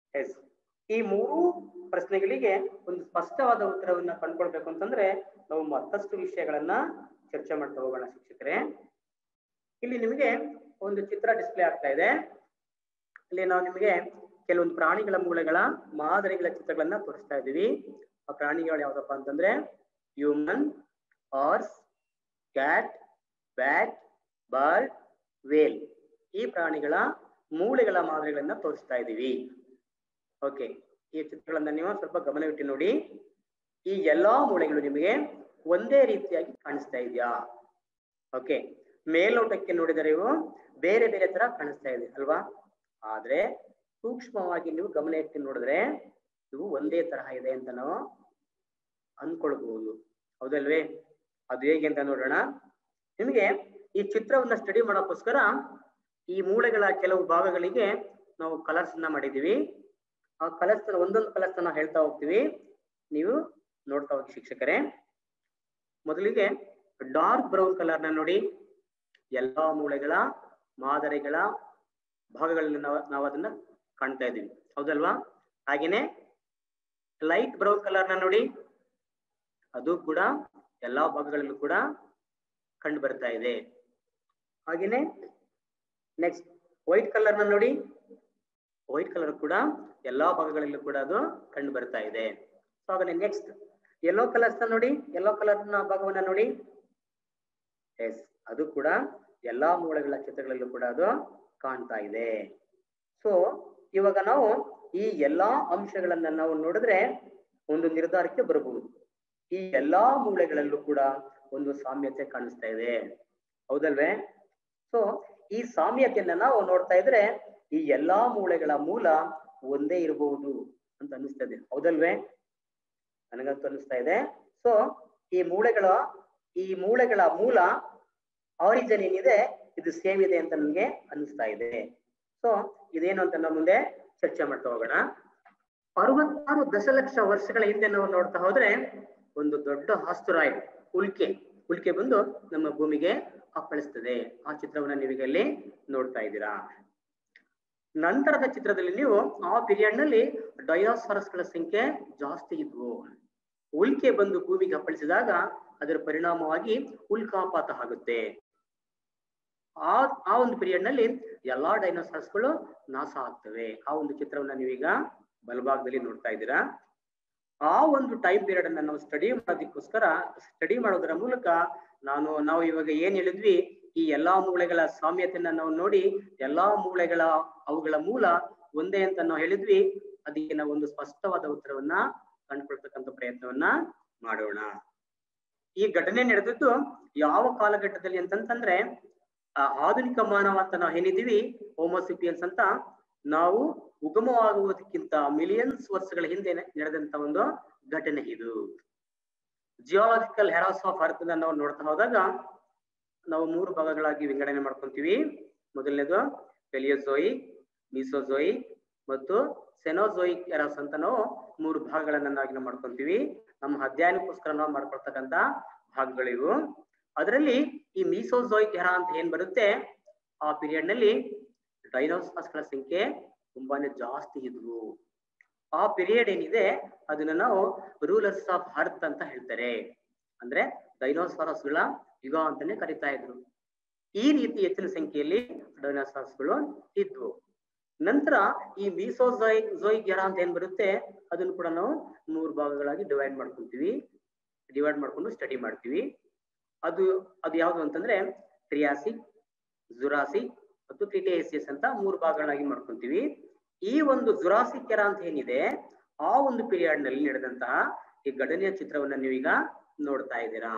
ಎಸ್ ಈ ಮೂರು ಪ್ರಶ್ನೆಗಳಿಗೆ ಒಂದು ಸ್ಪಷ್ಟವಾದ ಉತ್ತರವನ್ನ ಕಂಡುಕೊಳ್ಬೇಕು ಅಂತಂದ್ರೆ ನಾವು ಮತ್ತಷ್ಟು ವಿಷಯಗಳನ್ನ ಚರ್ಚೆ ಮಾಡ್ತಾ ಹೋಗೋಣ ಶಿಕ್ಷಕರೇ ಇಲ್ಲಿ ನಿಮಗೆ ಒಂದು ಚಿತ್ರ ಡಿಸ್ಪ್ಲೇ ಆಗ್ತಾ ಇದೆ ಇಲ್ಲಿ ನಾವು ನಿಮಗೆ ಕೆಲವೊಂದು ಪ್ರಾಣಿಗಳ ಮೂಳೆಗಳ ಮಾದರಿಗಳ ಚಿತ್ರಗಳನ್ನ ತೋರಿಸ್ತಾ ಇದ್ದೀವಿ ಆ ಪ್ರಾಣಿಗಳು ಯಾವ್ದಪ್ಪ ಅಂತಂದ್ರೆ human horse cat bat bird whale ಈ ಪ್ರಾಣಿಗಳ ಮೂಳೆಗಳ ಮಾದರಿಗಳನ್ನ ತೋರಿಸ್ತಾ ಇದ್ದೀವಿ ಓಕೆ ಈ ಚಿತ್ರಗಳನ್ನ ನೀವು ಸ್ವಲ್ಪ ಗಮನವಿಟ್ಟು ನೋಡಿ ಈ ಎಲ್ಲಾ ಮೂಳೆಗಳು ನಿಮಗೆ ಒಂದೇ ರೀತಿಯಾಗಿ ಕಾಣಿಸ್ತಾ ಇದೆಯಾ ಓಕೆ ಮೇಲ್ನೋಟಕ್ಕೆ ನೋಡಿದರೆ ಇವು ಬೇರೆ ಬೇರೆ ತರ ಕಾಣಿಸ್ತಾ ಇದೆ ಅಲ್ವಾ ಆದ್ರೆ ಸೂಕ್ಷ್ಮವಾಗಿ ನೀವು ಗಮನ ಇಟ್ಟು ನೋಡಿದ್ರೆ ಇವು ಒಂದೇ ತರಹ ಇದೆ ಅಂತ ನಾವು ಅನ್ಕೊಳ್ಬಹುದು ಹೌದಲ್ವೇ ಅದು ಹೇಗೆ ಅಂತ ನೋಡೋಣ ನಿಮಗೆ ಈ ಚಿತ್ರವನ್ನ ಸ್ಟಡಿ ಮಾಡೋಕ್ಕೋಸ್ಕರ ಈ ಮೂಳೆಗಳ ಕೆಲವು ಭಾಗಗಳಿಗೆ ನಾವು ಕಲರ್ಸ್ ಅನ್ನ ಮಾಡಿದೀವಿ ಆ ಕಲರ್ಸ್ ಒಂದೊಂದು ಕಲರ್ಸ್ ನಾವು ಹೇಳ್ತಾ ಹೋಗ್ತೀವಿ ನೀವು ನೋಡ್ತಾ ಹೋಗಿ ಶಿಕ್ಷಕರೇ ಮೊದಲಿಗೆ ಡಾರ್ಕ್ ಬ್ರೌನ್ ಕಲರ್ ನ ನೋಡಿ ಎಲ್ಲಾ ಮೂಳೆಗಳ ಮಾದರಿಗಳ ಭಾಗಗಳಲ್ಲಿ ನಾವು ನಾವು ಅದನ್ನ ಕಾಣ್ತಾ ಇದೀವಿ ಹೌದಲ್ವಾ ಹಾಗೇನೆ ಲೈಟ್ ಬ್ರೌನ್ ಕಲರ್ ನ ನೋಡಿ ಅದು ಕೂಡ ಎಲ್ಲಾ ಭಾಗಗಳಲ್ಲೂ ಕೂಡ ಕಂಡು ಬರ್ತಾ ಇದೆ ಹಾಗೇನೆ ನೆಕ್ಸ್ಟ್ ವೈಟ್ ಕಲರ್ ನ ನೋಡಿ ವೈಟ್ ಕಲರ್ ಕೂಡ ಎಲ್ಲಾ ಭಾಗಗಳಲ್ಲೂ ಕೂಡ ಅದು ಕಂಡು ಬರ್ತಾ ಇದೆ ಸೊ ಹಾಗಾದ್ರೆ ನೆಕ್ಸ್ಟ್ ಯೆಲ್ಲೋ ಕಲರ್ಸ್ ನೋಡಿ ಯೆಲ್ಲೋ ಕಲರ್ ನ ಭಾಗವನ್ನ ನೋಡಿ ಎಸ್ ಅದು ಕೂಡ ಎಲ್ಲಾ ಮೂಳೆಗಳ ಚಿತ್ರಗಳಲ್ಲೂ ಕೂಡ ಅದು ಕಾಣ್ತಾ ಇದೆ ಸೊ ಇವಾಗ ನಾವು ಈ ಎಲ್ಲಾ ಅಂಶಗಳನ್ನ ನಾವು ನೋಡಿದ್ರೆ ಒಂದು ನಿರ್ಧಾರಕ್ಕೆ ಬರಬಹುದು ಈ ಎಲ್ಲಾ ಮೂಳೆಗಳಲ್ಲೂ ಕೂಡ ಒಂದು ಸಾಮ್ಯತೆ ಕಾಣಿಸ್ತಾ ಇದೆ ಹೌದಲ್ವೇ ಸೊ ಈ ಸಾಮ್ಯತೆಯನ್ನ ನಾವು ನೋಡ್ತಾ ಇದ್ರೆ ಈ ಎಲ್ಲಾ ಮೂಳೆಗಳ ಮೂಲ ಒಂದೇ ಇರಬಹುದು ಅಂತ ಅನಿಸ್ತದೆ ಹೌದಲ್ವೇ ನನಗಂತೂ ಅನಿಸ್ತಾ ಇದೆ ಸೊ ಈ ಮೂಳೆಗಳ ಈ ಮೂಳೆಗಳ ಮೂಲ ಆರಿಜಿನ್ ಏನಿದೆ ಇದು ಸೇಮ್ ಇದೆ ಅಂತ ನಮ್ಗೆ ಅನಿಸ್ತಾ ಇದೆ ಸೊ ಇದೇನು ಅಂತ ನಾವು ಮುಂದೆ ಚರ್ಚೆ ಮಾಡ್ತಾ ಹೋಗೋಣ ಅರವತ್ತಾರು ದಶಲಕ್ಷ ವರ್ಷಗಳ ಹಿಂದೆ ನಾವು ನೋಡ್ತಾ ಹೋದ್ರೆ ಒಂದು ದೊಡ್ಡ ಆಸ್ಟರಾಯ್ಡ್ ಉಲ್ಕೆ ಉಲ್ಕೆ ಬಂದು ನಮ್ಮ ಭೂಮಿಗೆ ಅಪ್ಪಳಿಸ್ತದೆ ಆ ಚಿತ್ರವನ್ನ ನೀವೀಗ ಇಲ್ಲಿ ನೋಡ್ತಾ ಇದ್ದೀರಾ ನಂತರದ ಚಿತ್ರದಲ್ಲಿ ನೀವು ಆ ಪೀರಿಯಡ್ ನಲ್ಲಿ ಡೈನಾಸಾರಸ್ ಗಳ ಸಂಖ್ಯೆ ಜಾಸ್ತಿ ಇದ್ವು ಉಲ್ಕೆ ಬಂದು ಭೂಮಿಗೆ ಅಪ್ಪಳಿಸಿದಾಗ ಅದರ ಪರಿಣಾಮವಾಗಿ ಉಲ್ಕಾಪಾತ ಆಗುತ್ತೆ ಆ ಆ ಒಂದು ಪೀರಿಯಡ್ ನಲ್ಲಿ ಎಲ್ಲಾ ಡೈನೋಸಾರ್ಸ್ ಗಳು ನಾಶ ಆಗ್ತವೆ ಆ ಒಂದು ಚಿತ್ರವನ್ನ ನೀವೀಗ ಬಲಭಾಗದಲ್ಲಿ ನೋಡ್ತಾ ಇದ್ದೀರಾ ಆ ಒಂದು ಟೈಮ್ ಪೀರಿಯಡ್ ಅನ್ನ ನಾವು ಸ್ಟಡಿ ಮಾಡೋದಕ್ಕೋಸ್ಕರ ಸ್ಟಡಿ ಮಾಡೋದರ ಮೂಲಕ ನಾನು ನಾವು ಇವಾಗ ಏನ್ ಹೇಳಿದ್ವಿ ಈ ಎಲ್ಲಾ ಮೂಳೆಗಳ ಸಾಮ್ಯತೆಯನ್ನ ನಾವು ನೋಡಿ ಎಲ್ಲಾ ಮೂಳೆಗಳ ಅವುಗಳ ಮೂಲ ಒಂದೇ ಅಂತ ನಾವು ಹೇಳಿದ್ವಿ ಅದಕ್ಕೆ ನಾವು ಒಂದು ಸ್ಪಷ್ಟವಾದ ಉತ್ತರವನ್ನ ಕಂಡುಕೊಳ್ತಕ್ಕಂಥ ಪ್ರಯತ್ನವನ್ನ ಮಾಡೋಣ ಈ ಘಟನೆ ನಡೆದದ್ದು ಯಾವ ಕಾಲಘಟ್ಟದಲ್ಲಿ ಅಂತಂತಂದ್ರೆ ಆ ಆಧುನಿಕ ಮಾನವ ಅಂತ ನಾವು ಏನಿದ್ದೀವಿ ಹೋಮೋಸಿಪಿಯನ್ಸ್ ಅಂತ ನಾವು ಉಗಮವಾಗುವುದಕ್ಕಿಂತ ಮಿಲಿಯನ್ಸ್ ವರ್ಷಗಳ ಹಿಂದೆ ನಡೆದಂತ ಒಂದು ಘಟನೆ ಇದು ಜಿಯಾಲಜಿಕಲ್ ಹೆರಾಸ್ ಆಫ್ ಅರ್ತ್ ನಾವು ನೋಡ್ತಾ ಹೋದಾಗ ನಾವು ಮೂರು ಭಾಗಗಳಾಗಿ ವಿಂಗಡಣೆ ಮಾಡ್ಕೊಂತೀವಿ ಮೊದಲನೇದು ಪೆಲಿಯೋಝೋಯಿಕ್ ಮೀಸೋಝೋಯಿಕ್ ಮತ್ತು ಸೆನೋಝೋಯಿಕ್ ಎರಾಸ್ ಅಂತ ನಾವು ಮೂರು ಭಾಗಗಳನ್ನ ನಾವು ಮಾಡ್ಕೊಂತೀವಿ ನಮ್ಮ ಅಧ್ಯಯನಕ್ಕೋಸ್ಕರ ನಾವು ಮಾಡ್ಕೊಳ್ತಕ್ಕಂತ ಭಾಗಗಳಿವು ಅದರಲ್ಲಿ ಈ ಮೀಸೋಝೋಯಿಕ್ ಎರಾ ಅಂತ ಏನ್ ಬರುತ್ತೆ ಆ ಪೀರಿಯಡ್ ನಲ್ಲಿ ಡೈನೋಸಾರ್ಸ್ಗಳ ಸಂಖ್ಯೆ ತುಂಬಾನೇ ಜಾಸ್ತಿ ಇದ್ವು ಆ ಪೀರಿಯಡ್ ಏನಿದೆ ಅದನ್ನ ನಾವು ರೂಲರ್ಸ್ ಆಫ್ ಅರ್ತ್ ಅಂತ ಹೇಳ್ತಾರೆ ಅಂದ್ರೆ ಡೈನೋಸಾರಸ್ಗಳ ಯುಗ ಅಂತಾನೆ ಕರಿತಾ ಇದ್ರು ಈ ರೀತಿ ಹೆಚ್ಚಿನ ಸಂಖ್ಯೆಯಲ್ಲಿ ಡೈನೋಸಾರ್ಸ್ಗಳು ಇದ್ವು ನಂತರ ಈ ಮೀಸೋಝೋಯಿಕ್ ಝೋಯಿಕ್ ಎರಾ ಅಂತ ಏನ್ ಬರುತ್ತೆ ಅದನ್ನು ಕೂಡ ನಾವು ಮೂರು ಭಾಗಗಳಾಗಿ ಡಿವೈಡ್ ಮಾಡ್ಕೊಂತೀವಿ ಡಿವೈಡ್ ಮಾಡ್ಕೊಂಡು ಸ್ಟಡಿ ಮಾಡ್ತೀವಿ ಅದು ಅದು ಯಾವುದು ಅಂತಂದ್ರೆ ಟ್ರಿಯಾಸಿಕ್ ಜುರಾಸಿಕ್ ಮತ್ತು ಕ್ರಿಟೇಸಿಯಸ್ ಅಂತ ಮೂರು ಭಾಗಗಳಾಗಿ ಮಾಡ್ಕೊಂತೀವಿ ಈ ಒಂದು ಜುರಾಸಿಕ್ ಎರಾ ಅಂತ ಏನಿದೆ ಆ ಒಂದು ಪೀರಿಯಡ್ ನಲ್ಲಿ ನಡೆದಂತಹ ಈ ಘಟನೆಯ ಚಿತ್ರವನ್ನ ನೀವೀಗ ನೋಡ್ತಾ ಇದ್ದೀರಾ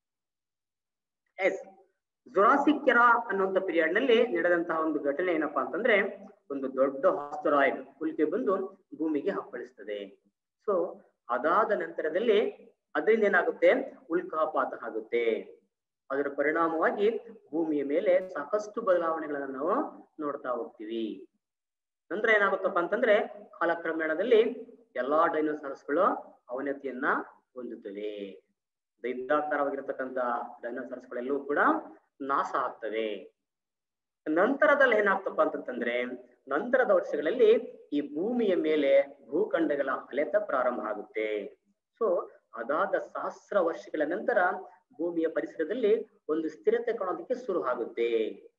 ಎಸ್ ಜುರಾಸಿಕ್ ಎರಾ ಅನ್ನುವಂತ ಪೀರಿಯಡ್ ನಲ್ಲಿ ನಡೆದಂತಹ ಒಂದು ಘಟನೆ ಏನಪ್ಪಾ ಅಂತಂದ್ರೆ ಒಂದು ದೊಡ್ಡ ಆಸ್ಟರಾಯ್ಡ್ ಉಲ್ಕೆ ಬಂದು ಭೂಮಿಗೆ ಅಪ್ಪಳಿಸ್ತದೆ ಸೊ ಅದಾದ ನಂತರದಲ್ಲಿ ಅದರಿಂದ ಏನಾಗುತ್ತೆ ಉಲ್ಕಾಪಾತ ಆಗುತ್ತೆ ಅದರ ಪರಿಣಾಮವಾಗಿ ಭೂಮಿಯ ಮೇಲೆ ಸಾಕಷ್ಟು ಬದಲಾವಣೆಗಳನ್ನ ನಾವು ನೋಡ್ತಾ ಹೋಗ್ತೀವಿ ನಂತರ ಏನಾಗುತ್ತಪ್ಪ ಅಂತಂದ್ರೆ ಕಾಲಕ್ರಮೇಣದಲ್ಲಿ ಎಲ್ಲಾ ಡೈನೋಸಾರ್ಸ್ಗಳು ಅವನತಿಯನ್ನ ಹೊಂದುತ್ತವೆ ದೈತ್ಯಾಕಾರವಾಗಿರ್ತಕ್ಕಂಥ ಡೈನೋಸಾರ್ಸ್ಗಳೆಲ್ಲವೂ ಕೂಡ ನಾಶ ಆಗ್ತವೆ ನಂತರದಲ್ಲಿ ಏನಾಗ್ತಪ್ಪ ಅಂತಂದ್ರೆ ನಂತರದ ವರ್ಷಗಳಲ್ಲಿ ಈ ಭೂಮಿಯ ಮೇಲೆ ಭೂಖಂಡಗಳ ಅಲೆತ ಪ್ರಾರಂಭ ಆಗುತ್ತೆ ಸೊ ಅದಾದ ಸಹಸ್ರ ವರ್ಷಗಳ ನಂತರ ಭೂಮಿಯ ಪರಿಸರದಲ್ಲಿ ಒಂದು ಸ್ಥಿರತೆ ಕಾಣೋದಕ್ಕೆ ಶುರು ಆಗುತ್ತೆ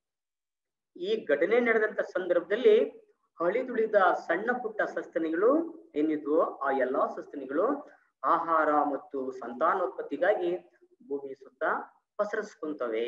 ಈ ಘಟನೆ ನಡೆದಂತ ಸಂದರ್ಭದಲ್ಲಿ ಅಳಿದುಳಿದ ಸಣ್ಣ ಪುಟ್ಟ ಸಸ್ತನಿಗಳು ಏನಿದ್ವೋ ಆ ಎಲ್ಲಾ ಸಸ್ತನಿಗಳು ಆಹಾರ ಮತ್ತು ಸಂತಾನೋತ್ಪತ್ತಿಗಾಗಿ ಭೂಮಿ ಸುತ್ತ ಪಸರಿಸ್ಕೊಂತವೆ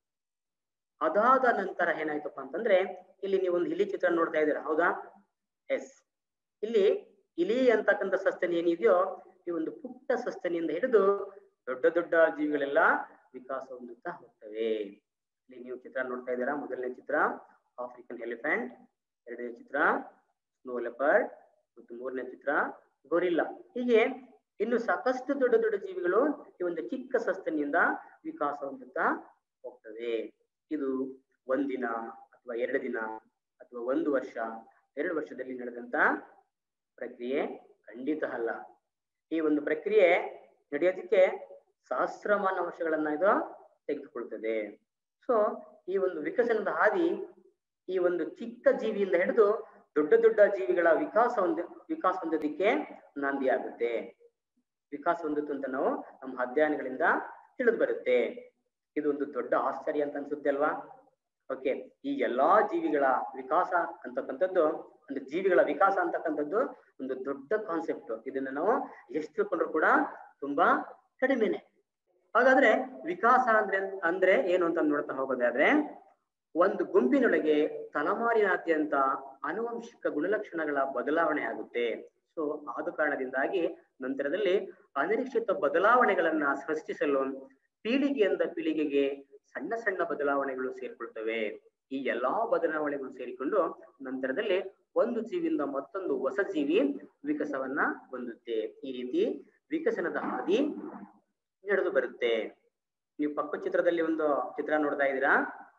ಅದಾದ ನಂತರ ಏನಾಯ್ತಪ್ಪ ಅಂತಂದ್ರೆ ಇಲ್ಲಿ ನೀವು ಒಂದು ಇಲಿ ಚಿತ್ರ ನೋಡ್ತಾ ಇದ್ದೀರಾ ಹೌದಾ ಎಸ್ ಇಲ್ಲಿ ಇಲಿ ಅಂತಕ್ಕಂಥ ಸಸ್ತನಿ ಏನಿದೆಯೋ ಈ ಒಂದು ಪುಟ್ಟ ಸಸ್ತನಿಯಿಂದ ಹಿಡಿದು ದೊಡ್ಡ ದೊಡ್ಡ ಜೀವಿಗಳೆಲ್ಲ ವಿಕಾಸ ಹೊಂದುತ್ತಾ ಹೋಗ್ತವೆ ಇಲ್ಲಿ ನೀವು ಚಿತ್ರ ನೋಡ್ತಾ ಇದ್ದೀರಾ ಮೊದಲನೇ ಚಿತ್ರ ಆಫ್ರಿಕನ್ ಎಲಿಫೆಂಟ್ ಎರಡನೇ ಚಿತ್ರ ಸ್ನೋ ಲೆಪರ್ಡ್ ಮತ್ತು ಮೂರನೇ ಚಿತ್ರ ಗೊರಿಲ್ಲ ಹೀಗೆ ಇನ್ನು ಸಾಕಷ್ಟು ದೊಡ್ಡ ದೊಡ್ಡ ಜೀವಿಗಳು ಈ ಒಂದು ಚಿಕ್ಕ ಸಸ್ತನಿಯಿಂದ ವಿಕಾಸ ಹೊಂದುತ್ತಾ ಹೋಗ್ತವೆ ಇದು ಒಂದಿನ ಅಥವಾ ಎರಡು ದಿನ ಅಥವಾ ಒಂದು ವರ್ಷ ಎರಡು ವರ್ಷದಲ್ಲಿ ನಡೆದಂತ ಪ್ರಕ್ರಿಯೆ ಖಂಡಿತ ಅಲ್ಲ ಈ ಒಂದು ಪ್ರಕ್ರಿಯೆ ನಡೆಯೋದಕ್ಕೆ ಸಹಸ್ರಮಾನ ವರ್ಷಗಳನ್ನ ಇದು ತೆಗೆದುಕೊಳ್ತದೆ ಸೊ ಈ ಒಂದು ವಿಕಸನದ ಹಾದಿ ಈ ಒಂದು ಚಿಕ್ಕ ಜೀವಿಯಿಂದ ಹಿಡಿದು ದೊಡ್ಡ ದೊಡ್ಡ ಜೀವಿಗಳ ವಿಕಾಸ ಹೊಂದ ವಿಕಾಸ ಹೊಂದೋದಿಕ್ಕೆ ನಾಂದಿ ಆಗುತ್ತೆ ವಿಕಾಸ ಹೊಂದಿತ್ತು ಅಂತ ನಾವು ನಮ್ಮ ಅಧ್ಯಯನಗಳಿಂದ ತಿಳಿದು ಬರುತ್ತೆ ಇದು ಒಂದು ದೊಡ್ಡ ಆಶ್ಚರ್ಯ ಅಂತ ಅನ್ಸುತ್ತೆ ಅಲ್ವಾ ಓಕೆ ಈ ಎಲ್ಲಾ ಜೀವಿಗಳ ವಿಕಾಸ ಅಂತಕ್ಕಂಥದ್ದು ಒಂದು ಜೀವಿಗಳ ವಿಕಾಸ ಅಂತಕ್ಕಂಥದ್ದು ಒಂದು ದೊಡ್ಡ ಕಾನ್ಸೆಪ್ಟ್ ಇದನ್ನ ನಾವು ಎಷ್ಟು ತಿಳ್ಕೊಂಡ್ರು ಕೂಡ ತುಂಬಾ ಕಡಿಮೆನೆ ಹಾಗಾದ್ರೆ ವಿಕಾಸ ಅಂದ್ರೆ ಅಂದ್ರೆ ಏನು ಅಂತ ನೋಡ್ತಾ ಹೋಗೋದಾದ್ರೆ ಒಂದು ಗುಂಪಿನೊಳಗೆ ತಲೆಮಾರಿನಾದ್ಯಂತ ಆನುವಂಶಿಕ ಗುಣಲಕ್ಷಣಗಳ ಬದಲಾವಣೆ ಆಗುತ್ತೆ ಸೊ ಆದ ಕಾರಣದಿಂದಾಗಿ ನಂತರದಲ್ಲಿ ಅನಿರೀಕ್ಷಿತ ಬದಲಾವಣೆಗಳನ್ನ ಸೃಷ್ಟಿಸಲು ಪೀಳಿಗೆಯಿಂದ ಪೀಳಿಗೆಗೆ ಸಣ್ಣ ಸಣ್ಣ ಬದಲಾವಣೆಗಳು ಸೇರ್ಕೊಳ್ತವೆ ಈ ಎಲ್ಲಾ ಬದಲಾವಣೆಗಳು ಸೇರಿಕೊಂಡು ನಂತರದಲ್ಲಿ ಒಂದು ಜೀವಿಯಿಂದ ಮತ್ತೊಂದು ಹೊಸ ಜೀವಿ ವಿಕಸವನ್ನ ಹೊಂದುತ್ತೆ ಈ ರೀತಿ ವಿಕಸನದ ಹಾದಿ ನಡೆದು ಬರುತ್ತೆ ನೀವು ಪಕ್ಕ ಚಿತ್ರದಲ್ಲಿ ಒಂದು ಚಿತ್ರ ನೋಡ್ತಾ ಇದ್ದೀರಾ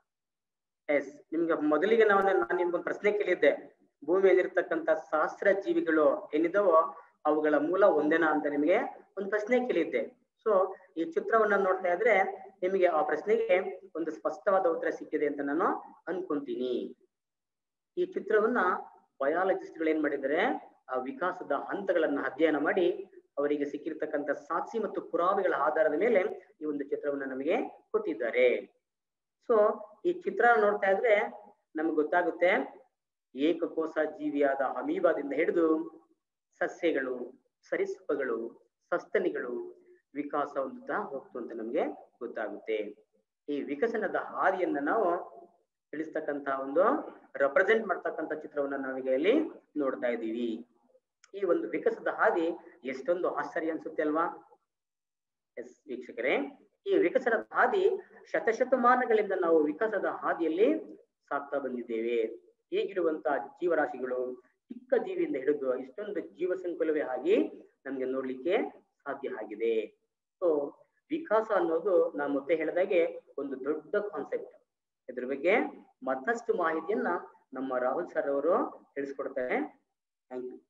ಎಸ್ ನಿಮ್ಗೆ ಮೊದಲಿಗೆ ನಾವು ನಾನು ನಿಮ್ಗೊಂದು ಪ್ರಶ್ನೆ ಕೇಳಿದ್ದೆ ಭೂಮಿಯಲ್ಲಿರ್ತಕ್ಕಂಥ ಸಹಸ್ರ ಜೀವಿಗಳು ಏನಿದಾವೋ ಅವುಗಳ ಮೂಲ ಒಂದೇನಾ ಅಂತ ನಿಮಗೆ ಒಂದು ಪ್ರಶ್ನೆ ಕೇಳಿದ್ದೆ ಸೊ ಈ ಚಿತ್ರವನ್ನ ನೋಡ್ತಾ ಇದ್ರೆ ನಿಮಗೆ ಆ ಪ್ರಶ್ನೆಗೆ ಒಂದು ಸ್ಪಷ್ಟವಾದ ಉತ್ತರ ಸಿಕ್ಕಿದೆ ಅಂತ ನಾನು ಅನ್ಕೊಂತೀನಿ ಈ ಚಿತ್ರವನ್ನ ಬಯಾಲಜಿಸ್ಟ್ಗಳು ಏನ್ ಮಾಡಿದ್ದಾರೆ ಆ ವಿಕಾಸದ ಹಂತಗಳನ್ನ ಅಧ್ಯಯನ ಮಾಡಿ ಅವರಿಗೆ ಸಿಕ್ಕಿರ್ತಕ್ಕಂಥ ಸಾಕ್ಷಿ ಮತ್ತು ಪುರಾವೆಗಳ ಆಧಾರದ ಮೇಲೆ ಈ ಒಂದು ಚಿತ್ರವನ್ನ ನಮಗೆ ಕೊಟ್ಟಿದ್ದಾರೆ ಸೊ ಈ ಚಿತ್ರ ನೋಡ್ತಾ ಇದ್ರೆ ನಮ್ಗೆ ಗೊತ್ತಾಗುತ್ತೆ ಏಕಕೋಶ ಜೀವಿಯಾದ ಅಮೀಬಾದಿಂದ ಹಿಡಿದು ಸಸ್ಯಗಳು ಸರೀಸೃಪಗಳು ಸಸ್ತನಿಗಳು ವಿಕಾಸ ಹೊಂದುತ್ತಾ ಹೋಗ್ತು ಅಂತ ನಮ್ಗೆ ಗೊತ್ತಾಗುತ್ತೆ ಈ ವಿಕಸನದ ಹಾದಿಯನ್ನ ನಾವು ತಿಳಿಸ್ತಕ್ಕಂತ ಒಂದು ರೆಪ್ರೆಸೆಂಟ್ ಮಾಡ್ತಕ್ಕಂಥ ಚಿತ್ರವನ್ನ ನಾವೀಗ ಇಲ್ಲಿ ನೋಡ್ತಾ ಇದ್ದೀವಿ ಈ ಒಂದು ವಿಕಸದ ಹಾದಿ ಎಷ್ಟೊಂದು ಆಶ್ಚರ್ಯ ಅನ್ಸುತ್ತೆ ಅಲ್ವಾ ಎಸ್ ವೀಕ್ಷಕರೇ ಈ ವಿಕಸನದ ಹಾದಿ ಶತಶತಮಾನಗಳಿಂದ ನಾವು ವಿಕಾಸದ ಹಾದಿಯಲ್ಲಿ ಸಾಕ್ತಾ ಬಂದಿದ್ದೇವೆ ಹೀಗಿರುವಂತ ಜೀವರಾಶಿಗಳು ಚಿಕ್ಕ ಜೀವಿಯಿಂದ ಹಿಡಿದು ಇಷ್ಟೊಂದು ಜೀವ ಸಂಕುಲವೇ ಆಗಿ ನಮ್ಗೆ ನೋಡ್ಲಿಕ್ಕೆ ಸಾಧ್ಯ ಆಗಿದೆ ಸೊ ವಿಕಾಸ ಅನ್ನೋದು ನಾನು ಮತ್ತೆ ಹೇಳಿದಾಗೆ ಒಂದು ದೊಡ್ಡ ಕಾನ್ಸೆಪ್ಟ್ ಇದ್ರ ಬಗ್ಗೆ ಮತ್ತಷ್ಟು ಮಾಹಿತಿಯನ್ನ ನಮ್ಮ ರಾಹುಲ್ ಸರ್ ಅವರು ತಿಳಿಸ್ಕೊಡ್ತಾರೆ thank you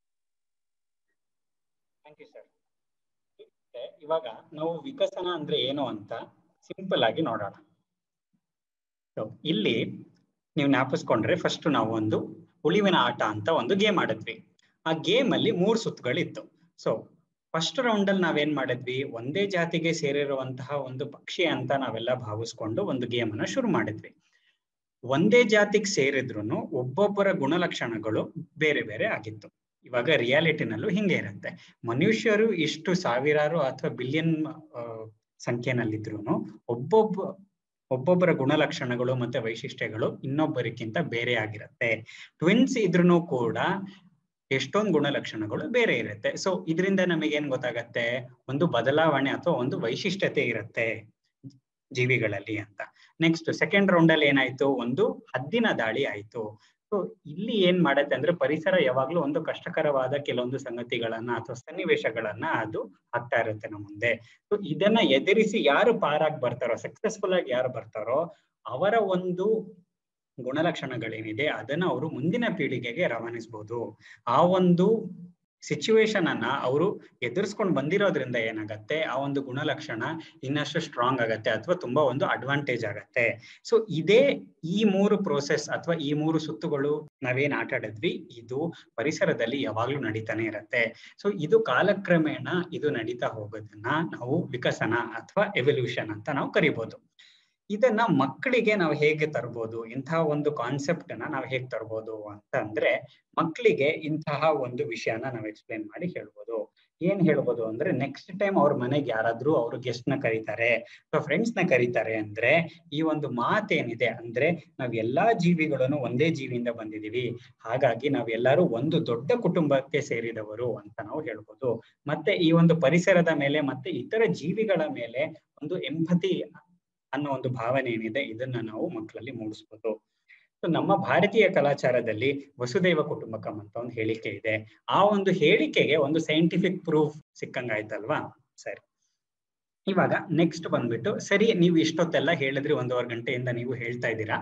thank you sir ಇವಾಗ ನಾವು ವಿಕಸನ ಅಂದ್ರೆ ಏನು ಅಂತ ಸಿಂಪಲ್ ಆಗಿ ನೋಡೋಣ So, ಇಲ್ಲಿ ನೀವು ಜ್ಞಾಪಿಸ್ಕೊಂಡ್ರೆ ಫಸ್ಟ್ ನಾವು ಒಂದು ಉಳಿವಿನ ಆಟ ಅಂತ ಒಂದು ಗೇಮ್ ಆಡಿದ್ವಿ ಆ ಗೇಮ್ ಅಲ್ಲಿ ಮೂರು ಸುತ್ತುಗಳಿತ್ತು ಸೊ ಫಸ್ಟ್ ರೌಂಡ್ ಅಲ್ಲಿ ನಾವೇನ್ ಮಾಡಿದ್ವಿ ಒಂದೇ ಜಾತಿಗೆ ಸೇರಿರುವಂತಹ ಒಂದು ಪಕ್ಷಿ ಅಂತ ನಾವೆಲ್ಲ ಭಾವಿಸ್ಕೊಂಡು ಒಂದು ಗೇಮ್ ಅನ್ನ ಶುರು ಮಾಡಿದ್ವಿ ಒಂದೇ ಜಾತಿಗೆ ಸೇರಿದ್ರು ಒಬ್ಬೊಬ್ಬರ ಗುಣಲಕ್ಷಣಗಳು ಬೇರೆ ಬೇರೆ ಆಗಿತ್ತು ಇವಾಗ ರಿಯಾಲಿಟಿನಲ್ಲೂ ಹಿಂಗೆ ಇರುತ್ತೆ ಮನುಷ್ಯರು ಇಷ್ಟು ಸಾವಿರಾರು ಅಥವಾ ಬಿಲಿಯನ್ ಸಂಖ್ಯೆನಲ್ಲಿದ್ರು ಒಬ್ಬೊಬ್ಬ ಒಬ್ಬೊಬ್ಬರ ಗುಣಲಕ್ಷಣಗಳು ಮತ್ತೆ ವೈಶಿಷ್ಟ್ಯಗಳು ಇನ್ನೊಬ್ಬರಿಗಿಂತ ಬೇರೆ ಆಗಿರುತ್ತೆ ಟ್ವಿನ್ಸ್ ಇದ್ರೂ ಕೂಡ ಎಷ್ಟೊಂದು ಗುಣಲಕ್ಷಣಗಳು ಬೇರೆ ಇರುತ್ತೆ ಸೊ ಇದರಿಂದ ನಮಗೇನ್ ಗೊತ್ತಾಗತ್ತೆ ಒಂದು ಬದಲಾವಣೆ ಅಥವಾ ಒಂದು ವೈಶಿಷ್ಟ್ಯತೆ ಇರುತ್ತೆ ಜೀವಿಗಳಲ್ಲಿ ಅಂತ ನೆಕ್ಸ್ಟ್ ಸೆಕೆಂಡ್ ರೌಂಡ್ ಅಲ್ಲಿ ಏನಾಯ್ತು ಒಂದು ಹದ್ದಿನ ದಾಳಿ ಆಯ್ತು ಸೊ ಇಲ್ಲಿ ಏನ್ ಮಾಡತ್ತೆ ಅಂದ್ರೆ ಪರಿಸರ ಯಾವಾಗ್ಲೂ ಒಂದು ಕಷ್ಟಕರವಾದ ಕೆಲವೊಂದು ಸಂಗತಿಗಳನ್ನ ಅಥವಾ ಸನ್ನಿವೇಶಗಳನ್ನ ಅದು ಆಗ್ತಾ ಇರುತ್ತೆ ನಮ್ಮ ಮುಂದೆ ಸೊ ಇದನ್ನ ಎದುರಿಸಿ ಯಾರು ಪಾರಾಗಿ ಬರ್ತಾರೋ ಸಕ್ಸಸ್ಫುಲ್ ಆಗಿ ಯಾರು ಬರ್ತಾರೋ ಅವರ ಒಂದು ಗುಣಲಕ್ಷಣಗಳೇನಿದೆ ಅದನ್ನ ಅವರು ಮುಂದಿನ ಪೀಳಿಗೆಗೆ ರವಾನಿಸಬಹುದು ಆ ಒಂದು ಸಿಚುವೇಶನ್ ಅನ್ನ ಅವರು ಎದುರಿಸ್ಕೊಂಡು ಬಂದಿರೋದ್ರಿಂದ ಏನಾಗತ್ತೆ ಆ ಒಂದು ಗುಣಲಕ್ಷಣ ಇನ್ನಷ್ಟು ಸ್ಟ್ರಾಂಗ್ ಆಗತ್ತೆ ಅಥವಾ ತುಂಬಾ ಒಂದು ಅಡ್ವಾಂಟೇಜ್ ಆಗತ್ತೆ ಸೊ ಇದೇ ಈ ಮೂರು ಪ್ರೋಸೆಸ್ ಅಥವಾ ಈ ಮೂರು ಸುತ್ತುಗಳು ನಾವೇನ್ ಆಟ ಆಡಿದ್ವಿ ಇದು ಪರಿಸರದಲ್ಲಿ ಯಾವಾಗ್ಲೂ ನಡೀತಾನೆ ಇರತ್ತೆ ಸೊ ಇದು ಕಾಲಕ್ರಮೇಣ ಇದು ನಡೀತಾ ಹೋಗೋದನ್ನ ನಾವು ವಿಕಸನ ಅಥವಾ ಎವಲ್ಯೂಷನ್ ಅಂತ ನಾವು ಕರಿಬಹುದು ಇದನ್ನ ಮಕ್ಕಳಿಗೆ ನಾವು ಹೇಗೆ ತರ್ಬೋದು ಇಂತಹ ಒಂದು ಕಾನ್ಸೆಪ್ಟ್ ಅನ್ನ ನಾವು ಹೇಗೆ ತರ್ಬೋದು ಅಂತ ಅಂದ್ರೆ ಮಕ್ಕಳಿಗೆ ಇಂತಹ ಒಂದು ವಿಷಯನ ನಾವು ಎಕ್ಸ್ಪ್ಲೇನ್ ಮಾಡಿ ಹೇಳ್ಬೋದು ಏನ್ ಹೇಳ್ಬೋದು ಅಂದ್ರೆ ನೆಕ್ಸ್ಟ್ ಟೈಮ್ ಅವ್ರ ಮನೆಗೆ ಯಾರಾದ್ರೂ ಅವ್ರ ಗೆಸ್ಟ್ ನ ಕರೀತಾರೆ ಅಥವಾ ಫ್ರೆಂಡ್ಸ್ ನ ಕರೀತಾರೆ ಅಂದ್ರೆ ಈ ಒಂದು ಮಾತೇನಿದೆ ಅಂದ್ರೆ ನಾವ್ ಎಲ್ಲಾ ಜೀವಿಗಳನ್ನು ಒಂದೇ ಜೀವಿಯಿಂದ ಬಂದಿದೀವಿ ಹಾಗಾಗಿ ನಾವೆಲ್ಲರೂ ಒಂದು ದೊಡ್ಡ ಕುಟುಂಬಕ್ಕೆ ಸೇರಿದವರು ಅಂತ ನಾವು ಹೇಳ್ಬೋದು ಮತ್ತೆ ಈ ಒಂದು ಪರಿಸರದ ಮೇಲೆ ಮತ್ತೆ ಇತರ ಜೀವಿಗಳ ಮೇಲೆ ಒಂದು ಎಂಪತಿ ಅನ್ನೋ ಒಂದು ಭಾವನೆ ಏನಿದೆ ಇದನ್ನ ನಾವು ಮಕ್ಕಳಲ್ಲಿ ಮೂಡಿಸ್ಬೋದು ಸೊ ನಮ್ಮ ಭಾರತೀಯ ಕಲಾಚಾರದಲ್ಲಿ ವಸುದೈವ ಕುಟುಂಬಕಂ ಅಂತ ಒಂದು ಹೇಳಿಕೆ ಇದೆ ಆ ಒಂದು ಹೇಳಿಕೆಗೆ ಒಂದು ಸೈಂಟಿಫಿಕ್ ಪ್ರೂಫ್ ಸಿಕ್ಕಂಗಾಯ್ತಲ್ವಾ ಸರಿ ಇವಾಗ ನೆಕ್ಸ್ಟ್ ಬಂದ್ಬಿಟ್ಟು ಸರಿ ನೀವು ಇಷ್ಟೊತ್ತೆಲ್ಲ ಹೇಳಿದ್ರಿ ಒಂದೂವರೆ ಗಂಟೆಯಿಂದ ನೀವು ಹೇಳ್ತಾ ಇದ್ದೀರಾ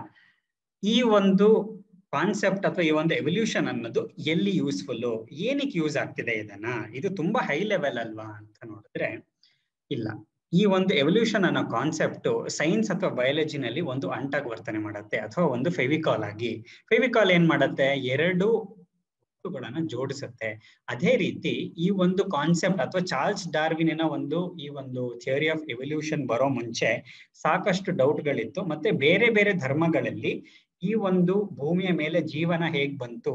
ಈ ಒಂದು ಕಾನ್ಸೆಪ್ಟ್ ಅಥವಾ ಈ ಒಂದು ಎವಲ್ಯೂಷನ್ ಅನ್ನೋದು ಎಲ್ಲಿ ಯೂಸ್ಫುಲ್ ಏನಕ್ಕೆ ಯೂಸ್ ಆಗ್ತಿದೆ ಇದನ್ನ ಇದು ತುಂಬಾ ಹೈ ಲೆವೆಲ್ ಅಲ್ವಾ ಅಂತ ನೋಡಿದ್ರೆ ಇಲ್ಲ ಈ ಒಂದು ಎವಲ್ಯೂಷನ್ ಅನ್ನೋ ಕಾನ್ಸೆಪ್ಟ್ ಸೈನ್ಸ್ ಅಥವಾ ಬಯಾಲಜಿನಲ್ಲಿ ಒಂದು ಅಂಟಾಗಿ ವರ್ತನೆ ಮಾಡುತ್ತೆ ಅಥವಾ ಒಂದು ಫೆವಿಕಾಲ್ ಆಗಿ ಫೆವಿಕಾಲ್ ಏನ್ ಮಾಡುತ್ತೆ ಎರಡು ವಸ್ತುಗಳನ್ನ ಜೋಡಿಸುತ್ತೆ ಅದೇ ರೀತಿ ಈ ಒಂದು ಕಾನ್ಸೆಪ್ಟ್ ಅಥವಾ ಚಾರ್ಲ್ಸ್ ಡಾರ್ವಿನಿನ ಒಂದು ಈ ಒಂದು ಥಿಯರಿ ಆಫ್ ಎವಲ್ಯೂಷನ್ ಬರೋ ಮುಂಚೆ ಸಾಕಷ್ಟು ಡೌಟ್ಗಳಿತ್ತು ಮತ್ತೆ ಬೇರೆ ಬೇರೆ ಧರ್ಮಗಳಲ್ಲಿ ಈ ಒಂದು ಭೂಮಿಯ ಮೇಲೆ ಜೀವನ ಹೇಗ್ ಬಂತು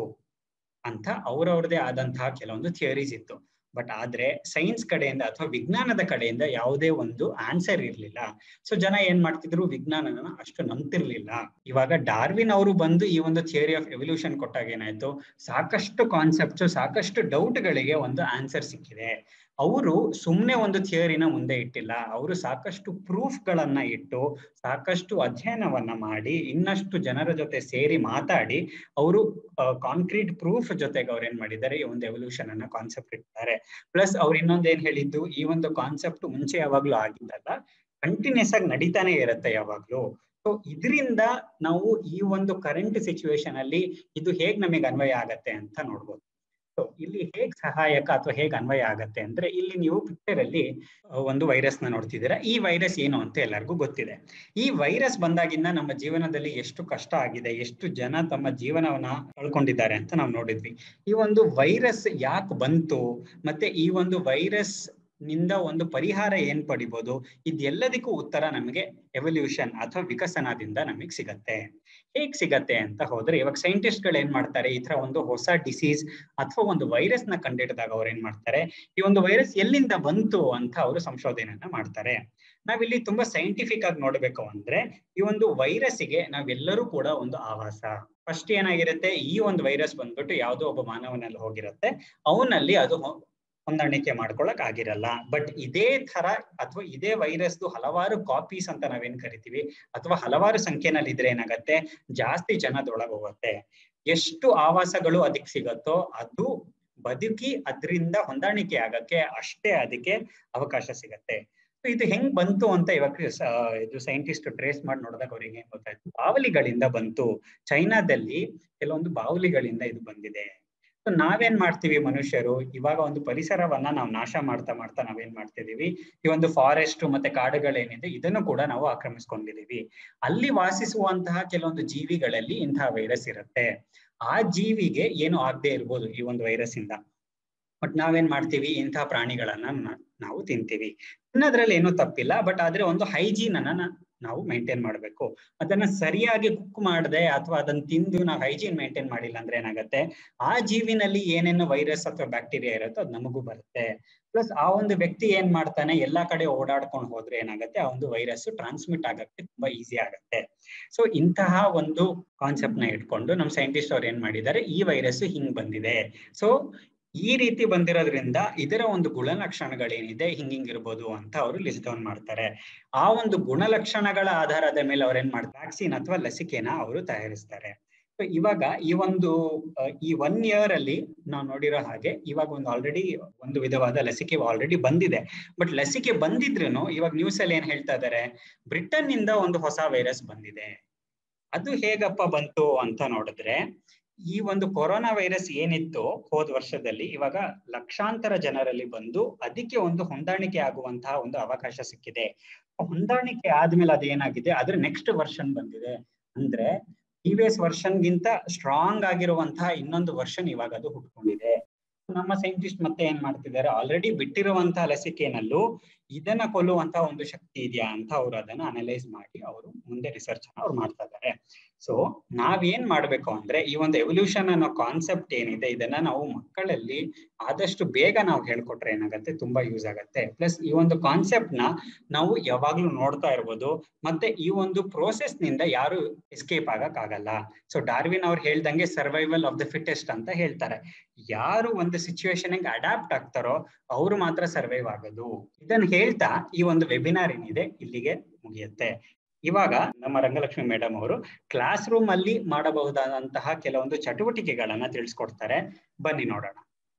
ಅಂತ ಅವ್ರವ್ರದೇ ಆದಂತಹ ಕೆಲವೊಂದು ಥಿಯರೀಸ್ ಇತ್ತು ಬಟ್ ಆದ್ರೆ ಸೈನ್ಸ್ ಕಡೆಯಿಂದ ಅಥವಾ ವಿಜ್ಞಾನದ ಕಡೆಯಿಂದ ಯಾವುದೇ ಒಂದು ಆನ್ಸರ್ ಇರ್ಲಿಲ್ಲ ಸೊ ಜನ ಏನ್ ಮಾಡ್ತಿದ್ರು ವಿಜ್ಞಾನನ ಅಷ್ಟು ನಂಬ್ತಿರ್ಲಿಲ್ಲ ಇವಾಗ ಡಾರ್ವಿನ್ ಅವರು ಬಂದು ಈ ಒಂದು ಥಿಯರಿ ಆಫ್ ಎವಲ್ಯೂಷನ್ ಕೊಟ್ಟಾಗ ಏನಾಯ್ತು ಸಾಕಷ್ಟು ಕಾನ್ಸೆಪ್ಟ್ಸ್ ಸಾಕಷ್ಟು ಡೌಟ್ ಗಳಿಗೆ ಒಂದು ಆನ್ಸರ್ ಸಿಕ್ಕಿದೆ ಅವರು ಸುಮ್ನೆ ಒಂದು ಥಿಯರಿನ ಮುಂದೆ ಇಟ್ಟಿಲ್ಲ ಅವರು ಸಾಕಷ್ಟು ಪ್ರೂಫ್ ಗಳನ್ನ ಇಟ್ಟು ಸಾಕಷ್ಟು ಅಧ್ಯಯನವನ್ನ ಮಾಡಿ ಇನ್ನಷ್ಟು ಜನರ ಜೊತೆ ಸೇರಿ ಮಾತಾಡಿ ಅವರು ಕಾಂಕ್ರೀಟ್ ಪ್ರೂಫ್ ಜೊತೆಗೆ ಅವ್ರು ಏನ್ ಮಾಡಿದ್ದಾರೆ ಈ ಒಂದು ಎವಲ್ಯೂಷನ್ ಅನ್ನ ಕಾನ್ಸೆಪ್ಟ್ ಇಟ್ಟಿದ್ದಾರೆ ಪ್ಲಸ್ ಅವ್ರು ಇನ್ನೊಂದ್ ಏನ್ ಹೇಳಿದ್ದು ಈ ಒಂದು ಕಾನ್ಸೆಪ್ಟ್ ಮುಂಚೆ ಯಾವಾಗ್ಲೂ ಆಗಿದ್ದಲ್ಲ ಕಂಟಿನ್ಯೂಸ್ ಆಗಿ ನಡೀತಾನೆ ಇರುತ್ತೆ ಯಾವಾಗ್ಲೂ ಸೊ ಇದರಿಂದ ನಾವು ಈ ಒಂದು ಕರೆಂಟ್ ಸಿಚುವೇಶನ್ ಅಲ್ಲಿ ಇದು ಹೇಗ್ ನಮಗೆ ಅನ್ವಯ ಆಗತ್ತೆ ಅಂತ ನೋಡ್ಬೋದು ಸೊ ಇಲ್ಲಿ ಹೇಗ್ ಸಹಾಯಕ ಅಥವಾ ಹೇಗ್ ಅನ್ವಯ ಆಗತ್ತೆ ಅಂದ್ರೆ ಇಲ್ಲಿ ನೀವು ಪಿಕ್ಚರ್ ಅಲ್ಲಿ ಒಂದು ವೈರಸ್ ನ ನೋಡ್ತಿದ್ದೀರಾ ಈ ವೈರಸ್ ಏನು ಅಂತ ಎಲ್ಲರಿಗೂ ಗೊತ್ತಿದೆ ಈ ವೈರಸ್ ಬಂದಾಗಿಂದ ನಮ್ಮ ಜೀವನದಲ್ಲಿ ಎಷ್ಟು ಕಷ್ಟ ಆಗಿದೆ ಎಷ್ಟು ಜನ ತಮ್ಮ ಜೀವನವನ್ನ ಕಳ್ಕೊಂಡಿದ್ದಾರೆ ಅಂತ ನಾವು ನೋಡಿದ್ವಿ ಈ ಒಂದು ವೈರಸ್ ಯಾಕೆ ಬಂತು ಮತ್ತೆ ಈ ಒಂದು ವೈರಸ್ ನಿಂದ ಒಂದು ಪರಿಹಾರ ಏನ್ ಪಡಿಬಹುದು ಇದೆಲ್ಲದಕ್ಕೂ ಉತ್ತರ ನಮಗೆ ಎವಲ್ಯೂಷನ್ ಅಥವಾ ವಿಕಸನದಿಂದ ನಮಗೆ ಸಿಗತ್ತೆ ಹೇಗ್ ಸಿಗತ್ತೆ ಅಂತ ಹೋದ್ರೆ ಇವಾಗ ಸೈಂಟಿಸ್ಟ್ ಗಳು ಏನ್ ಮಾಡ್ತಾರೆ ಈ ತರ ಒಂದು ಹೊಸ ಡಿಸೀಸ್ ಅಥವಾ ಒಂದು ವೈರಸ್ ನ ಕಂಡಿಡಿದಾಗ ಅವ್ರು ಏನ್ ಮಾಡ್ತಾರೆ ಈ ಒಂದು ವೈರಸ್ ಎಲ್ಲಿಂದ ಬಂತು ಅಂತ ಅವರು ಸಂಶೋಧನೆಯನ್ನ ಮಾಡ್ತಾರೆ ನಾವಿಲ್ಲಿ ತುಂಬಾ ಸೈಂಟಿಫಿಕ್ ಆಗಿ ನೋಡ್ಬೇಕು ಅಂದ್ರೆ ಈ ಒಂದು ವೈರಸ್ಗೆ ನಾವೆಲ್ಲರೂ ಕೂಡ ಒಂದು ಆವಾಸ ಫಸ್ಟ್ ಏನಾಗಿರುತ್ತೆ ಈ ಒಂದು ವೈರಸ್ ಬಂದ್ಬಿಟ್ಟು ಯಾವುದೋ ಒಬ್ಬ ಮಾನವನಲ್ಲಿ ಹೋಗಿರುತ್ತೆ ಅವನಲ್ಲಿ ಅದು ಹೊಂದಾಣಿಕೆ ಮಾಡ್ಕೊಳಕ್ ಆಗಿರಲ್ಲ ಬಟ್ ಇದೇ ತರ ಅಥವಾ ಇದೇ ವೈರಸ್ ಹಲವಾರು ಕಾಪೀಸ್ ಅಂತ ನಾವೇನ್ ಕರಿತೀವಿ ಅಥವಾ ಹಲವಾರು ಸಂಖ್ಯೆನಲ್ಲಿ ಇದ್ರೆ ಏನಾಗತ್ತೆ ಜಾಸ್ತಿ ಜನದೊಳಗೆ ಹೋಗುತ್ತೆ ಎಷ್ಟು ಆವಾಸಗಳು ಅದಕ್ಕೆ ಸಿಗತ್ತೋ ಅದು ಬದುಕಿ ಅದರಿಂದ ಹೊಂದಾಣಿಕೆ ಆಗಕ್ಕೆ ಅಷ್ಟೇ ಅದಕ್ಕೆ ಅವಕಾಶ ಸಿಗತ್ತೆ ಇದು ಹೆಂಗ್ ಬಂತು ಅಂತ ಇವಾಗ ಇದು ಸೈಂಟಿಸ್ಟ್ ಟ್ರೇಸ್ ಮಾಡಿ ನೋಡಿದಾಗ ಅವ್ರಿಗೆ ಏನ್ ಗೊತ್ತಾಯ್ತು ಬಾವಲಿಗಳಿಂದ ಬಂತು ಚೈನಾದಲ್ಲಿ ಕೆಲವೊಂದು ಬಾವಲಿಗಳಿಂದ ಇದು ಬಂದಿದೆ ಸೊ ನಾವೇನ್ ಮಾಡ್ತೀವಿ ಮನುಷ್ಯರು ಇವಾಗ ಒಂದು ಪರಿಸರವನ್ನ ನಾವು ನಾಶ ಮಾಡ್ತಾ ಮಾಡ್ತಾ ನಾವೇನ್ ಮಾಡ್ತಿದೀವಿ ಈ ಒಂದು ಫಾರೆಸ್ಟ್ ಮತ್ತೆ ಕಾಡುಗಳೇನಿದೆ ಇದನ್ನು ಕೂಡ ನಾವು ಆಕ್ರಮಿಸ್ಕೊಂಡಿದೀವಿ ಅಲ್ಲಿ ವಾಸಿಸುವಂತಹ ಕೆಲವೊಂದು ಜೀವಿಗಳಲ್ಲಿ ಇಂತಹ ವೈರಸ್ ಇರುತ್ತೆ ಆ ಜೀವಿಗೆ ಏನು ಆಗದೆ ಇರ್ಬೋದು ಈ ಒಂದು ವೈರಸ್ ಇಂದ ಬಟ್ ನಾವೇನ್ ಮಾಡ್ತೀವಿ ಇಂತಹ ಪ್ರಾಣಿಗಳನ್ನ ನಾವು ತಿಂತೀವಿ ತಿನ್ನೋದ್ರಲ್ಲಿ ಏನೂ ತಪ್ಪಿಲ್ಲ ಬಟ್ ಆದ್ರೆ ಒಂದು ಹೈಜೀನ್ ಅನ್ನ ನಾವು ಮೇಂಟೈನ್ ಮಾಡ್ಬೇಕು ಅದನ್ನ ಸರಿಯಾಗಿ ಕುಕ್ ಮಾಡದೆ ಅಥವಾ ಅದನ್ನ ತಿಂದು ನಾವು ಹೈಜೀನ್ ಮೇಂಟೈನ್ ಮಾಡಿಲ್ಲ ಅಂದ್ರೆ ಏನಾಗುತ್ತೆ ಆ ಜೀವಿನಲ್ಲಿ ಏನೇನು ವೈರಸ್ ಅಥವಾ ಬ್ಯಾಕ್ಟೀರಿಯಾ ಇರುತ್ತೋ ಅದು ನಮಗೂ ಬರುತ್ತೆ ಪ್ಲಸ್ ಆ ಒಂದು ವ್ಯಕ್ತಿ ಏನ್ ಮಾಡ್ತಾನೆ ಎಲ್ಲಾ ಕಡೆ ಓಡಾಡ್ಕೊಂಡು ಹೋದ್ರೆ ಏನಾಗುತ್ತೆ ಆ ಒಂದು ವೈರಸ್ ಟ್ರಾನ್ಸ್ಮಿಟ್ ಆಗಕ್ಕೆ ತುಂಬಾ ಈಸಿ ಆಗುತ್ತೆ ಸೊ ಇಂತಹ ಒಂದು ಕಾನ್ಸೆಪ್ಟ್ ನ ಇಟ್ಕೊಂಡು ನಮ್ ಸೈಂಟಿಸ್ಟ್ ಅವ್ರು ಏನ್ ಮಾಡಿದ್ದಾರೆ ಈ ವೈರಸ್ ಹಿಂಗ್ ಬಂದಿದೆ ಸೊ ಈ ರೀತಿ ಬಂದಿರೋದ್ರಿಂದ ಇದರ ಒಂದು ಗುಣಲಕ್ಷಣಗಳೇನಿದೆ ಹಿಂಗ್ ಹಿಂಗ್ ಇರ್ಬೋದು ಅಂತ ಅವರು ಲಿಸ್ಟ್ ಡೌನ್ ಮಾಡ್ತಾರೆ ಆ ಒಂದು ಗುಣಲಕ್ಷಣಗಳ ಆಧಾರದ ಮೇಲೆ ಅವ್ರು ಏನ್ ಮಾಡ್ತಾರೆ ವ್ಯಾಕ್ಸಿನ್ ಅಥವಾ ಲಸಿಕೆನ ಅವರು ತಯಾರಿಸ್ತಾರೆ ಸೊ ಇವಾಗ ಈ ಒಂದು ಈ ಒನ್ ಇಯರ್ ಅಲ್ಲಿ ನಾವು ನೋಡಿರೋ ಹಾಗೆ ಇವಾಗ ಒಂದು ಆಲ್ರೆಡಿ ಒಂದು ವಿಧವಾದ ಲಸಿಕೆ ಆಲ್ರೆಡಿ ಬಂದಿದೆ ಬಟ್ ಲಸಿಕೆ ಬಂದಿದ್ರು ಇವಾಗ ನ್ಯೂಸ್ ಅಲ್ಲಿ ಏನ್ ಹೇಳ್ತಾ ಇದ್ದಾರೆ ಬ್ರಿಟನ್ ನಿಂದ ಒಂದು ಹೊಸ ವೈರಸ್ ಬಂದಿದೆ ಅದು ಹೇಗಪ್ಪ ಬಂತು ಅಂತ ನೋಡಿದ್ರೆ ಈ ಒಂದು ಕೊರೋನಾ ವೈರಸ್ ಏನಿತ್ತು ಹೋದ ವರ್ಷದಲ್ಲಿ ಇವಾಗ ಲಕ್ಷಾಂತರ ಜನರಲ್ಲಿ ಬಂದು ಅದಕ್ಕೆ ಒಂದು ಹೊಂದಾಣಿಕೆ ಆಗುವಂತಹ ಒಂದು ಅವಕಾಶ ಸಿಕ್ಕಿದೆ ಹೊಂದಾಣಿಕೆ ಆದ್ಮೇಲೆ ಅದೇನಾಗಿದೆ ಅದ್ರ ನೆಕ್ಸ್ಟ್ ವರ್ಷನ್ ಬಂದಿದೆ ಅಂದ್ರೆ ಪ್ರೀವಿಯಸ್ ವರ್ಷನ್ಗಿಂತ ಸ್ಟ್ರಾಂಗ್ ಆಗಿರುವಂತಹ ಇನ್ನೊಂದು ವರ್ಷನ್ ಇವಾಗ ಅದು ಹುಟ್ಕೊಂಡಿದೆ ನಮ್ಮ ಸೈಂಟಿಸ್ಟ್ ಮತ್ತೆ ಏನ್ ಮಾಡ್ತಿದ್ದಾರೆ ಆಲ್ರೆಡಿ ಬಿಟ್ಟಿರುವಂತಹ ಲಸಿಕೆನಲ್ಲೂ ಇದನ್ನ ಕೊಲ್ಲುವಂತಹ ಒಂದು ಶಕ್ತಿ ಇದೆಯಾ ಅಂತ ಅವ್ರು ಅದನ್ನ ಅನಲೈಸ್ ಮಾಡಿ ಅವರು ಮುಂದೆ ರಿಸರ್ಚ್ ಅವ್ರು ಮಾಡ್ತಾ ಇದ್ದಾರೆ ಸೊ ನಾವೇನ್ ಮಾಡ್ಬೇಕು ಅಂದ್ರೆ ಈ ಒಂದು ಎವಲ್ಯೂಷನ್ ಅನ್ನೋ ಕಾನ್ಸೆಪ್ಟ್ ಏನಿದೆ ಇದನ್ನ ನಾವು ಮಕ್ಕಳಲ್ಲಿ ಆದಷ್ಟು ಬೇಗ ನಾವು ಹೇಳ್ಕೊಟ್ರೆ ಏನಾಗತ್ತೆ ತುಂಬಾ ಯೂಸ್ ಆಗತ್ತೆ ಪ್ಲಸ್ ಈ ಒಂದು ಕಾನ್ಸೆಪ್ಟ್ ನ ನಾವು ಯಾವಾಗ್ಲೂ ನೋಡ್ತಾ ಇರ್ಬೋದು ಮತ್ತೆ ಈ ಒಂದು ಪ್ರೋಸೆಸ್ ನಿಂದ ಯಾರು ಎಸ್ಕೇಪ್ ಆಗಕ್ ಆಗಲ್ಲ ಸೊ ಡಾರ್ವಿನ್ ಅವ್ರು ಹೇಳ್ದಂಗೆ ಸರ್ವೈವಲ್ ಆಫ್ ದ ಫಿಟೆಸ್ಟ್ ಅಂತ ಹೇಳ್ತಾರೆ ಯಾರು ಒಂದು ಸಿಚುವೇಶನ್ ಅಡಾಪ್ಟ್ ಆಗ್ತಾರೋ ಅವ್ರು ಮಾತ್ರ ಸರ್ವೈವ್ ಆಗೋದು ಇದನ್ನ ಹೇಳ್ತಾ ಈ ಒಂದು ವೆಬಿನಾರ್ ಏನಿದೆ ಇಲ್ಲಿಗೆ ಮುಗಿಯುತ್ತೆ ಇವಾಗ ನಮ್ಮ ರಂಗಲಕ್ಷ್ಮಿ ಮೇಡಮ್ ಅವರು ಕ್ಲಾಸ್ ರೂಮ್ ಅಲ್ಲಿ ಮಾಡಬಹುದಾದಂತಹ ಕೆಲವೊಂದು ಚಟುವಟಿಕೆಗಳನ್ನ ತಿಳಿಸ್ಕೊಡ್ತಾರೆ ಬನ್ನಿ ನೋಡೋಣ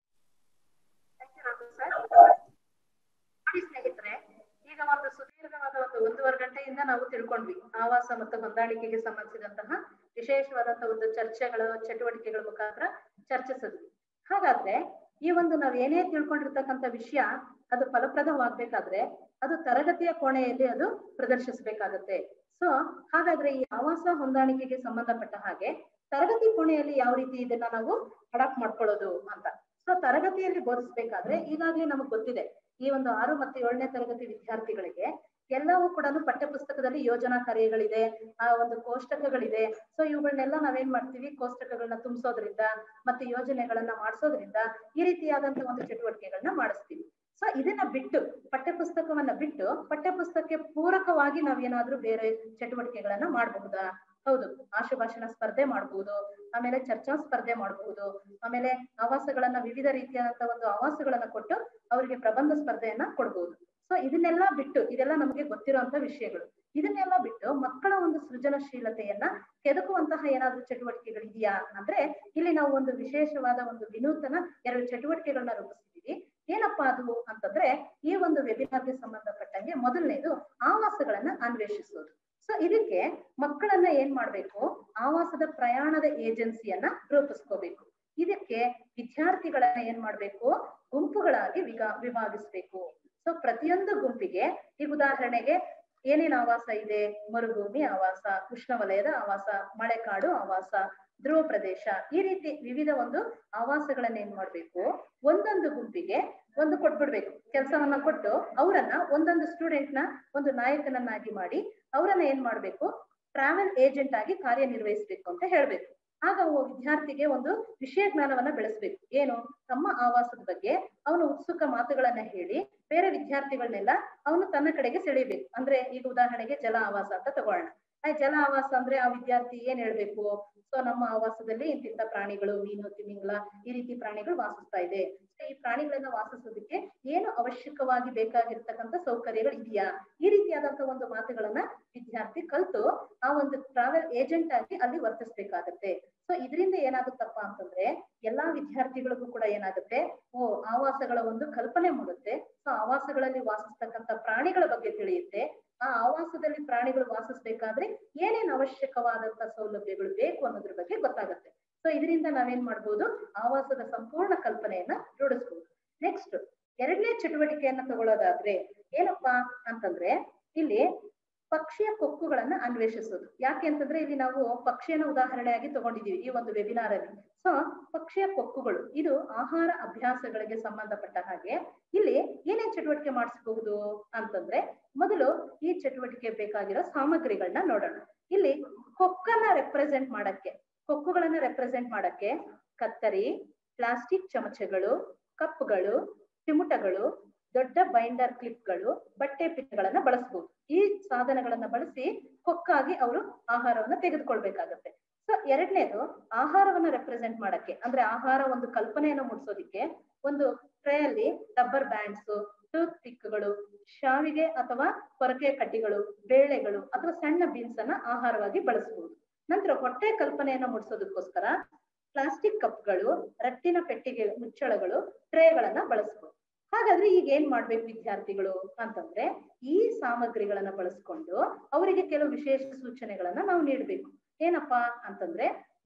ನೋಡಿ ಸ್ನೇಹಿತರೆ ಈಗ ಒಂದು ಸುದೀರ್ಘವಾದ ಒಂದು ಒಂದೂವರೆ ಗಂಟೆಯಿಂದ ನಾವು ತಿಳ್ಕೊಂಡ್ವಿ ಆವಾಸ ಮತ್ತು ಹೊಂದಾಣಿಕೆಗೆ ಸಂಬಂಧಿಸಿದಂತಹ ವಿಶೇಷವಾದಂತಹ ಒಂದು ಚರ್ಚೆಗಳ ಚಟುವಟಿಕೆಗಳ ಮುಖಾಂತರ ಚರ್ಚಿಸಿದ್ವಿ ಹಾಗಾದ್ರೆ ಈ ಒಂದು ನಾವ್ ಏನೇ ತಿಳ್ಕೊಂಡಿರ್ತಕ್ಕಂಥ ವಿಷಯ ಅದು ಫಲಪ್ರದವಾಗ್ಬೇಕಾದ್ರೆ ಅದು ತರಗತಿಯ ಕೋಣೆಯಲ್ಲಿ ಅದು ಪ್ರದರ್ಶಿಸಬೇಕಾಗತ್ತೆ ಸೊ ಹಾಗಾದ್ರೆ ಈ ಆವಾಸ ಹೊಂದಾಣಿಕೆಗೆ ಸಂಬಂಧಪಟ್ಟ ಹಾಗೆ ತರಗತಿ ಕೋಣೆಯಲ್ಲಿ ಯಾವ ರೀತಿ ಇದನ್ನ ನಾವು ಅಡಾಪ್ಟ್ ಮಾಡ್ಕೊಳ್ಳೋದು ಅಂತ ಸೊ ತರಗತಿಯಲ್ಲಿ ಬೋಧಿಸ್ಬೇಕಾದ್ರೆ ಈಗಾಗ್ಲೇ ನಮಗ್ ಗೊತ್ತಿದೆ ಈ ಒಂದು ಆರು ಮತ್ತು ಏಳನೇ ತರಗತಿ ವಿದ್ಯಾರ್ಥಿಗಳಿಗೆ ಎಲ್ಲವೂ ಕೂಡ ಪಠ್ಯ ಪುಸ್ತಕದಲ್ಲಿ ಯೋಜನಾ ಕಾರ್ಯಗಳಿದೆ ಆ ಒಂದು ಕೋಷ್ಟಕಗಳಿದೆ ಸೊ ಇವುಗಳನ್ನೆಲ್ಲ ನಾವೇನ್ ಮಾಡ್ತೀವಿ ಕೋಷ್ಟಕಗಳನ್ನ ತುಂಬಿಸೋದ್ರಿಂದ ಮತ್ತೆ ಯೋಜನೆಗಳನ್ನ ಮಾಡಿಸೋದ್ರಿಂದ ಈ ರೀತಿಯಾದಂತಹ ಒಂದು ಚಟುವಟಿಕೆಗಳನ್ನ ಮಾಡಿಸ್ತೀವಿ ಸೊ ಇದನ್ನ ಬಿಟ್ಟು ಪಠ್ಯ ಪುಸ್ತಕವನ್ನ ಬಿಟ್ಟು ಪಠ್ಯ ಪುಸ್ತಕಕ್ಕೆ ಪೂರಕವಾಗಿ ನಾವೇನಾದ್ರೂ ಬೇರೆ ಚಟುವಟಿಕೆಗಳನ್ನ ಮಾಡಬಹುದಾ ಹೌದು ಆಶುಭಾಷಣ ಸ್ಪರ್ಧೆ ಮಾಡಬಹುದು ಆಮೇಲೆ ಚರ್ಚಾ ಸ್ಪರ್ಧೆ ಮಾಡಬಹುದು ಆಮೇಲೆ ಆವಾಸಗಳನ್ನ ವಿವಿಧ ರೀತಿಯಾದಂತಹ ಒಂದು ಆವಾಸಗಳನ್ನ ಕೊಟ್ಟು ಅವರಿಗೆ ಪ್ರಬಂಧ ಸ್ಪರ್ಧೆಯನ್ನ ಕೊಡ್ಬಹುದು ಸೊ ಇದನ್ನೆಲ್ಲ ಬಿಟ್ಟು ಇದೆಲ್ಲ ನಮಗೆ ಗೊತ್ತಿರುವಂತ ವಿಷಯಗಳು ಇದನ್ನೆಲ್ಲ ಬಿಟ್ಟು ಮಕ್ಕಳ ಒಂದು ಸೃಜನಶೀಲತೆಯನ್ನ ಕೆದಕುವಂತಹ ಏನಾದ್ರೂ ಚಟುವಟಿಕೆಗಳಿದೆಯಾ ಅಂದ್ರೆ ಇಲ್ಲಿ ನಾವು ಒಂದು ವಿಶೇಷವಾದ ಒಂದು ವಿನೂತನ ಎರಡು ಚಟುವಟಿಕೆಗಳನ್ನ ರೂಪಿಸಿದೀವಿ ಏನಪ್ಪಾ ಅದು ಅಂತಂದ್ರೆ ಈ ಒಂದು ವೆಬಿನಾರ್ಗೆ ಸಂಬಂಧಪಟ್ಟಂಗೆ ಮೊದಲನೇದು ಆವಾಸಗಳನ್ನ ಅನ್ವೇಷಿಸೋದು ಸೊ ಇದಕ್ಕೆ ಮಕ್ಕಳನ್ನ ಏನ್ ಮಾಡ್ಬೇಕು ಆವಾಸದ ಪ್ರಯಾಣದ ಏಜೆನ್ಸಿಯನ್ನ ರೂಪಿಸ್ಕೋಬೇಕು ಇದಕ್ಕೆ ವಿದ್ಯಾರ್ಥಿಗಳನ್ನ ಏನ್ ಮಾಡ್ಬೇಕು ಗುಂಪುಗಳಾಗಿ ವಿಗ ವಿಭಾಗಿಸ್ಬೇಕು ಸೊ ಪ್ರತಿಯೊಂದು ಗುಂಪಿಗೆ ಈಗ ಉದಾಹರಣೆಗೆ ಏನೇನ್ ಆವಾಸ ಇದೆ ಮರುಭೂಮಿ ಆವಾಸ ಉಷ್ಣವಲಯದ ಆವಾಸ ಮಳೆಕಾಡು ಆವಾಸ ಧ್ರುವ ಪ್ರದೇಶ ಈ ರೀತಿ ವಿವಿಧ ಒಂದು ಆವಾಸಗಳನ್ನ ಏನ್ ಮಾಡ್ಬೇಕು ಒಂದೊಂದು ಗುಂಪಿಗೆ ಒಂದು ಕೊಟ್ಬಿಡ್ಬೇಕು ಕೆಲಸವನ್ನ ಕೊಟ್ಟು ಅವರನ್ನ ಒಂದೊಂದು ಸ್ಟೂಡೆಂಟ್ ನ ಒಂದು ನಾಯಕನನ್ನಾಗಿ ಮಾಡಿ ಅವರನ್ನ ಏನ್ ಮಾಡ್ಬೇಕು ಟ್ರಾವೆಲ್ ಏಜೆಂಟ್ ಆಗಿ ಕಾರ್ಯನಿರ್ವಹಿಸ್ಬೇಕು ಅಂತ ಹೇಳ್ಬೇಕು ಆಗ ಒಬ್ಬ ವಿದ್ಯಾರ್ಥಿಗೆ ಒಂದು ವಿಷಯ ಜ್ಞಾನವನ್ನ ಬೆಳೆಸ್ಬೇಕು ಏನು ತಮ್ಮ ಆವಾಸದ ಬಗ್ಗೆ ಅವನು ಉತ್ಸುಕ ಮಾತುಗಳನ್ನ ಹೇಳಿ ಬೇರೆ ವಿದ್ಯಾರ್ಥಿಗಳನ್ನೆಲ್ಲ ಅವನು ತನ್ನ ಕಡೆಗೆ ಸೆಳಿಬೇಕು ಅಂದ್ರೆ ಈಗ ಉದಾಹರಣೆಗೆ ಜಲ ಆವಾಸ ಅಂತ ತಗೊಳ್ಳೋಣ ಆ ಜಲ ಆವಾಸ ಅಂದ್ರೆ ಆ ವಿದ್ಯಾರ್ಥಿ ಏನ್ ಹೇಳ್ಬೇಕು ಸೊ ನಮ್ಮ ಆವಾಸದಲ್ಲಿ ಇಂತಿಂತ ಪ್ರಾಣಿಗಳು ಮೀನು ತಿಮಿಂಗ್ಲ ಈ ರೀತಿ ಪ್ರಾಣಿಗಳು ವಾಸಿಸ್ತಾ ಇದೆ ಈ ಪ್ರಾಣಿಗಳನ್ನ ವಾಸಿಸೋದಕ್ಕೆ ಏನು ಅವಶ್ಯಕವಾಗಿ ಬೇಕಾಗಿರ್ತಕ್ಕಂಥ ಸೌಕರ್ಯಗಳು ಇದೆಯಾ ಈ ರೀತಿಯಾದಂತಹ ಒಂದು ಮಾತುಗಳನ್ನ ವಿದ್ಯಾರ್ಥಿ ಕಲ್ತು ಆ ಒಂದು ಟ್ರಾವೆಲ್ ಏಜೆಂಟ್ ಆಗಿ ಅಲ್ಲಿ ವರ್ತಿಸ್ಬೇಕಾಗತ್ತೆ ಸೊ ಇದರಿಂದ ಏನಾಗುತ್ತಪ್ಪ ಅಂತಂದ್ರೆ ಎಲ್ಲಾ ವಿದ್ಯಾರ್ಥಿಗಳಿಗೂ ಕೂಡ ಏನಾಗುತ್ತೆ ಓ ಆವಾಸಗಳ ಒಂದು ಕಲ್ಪನೆ ಮೂಡುತ್ತೆ ಸೊ ಆವಾಸಗಳಲ್ಲಿ ವಾಸಿಸ್ತಕ್ಕಂಥ ಪ್ರಾಣಿಗಳ ಬಗ್ಗೆ ತಿಳಿಯುತ್ತೆ ಆ ಆವಾಸದಲ್ಲಿ ಪ್ರಾಣಿಗಳು ವಾಸಿಸ್ಬೇಕಾದ್ರೆ ಏನೇನ್ ಅವಶ್ಯಕವಾದಂತ ಸೌಲಭ್ಯಗಳು ಬೇಕು ಅನ್ನೋದ್ರ ಬಗ್ಗೆ ಗೊತ್ತಾಗುತ್ತೆ ಸೊ ಇದರಿಂದ ನಾವೇನ್ ಮಾಡ್ಬೋದು ಆವಾಸದ ಸಂಪೂರ್ಣ ಕಲ್ಪನೆಯನ್ನ ರೂಢಿಸ್ಬೋದು ನೆಕ್ಸ್ಟ್ ಎರಡನೇ ಚಟುವಟಿಕೆಯನ್ನ ತಗೊಳ್ಳೋದಾದ್ರೆ ಏನಪ್ಪಾ ಅಂತಂದ್ರೆ ಇಲ್ಲಿ ಪಕ್ಷಿಯ ಕೊಕ್ಕುಗಳನ್ನ ಅನ್ವೇಷಿಸೋದು ಯಾಕೆ ಅಂತಂದ್ರೆ ಇಲ್ಲಿ ನಾವು ಪಕ್ಷಿಯನ್ನ ಉದಾಹರಣೆಯಾಗಿ ತಗೊಂಡಿದೀವಿ ಈ ಒಂದು ವೆಬಿನಾರ್ ಅಲ್ಲಿ ಸೊ ಪಕ್ಷಿಯ ಕೊಕ್ಕುಗಳು ಇದು ಆಹಾರ ಅಭ್ಯಾಸಗಳಿಗೆ ಸಂಬಂಧಪಟ್ಟ ಹಾಗೆ ಇಲ್ಲಿ ಏನೇನ್ ಚಟುವಟಿಕೆ ಮಾಡಿಸಬಹುದು ಅಂತಂದ್ರೆ ಮೊದಲು ಈ ಚಟುವಟಿಕೆ ಬೇಕಾಗಿರೋ ಸಾಮಗ್ರಿಗಳನ್ನ ನೋಡೋಣ ಇಲ್ಲಿ ಕೊಕ್ಕನ್ನ ರೆಪ್ರೆಸೆಂಟ್ ಮಾಡಕ್ಕೆ ಕೊಕ್ಕುಗಳನ್ನ ರೆಪ್ರೆಸೆಂಟ್ ಮಾಡಕ್ಕೆ ಕತ್ತರಿ ಪ್ಲಾಸ್ಟಿಕ್ ಚಮಚಗಳು ಕಪ್ಗಳು ಚಿಮುಟಗಳು ದೊಡ್ಡ ಬೈಂಡರ್ ಕ್ಲಿಪ್ಗಳು ಬಟ್ಟೆ ಪಿನ್ಗಳನ್ನ ಬಳಸಬಹುದು ಈ ಸಾಧನಗಳನ್ನ ಬಳಸಿ ಕೊಕ್ಕಾಗಿ ಅವರು ಆಹಾರವನ್ನ ತೆಗೆದುಕೊಳ್ಬೇಕಾಗತ್ತೆ ಸೊ ಎರಡನೇದು ಆಹಾರವನ್ನ ರೆಪ್ರೆಸೆಂಟ್ ಮಾಡಕ್ಕೆ ಅಂದ್ರೆ ಆಹಾರ ಒಂದು ಕಲ್ಪನೆಯನ್ನು ಮೂಡಿಸೋದಿಕ್ಕೆ ಒಂದು ಟ್ರೇ ಅಲ್ಲಿ ರಬ್ಬರ್ ಬ್ಯಾಂಡ್ಸ್ ಟೂತ್ ಪಿಕ್ಗಳು ಶಾವಿಗೆ ಅಥವಾ ಕೊರಕೆ ಕಡ್ಡಿಗಳು ಬೇಳೆಗಳು ಅಥವಾ ಸಣ್ಣ ಬೀನ್ಸ್ ಅನ್ನ ಆಹಾರವಾಗಿ ಬಳಸಬಹುದು ನಂತರ ಹೊಟ್ಟೆ ಕಲ್ಪನೆಯನ್ನ ಮೂಡಿಸೋದಕ್ಕೋಸ್ಕರ ಪ್ಲಾಸ್ಟಿಕ್ ಕಪ್ಗಳು ರಟ್ಟಿನ ಪೆಟ್ಟಿಗೆ ಮುಚ್ಚಳಗಳು ಟ್ರೇಗಳನ್ನ ಬಳಸಬಹುದು ಹಾಗಾದ್ರೆ ಈಗ ಏನ್ ಮಾಡ್ಬೇಕು ವಿದ್ಯಾರ್ಥಿಗಳು ಅಂತಂದ್ರೆ ಈ ಸಾಮಗ್ರಿಗಳನ್ನ ಬಳಸ್ಕೊಂಡು ಅವರಿಗೆ ಕೆಲವು ವಿಶೇಷ ಸೂಚನೆಗಳನ್ನ ನಾವು ನೀಡಬೇಕು ಏನಪ್ಪಾ ಅಂತಂದ್ರೆ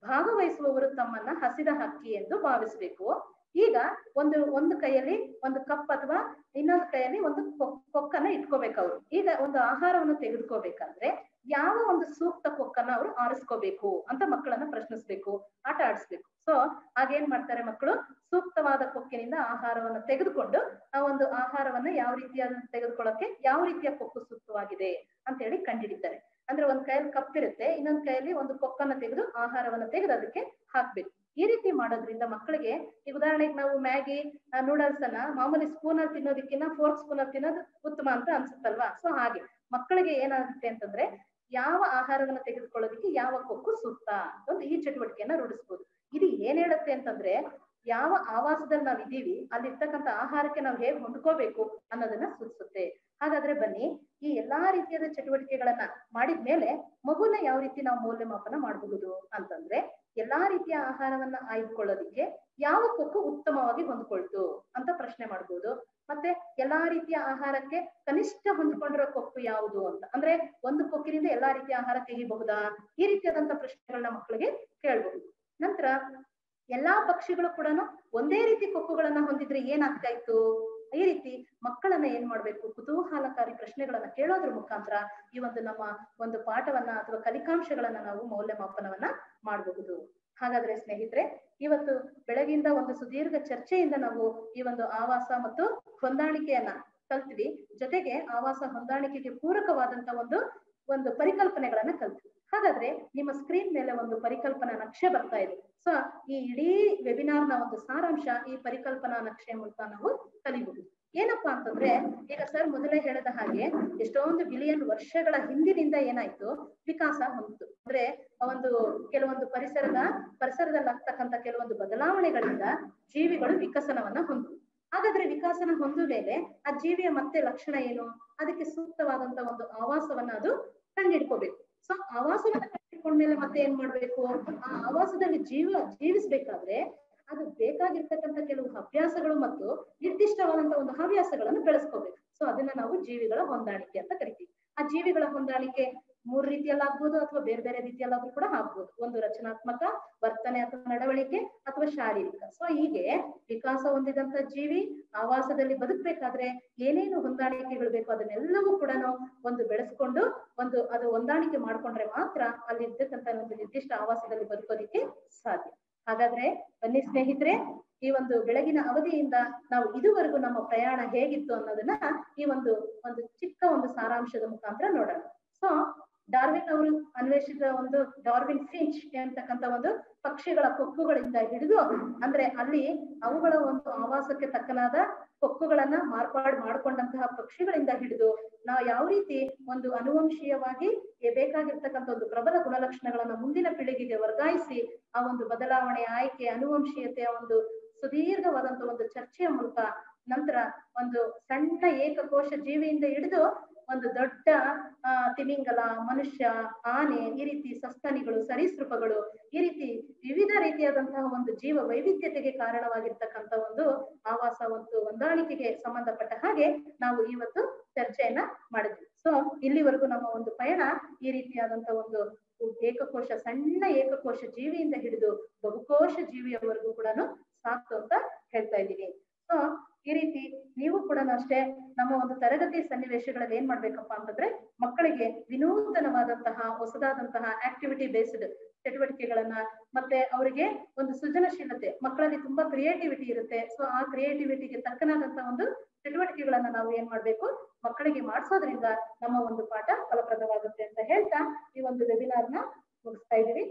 ಭಾಗವಹಿಸುವವರು ತಮ್ಮನ್ನ ಹಸಿದ ಹಕ್ಕಿ ಎಂದು ಭಾವಿಸಬೇಕು ಈಗ ಒಂದು ಒಂದು ಕೈಯಲ್ಲಿ ಒಂದು ಕಪ್ ಅಥವಾ ಇನ್ನೊಂದು ಕೈಯಲ್ಲಿ ಒಂದು ಕೊಕ್- ಕೊಕ್ಕನ್ನ ಇಟ್ಕೋಬೇಕು ಅವ್ರು ಈಗ ಒಂದು ಆಹಾರವನ್ನು ತೆಗೆದುಕೋಬೇಕಾದ್ರೆ ಯಾವ ಒಂದು ಸೂಕ್ತ ಕೊಕ್ಕನ್ನ ಅವರು ಆರಿಸ್ಕೋಬೇಕು ಅಂತ ಮಕ್ಕಳನ್ನ ಪ್ರಶ್ನಿಸ್ಬೇಕು ಆಟ ಆಡಿಸ್ಬೇಕು ಸೊ ಹಾಗೇನ್ ಮಾಡ್ತಾರೆ ಮಕ್ಕಳು ಸೂಕ್ತವಾದ ಕೊಕ್ಕಿನಿಂದ ಆಹಾರವನ್ನ ತೆಗೆದುಕೊಂಡು ಆ ಒಂದು ಆಹಾರವನ್ನ ಯಾವ ರೀತಿಯಾದ ತೆಗೆದುಕೊಳ್ಳೋಕೆ ಯಾವ ರೀತಿಯ ಕೊಕ್ಕು ಸೂಕ್ತವಾಗಿದೆ ಅಂತ ಹೇಳಿ ಕಂಡುಹಿಡಿತಾರೆ ಅಂದ್ರೆ ಒಂದ್ ಕೈಯಲ್ಲಿ ಕಪ್ ಇರುತ್ತೆ ಇನ್ನೊಂದ್ ಕೈಯಲ್ಲಿ ಒಂದು ಕೊಕ್ಕನ್ನ ತೆಗೆದು ಆಹಾರವನ್ನ ತೆಗೆದು ಅದಕ್ಕೆ ಹಾಕ್ಬೇಕು ಈ ರೀತಿ ಮಾಡೋದ್ರಿಂದ ಮಕ್ಕಳಿಗೆ ಈಗ ಉದಾಹರಣೆಗೆ ನಾವು ಮ್ಯಾಗಿ ನೂಡಲ್ಸ್ ಅನ್ನ ಮಾಮೂಲಿ ಸ್ಪೂನ್ ಅಲ್ಲಿ ತಿನ್ನೋದಕ್ಕಿಂತ ಫೋರ್ಕ್ ಸ್ಪೂನ್ ಅಲ್ಲಿ ತಿನ್ನೋದು ಉತ್ತಮ ಅಂತ ಅನ್ಸುತ್ತಲ್ವಾ ಸೊ ಹಾಗೆ ಮಕ್ಕಳಿಗೆ ಏನಾಗುತ್ತೆ ಅಂತಂದ್ರೆ ಯಾವ ಆಹಾರವನ್ನ ತೆಗೆದುಕೊಳ್ಳೋದಕ್ಕೆ ಯಾವ ಕೊಕ್ಕು ಸೂಕ್ತ ಅಂತ ಒಂದು ಈ ಚಟುವಟಿಕೆಯನ್ನ ರೂಢಿಸ್ಬೋದು ಇದು ಏನ್ ಹೇಳುತ್ತೆ ಅಂತಂದ್ರೆ ಯಾವ ಆವಾಸದಲ್ಲಿ ನಾವ್ ಇದೀವಿ ಅಲ್ಲಿರ್ತಕ್ಕಂಥ ಆಹಾರಕ್ಕೆ ನಾವು ಹೇಗ್ ಹೊಂದ್ಕೋಬೇಕು ಅನ್ನೋದನ್ನ ಸೂಚಿಸುತ್ತೆ ಹಾಗಾದ್ರೆ ಬನ್ನಿ ಈ ಎಲ್ಲಾ ರೀತಿಯಾದ ಚಟುವಟಿಕೆಗಳನ್ನ ಮಾಡಿದ್ಮೇಲೆ ಮಗುನ ಯಾವ ರೀತಿ ನಾವು ಮೌಲ್ಯಮಾಪನ ಮಾಡಬಹುದು ಅಂತಂದ್ರೆ ಎಲ್ಲಾ ರೀತಿಯ ಆಹಾರವನ್ನ ಆಯ್ದುಕೊಳ್ಳೋದಿಕ್ಕೆ ಯಾವ ಕೊಕ್ಕು ಉತ್ತಮವಾಗಿ ಹೊಂದ್ಕೊಳ್ತು ಅಂತ ಪ್ರಶ್ನೆ ಮಾಡ್ಬೋದು ಮತ್ತೆ ಎಲ್ಲಾ ರೀತಿಯ ಆಹಾರಕ್ಕೆ ಕನಿಷ್ಠ ಹೊಂದ್ಕೊಂಡಿರೋ ಕೊಕ್ಕು ಯಾವುದು ಅಂತ ಅಂದ್ರೆ ಒಂದು ಕೊಕ್ಕಿನಿಂದ ಎಲ್ಲಾ ರೀತಿಯ ಆಹಾರ ತೆಗಿಬಹುದಾ ಈ ರೀತಿಯಾದಂತ ಪ್ರಶ್ನೆಗಳನ್ನ ಮಕ್ಕಳಿಗೆ ಕೇಳ್ಬಹುದು ನಂತರ ಎಲ್ಲಾ ಪಕ್ಷಿಗಳು ಕೂಡ ಒಂದೇ ರೀತಿ ಕೊಕ್ಕುಗಳನ್ನ ಹೊಂದಿದ್ರೆ ಏನಾಗ್ತಾ ಇತ್ತು ಈ ರೀತಿ ಮಕ್ಕಳನ್ನ ಏನ್ ಮಾಡ್ಬೇಕು ಕುತೂಹಲಕಾರಿ ಪ್ರಶ್ನೆಗಳನ್ನ ಕೇಳೋದ್ರ ಮುಖಾಂತರ ಈ ಒಂದು ನಮ್ಮ ಒಂದು ಪಾಠವನ್ನ ಅಥವಾ ಕಲಿಕಾಂಶಗಳನ್ನ ನಾವು ಮೌಲ್ಯಮಾಪನವನ್ನ ಮಾಡಬಹುದು ಹಾಗಾದ್ರೆ ಸ್ನೇಹಿತರೆ ಇವತ್ತು ಬೆಳಗಿಂದ ಒಂದು ಸುದೀರ್ಘ ಚರ್ಚೆಯಿಂದ ನಾವು ಈ ಒಂದು ಆವಾಸ ಮತ್ತು ಹೊಂದಾಣಿಕೆಯನ್ನ ಕಲ್ತ್ವಿ ಜೊತೆಗೆ ಆವಾಸ ಹೊಂದಾಣಿಕೆಗೆ ಪೂರಕವಾದಂತ ಒಂದು ಒಂದು ಪರಿಕಲ್ಪನೆಗಳನ್ನ ಕಲ್ತ್ವಿ ಹಾಗಾದ್ರೆ ನಿಮ್ಮ ಸ್ಕ್ರೀನ್ ಮೇಲೆ ಒಂದು ಪರಿಕಲ್ಪನಾ ನಕ್ಷೆ ಬರ್ತಾ ಇದೆ ಸೊ ಈ ಇಡೀ ವೆಬಿನಾರ್ ನ ಒಂದು ಸಾರಾಂಶ ಈ ಪರಿಕಲ್ಪನಾ ನಕ್ಷೆ ಮೂಲಕ ನಾವು ಕಲಿಬಹುದು ಏನಪ್ಪಾ ಅಂತಂದ್ರೆ ಈಗ ಸರ್ ಮೊದಲೇ ಹೇಳಿದ ಹಾಗೆ ಎಷ್ಟೊಂದು ಬಿಲಿಯನ್ ವರ್ಷಗಳ ಹಿಂದಿನಿಂದ ಏನಾಯ್ತು ವಿಕಾಸ ಹೊಂದಿತು ಅಂದ್ರೆ ಒಂದು ಕೆಲವೊಂದು ಪರಿಸರದ ಪರಿಸರದಲ್ಲಿ ಆಗ್ತಕ್ಕಂಥ ಕೆಲವೊಂದು ಬದಲಾವಣೆಗಳಿಂದ ಜೀವಿಗಳು ವಿಕಸನವನ್ನ ಹೊಂದಿತು ಹಾಗಾದ್ರೆ ವಿಕಾಸನ ಹೊಂದ ಮೇಲೆ ಆ ಜೀವಿಯ ಮತ್ತೆ ಲಕ್ಷಣ ಏನು ಅದಕ್ಕೆ ಸೂಕ್ತವಾದಂತ ಒಂದು ಆವಾಸವನ್ನ ಅದು ಕಂಡಿಡ್ಕೋಬೇಕು ಸೊ ಆವಾಸವನ್ನ ಕಂಡಿಡ್ಕೊಂಡ್ಮೇಲೆ ಮತ್ತೆ ಏನ್ ಮಾಡ್ಬೇಕು ಆ ಆವಾಸದಲ್ಲಿ ಜೀವ ಜೀವಿಸ್ಬೇಕಾದ್ರೆ ಅದು ಬೇಕಾಗಿರ್ತಕ್ಕಂಥ ಕೆಲವು ಅಭ್ಯಾಸಗಳು ಮತ್ತು ನಿರ್ದಿಷ್ಟವಾದಂತಹ ಒಂದು ಹವ್ಯಾಸಗಳನ್ನು ಬೆಳೆಸ್ಕೋಬೇಕು ಸೊ ಅದನ್ನ ನಾವು ಜೀವಿಗಳ ಹೊಂದಾಣಿಕೆ ಅಂತ ಕರಿತೀವಿ ಆ ಜೀವಿಗಳ ಹೊಂದಾಣಿಕೆ ಮೂರು ರೀತಿಯಲ್ಲಾಗ್ಬೋದು ಅಥವಾ ಬೇರೆ ಬೇರೆ ರೀತಿಯಲ್ಲಾದ್ರೂ ಕೂಡ ಆಗ್ಬೋದು ಒಂದು ರಚನಾತ್ಮಕ ವರ್ತನೆ ಅಥವಾ ನಡವಳಿಕೆ ಅಥವಾ ಶಾರೀರಿಕ ಸೊ ಹೀಗೆ ವಿಕಾಸ ಹೊಂದಿದಂತ ಜೀವಿ ಆವಾಸದಲ್ಲಿ ಬದುಕ್ಬೇಕಾದ್ರೆ ಏನೇನು ಹೊಂದಾಣಿಕೆಗಳು ಬೇಕು ಅದನ್ನೆಲ್ಲವೂ ಕೂಡ ಒಂದು ಬೆಳೆಸ್ಕೊಂಡು ಒಂದು ಅದು ಹೊಂದಾಣಿಕೆ ಮಾಡ್ಕೊಂಡ್ರೆ ಮಾತ್ರ ಅಲ್ಲಿ ಇರ್ತಕ್ಕಂಥ ಒಂದು ನಿರ್ದಿಷ್ಟ ಆವಾಸದಲ್ಲಿ ಬದುಕೋದಿಕ್ಕೆ ಸಾಧ್ಯ ಹಾಗಾದ್ರೆ ಬನ್ನಿ ಸ್ನೇಹಿತರೆ ಈ ಒಂದು ಬೆಳಗಿನ ಅವಧಿಯಿಂದ ನಾವು ಇದುವರೆಗೂ ನಮ್ಮ ಪ್ರಯಾಣ ಹೇಗಿತ್ತು ಅನ್ನೋದನ್ನ ಈ ಒಂದು ಒಂದು ಚಿಕ್ಕ ಒಂದು ಸಾರಾಂಶದ ಮುಖಾಂತರ ನೋಡೋಣ ಸೊ ಡಾರ್ವಿನ್ ಅವರು ಅನ್ವೇಷಿಸಿದ ಒಂದು ಡಾರ್ವಿನ್ ಫಿಂಚ್ ಅಂತಕ್ಕಂಥ ಒಂದು ಪಕ್ಷಿಗಳ ಕೊಕ್ಕುಗಳಿಂದ ಹಿಡಿದು ಅಂದ್ರೆ ಅಲ್ಲಿ ಅವುಗಳ ಒಂದು ಆವಾಸಕ್ಕೆ ತಕ್ಕನಾದ ಕೊಕ್ಕುಗಳನ್ನ ಮಾರ್ಪಾಡು ಮಾಡ್ಕೊಂಡಂತಹ ಪಕ್ಷಿಗಳಿಂದ ಹಿಡಿದು ನಾವು ಯಾವ ರೀತಿ ಒಂದು ಅನುವಂಶೀಯವಾಗಿ ಬೇಕಾಗಿರ್ತಕ್ಕಂಥ ಒಂದು ಪ್ರಬಲ ಗುಣಲಕ್ಷಣಗಳನ್ನ ಮುಂದಿನ ಪೀಳಿಗೆಗೆ ವರ್ಗಾಯಿಸಿ ಆ ಒಂದು ಬದಲಾವಣೆ ಆಯ್ಕೆ ಅನುವಂಶೀಯತೆಯ ಒಂದು ಸುದೀರ್ಘವಾದಂತ ಒಂದು ಚರ್ಚೆಯ ಮೂಲಕ ನಂತರ ಒಂದು ಸಣ್ಣ ಏಕಕೋಶ ಜೀವಿಯಿಂದ ಹಿಡಿದು ಒಂದು ದೊಡ್ಡ ಆ ತಿಮಿಂಗಲ ಮನುಷ್ಯ ಆನೆ ಈ ರೀತಿ ಸಸ್ತನಿಗಳು ಸರೀಸೃಪಗಳು ಈ ರೀತಿ ವಿವಿಧ ರೀತಿಯಾದಂತಹ ಒಂದು ಜೀವ ವೈವಿಧ್ಯತೆಗೆ ಕಾರಣವಾಗಿರ್ತಕ್ಕಂಥ ಒಂದು ಆವಾಸ ಒಂದು ಹೊಂದಾಣಿಕೆಗೆ ಸಂಬಂಧಪಟ್ಟ ಹಾಗೆ ನಾವು ಇವತ್ತು ಚರ್ಚೆಯನ್ನ ಮಾಡಿದ್ವಿ ಸೊ ಇಲ್ಲಿವರೆಗೂ ನಮ್ಮ ಒಂದು ಪಯಣ ಈ ರೀತಿಯಾದಂತ ಒಂದು ಏಕಕೋಶ ಸಣ್ಣ ಏಕಕೋಶ ಜೀವಿಯಿಂದ ಹಿಡಿದು ಬಹುಕೋಶ ಜೀವಿಯವರೆಗೂ ಕೂಡ ಸಾಕು ಅಂತ ಹೇಳ್ತಾ ಇದ್ದೀವಿ ಸೊ ಈ ರೀತಿ ನೀವು ಕೂಡ ಅಷ್ಟೇ ನಮ್ಮ ಒಂದು ತರಗತಿ ಸನ್ನಿವೇಶಗಳಲ್ಲಿ ಏನ್ ಮಾಡ್ಬೇಕಪ್ಪ ಅಂತಂದ್ರೆ ಮಕ್ಕಳಿಗೆ ವಿನೂತನವಾದಂತಹ ಹೊಸದಾದಂತಹ ಆಕ್ಟಿವಿಟಿ ಬೇಸ್ಡ್ ಚಟುವಟಿಕೆಗಳನ್ನ ಮತ್ತೆ ಅವರಿಗೆ ಒಂದು ಸೃಜನಶೀಲತೆ ಮಕ್ಕಳಲ್ಲಿ ತುಂಬಾ ಕ್ರಿಯೇಟಿವಿಟಿ ಇರುತ್ತೆ ಸೊ ಆ ಕ್ರಿಯೇಟಿವಿಟಿಗೆ ತಕ್ಕನಾದಂತಹ ಒಂದು ಚಟುವಟಿಕೆಗಳನ್ನ ನಾವು ಏನ್ ಮಾಡ್ಬೇಕು ಮಕ್ಕಳಿಗೆ ಮಾಡಿಸೋದ್ರಿಂದ ನಮ್ಮ ಒಂದು ಪಾಠ ಫಲಪ್ರದವಾಗುತ್ತೆ ಅಂತ ಹೇಳ್ತಾ ಈ ಒಂದು ವೆಬಿನಾರ್ ನ ಮುಗಿಸ್ತಾ ಇದೀವಿ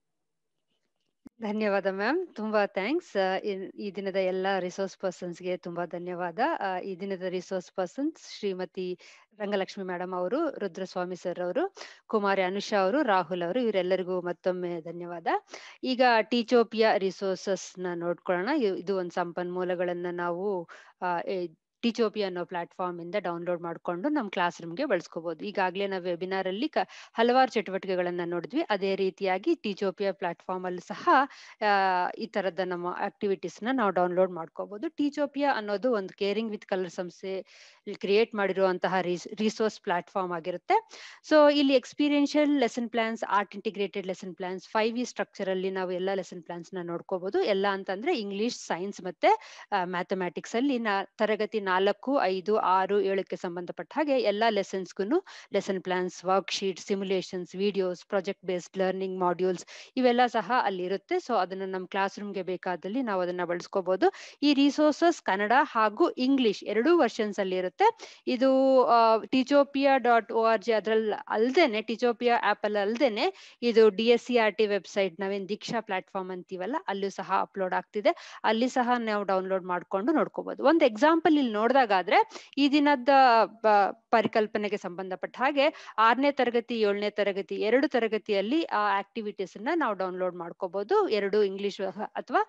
ಧನ್ಯವಾದ ಮ್ಯಾಮ್ ತುಂಬಾ ಥ್ಯಾಂಕ್ಸ್ ಈ ದಿನದ ಎಲ್ಲ ರಿಸೋರ್ಸ್ ಪರ್ಸನ್ಸ್ಗೆ ತುಂಬಾ ಧನ್ಯವಾದ ಆ, ಈ ದಿನದ resource persons Shrimati Rangalakshmi madam ಅವರು ರುದ್ರಸ್ವಾಮಿ ಸರ್ ಅವರು ಕುಮಾರಿ ಅನುಷಾ ಅವರು ರಾಹುಲ್ ಅವರು ಇವರೆಲ್ಲರಿಗೂ ಮತ್ತೊಮ್ಮೆ ಧನ್ಯವಾದ ಈಗ ಟೀಚೋಪಿಯಾ ರಿಸೋರ್ಸಸ್ ನ ನೋಡ್ಕೊಳ್ಳೋಣ ಇ- ಇದು ಒಂದು ಸಂಪನ್ಮೂಲಗಳನ್ನ ನಾವು ಆ, ಎ- ಟಿಚೋಪಿ ಅನ್ನೋ ಪ್ಲಾಟ್ಫಾರ್ಮ್ ಇಂದ ಡೌನ್ಲೋಡ್ ಮಾಡ್ಕೊಂಡು ನಮ್ಮ ಕ್ಲಾಸ್ ರೂಮ್ಗೆ ಬಳಸ್ಕೋಬಹುದು ಈಗಾಗಲೇ ನಾವು ವೆಬಿನಾರ್ ಅಲ್ಲಿ ಕ ಹಲವಾರು ಚಟುವಟಿಕೆಗಳನ್ನ ನೋಡಿದ್ವಿ ಅದೇ ರೀತಿಯಾಗಿ ಟಿಚೋಪಿಯ ಪ್ಲಾಟ್ಫಾರ್ಮ್ ಅಲ್ಲಿ ಸಹ ಆ, ಈ ತರದ ನಮ್ಮ ಆಕ್ಟಿವಿಟೀಸ್ ನ ನಾವು ಡೌನ್ಲೋಡ್ ಮಾಡ್ಕೋಬಹುದು ಟಿಚೋಪಿಯಾ ಅನ್ನೋದು ಒಂದು ಕೇರಿಂಗ್ ವಿತ್ ಕಲರ್ ಸಂಸ್ಥೆ ಕ್ರಿಯೇಟ್ ಮಾಡಿರುವಂತಹ ರಿಸೋರ್ಸ್ ಪ್ಲಾಟ್ಫಾರ್ಮ್ ಆಗಿರುತ್ತೆ ಸೊ ಇಲ್ಲಿ experiential lesson plans art integrated lesson plans five E structure ಅಲ್ಲಿ ನಾವು ಎಲ್ಲ ಲೆಸನ್ ಪ್ಲಾನ್ಸ್ ನ ನೋಡ್ಕೋಬಹುದು ಎಲ್ಲ ಅಂತಂದ್ರೆ ಇಂಗ್ಲಿಷ್ ಸೈನ್ಸ್ ಮತ್ತೆ ಮ್ಯಾಥಮೆಟಿಕ್ಸ್ ಅಲ್ಲಿ ನಾ ತರಗತಿ ನಾಲ್ಕು ಐದು ಆರು ಏಳಕ್ಕೆ ಸಂಬಂಧಪಟ್ಟ ಹಾಗೆ ಎಲ್ಲ ಲೆಸನ್ಸ್ಗೂ lesson plans worksheet simulations videos project based learning modules ಇವೆಲ್ಲ ಸಹ ಅಲ್ಲಿ ಇರುತ್ತೆ ಸೊ ಅದನ್ನ ನಮ್ಮ ಕ್ಲಾಸ್ ರೂಮ್ಗೆ ಬೇಕಾದಲ್ಲಿ ನಾವು ಅದನ್ನ ಬಳಸ್ಕೋಬಹುದು ಈ ರಿಸೋರ್ಸಸ್ ಕನ್ನಡ ಹಾಗೂ ಇಂಗ್ಲಿಷ್ ಎರಡೂ ವರ್ಷನ್ಸ್ ಅಲ್ಲಿ ಇರುತ್ತೆ ಇದು ಟಿಚೋಪಿಯಾ ಡಾಟ್ ಓ ಆರ್ ಜಿ ಅದ್ರಲ್ಲಿ ಅಲ್ದೇನೆ ಟಿಚೋಪಿಯಾ ಆಪ್ ಅಲ್ಲಿ ಅಲ್ದೇನೆ ಇದು D S C R T website ನಾವೇನ್ ದೀಕ್ಷಾ ಪ್ಲಾಟ್ಫಾರ್ಮ್ ಅಂತೀವಲ್ಲ ಅಲ್ಲೂ ಸಹ ಅಪ್ಲೋಡ್ ಆಗ್ತಿದೆ ಅಲ್ಲಿ ಸಹ ನಾವು ಡೌನ್ಲೋಡ್ ಮಾಡ್ಕೊಂಡು ನೋಡ್ಕೋಬಹುದು ಒಂದು ಎಕ್ಸಾಂಪಲ್ ಇಲ್ಲಿ ನೋಡಿದಾಗಾದ್ರೆ ಈ ದಿನದ ಬ- ಪರಿಕಲ್ಪನೆಗೆ ಸಂಬಂಧಪಟ್ಟ ಹಾಗೆ ಆರನೇ ತರಗತಿ ಏಳನೇ ತರಗತಿ ಎರಡು ತರಗತಿಯಲ್ಲಿ ಆ ಆಕ್ಟಿವಿಟೀಸ್ ನ ನಾವು ಡೌನ್ಲೋಡ್ ಮಾಡ್ಕೋಬಹುದು ಎರಡು ಇಂಗ್ಲಿಷ್ ಅಥವಾ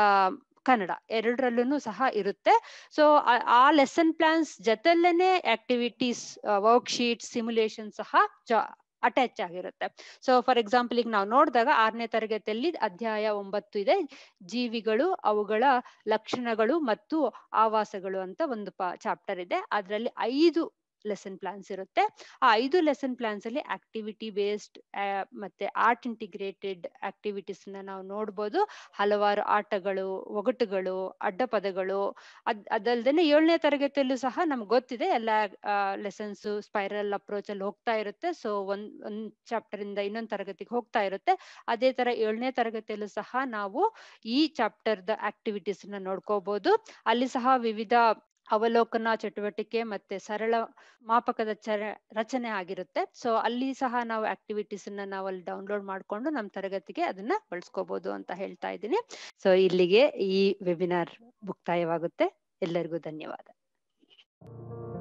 ಕನ್ನಡ ಎರಡರಲ್ಲೂ ಸಹ ಇರುತ್ತೆ ಸೊ ಆ ಲೆಸನ್ ಪ್ಲಾನ್ಸ್ ಜೊತೆಲೇನೆ ಆಕ್ಟಿವಿಟೀಸ್ ವರ್ಕ್ ಶೀಟ್ ಸಿಮ್ಯುಲೇಷನ್ ಸಹ ಅಟ್ಯಾಚ್ ಆಗಿರುತ್ತೆ ಸೊ ಫಾರ್ ಎಕ್ಸಾಂಪಲ್ ಈಗ ನಾವು ನೋಡಿದಾಗ ಆರನೇ ತರಗತಿಯಲ್ಲಿ ಅಧ್ಯಾಯ ಒಂಬತ್ತು ಇದೆ ಜೀವಿಗಳು ಅವುಗಳ ಲಕ್ಷಣಗಳು ಮತ್ತು ಆವಾಸಗಳು ಅಂತ ಒಂದು ಪ ಚಾಪ್ಟರ್ ಇದೆ ಅದರಲ್ಲಿ ಐದು ಲೆಸನ್ ಪ್ಲಾನ್ಸ್ ಇರುತ್ತೆ ಆ ಐದು ಲೆಸನ್ ಪ್ಲಾನ್ಸ್ ಅಲ್ಲಿ ಆಕ್ಟಿವಿಟಿ ಬೇಸ್ಡ್ ಮತ್ತೆ ಆರ್ಟ್ ಇಂಟಿಗ್ರೇಟೆಡ್ ಆಕ್ಟಿವಿಟೀಸ್ ನ ನಾವು ನೋಡ್ಬೋದು ಹಲವಾರು ಆಟಗಳು ಒಗಟುಗಳು ಅಡ್ಡಪದಗಳು ಅದ್ ಅದಲ್ದೇನೆ ಏಳನೇ ತರಗತಿಯಲ್ಲೂ ಸಹ ನಮ್ಗೆ ಗೊತ್ತಿದೆ ಎಲ್ಲ ಲೆಸನ್ಸ್ ಸ್ಪೈರಲ್ ಅಪ್ರೋಚ್ ಅಲ್ಲಿ ಹೋಗ್ತಾ ಇರುತ್ತೆ ಸೊ ಒಂದ್ ಒಂದ್ ಚಾಪ್ಟರ್ ಇಂದ ಇನ್ನೊಂದ್ ತರಗತಿಗೆ ಹೋಗ್ತಾ ಇರುತ್ತೆ ಅದೇ ತರ ಏಳನೇ ತರಗತಿಯಲ್ಲೂ ಸಹ ನಾವು ಈ ಚಾಪ್ಟರ್ ದ ಆಕ್ಟಿವಿಟೀಸ್ ನ ನೋಡ್ಕೋಬಹುದು ಅಲ್ಲಿ ಸಹ ವಿವಿಧ ಅವಲೋಕನ ಚಟುವಟಿಕೆ ಮತ್ತೆ ಸರಳ ಮಾಪಕದ ಚರ ರಚನೆ ಆಗಿರುತ್ತೆ ಸೊ ಅಲ್ಲಿ ಸಹ ನಾವು ಆಕ್ಟಿವಿಟೀಸ್ ಅನ್ನ ನಾವು ಅಲ್ಲಿ ಡೌನ್ಲೋಡ್ ಮಾಡ್ಕೊಂಡು ನಮ್ಮ ತರಗತಿಗೆ ಅದನ್ನ ಬಳಸ್ಕೋಬಹುದು ಅಂತ ಹೇಳ್ತಾ ಇದ್ದೀನಿ ಸೊ ಇಲ್ಲಿಗೆ ಈ ವೆಬಿನಾರ್ ಮುಕ್ತಾಯವಾಗುತ್ತೆ ಎಲ್ಲರಿಗೂ ಧನ್ಯವಾದ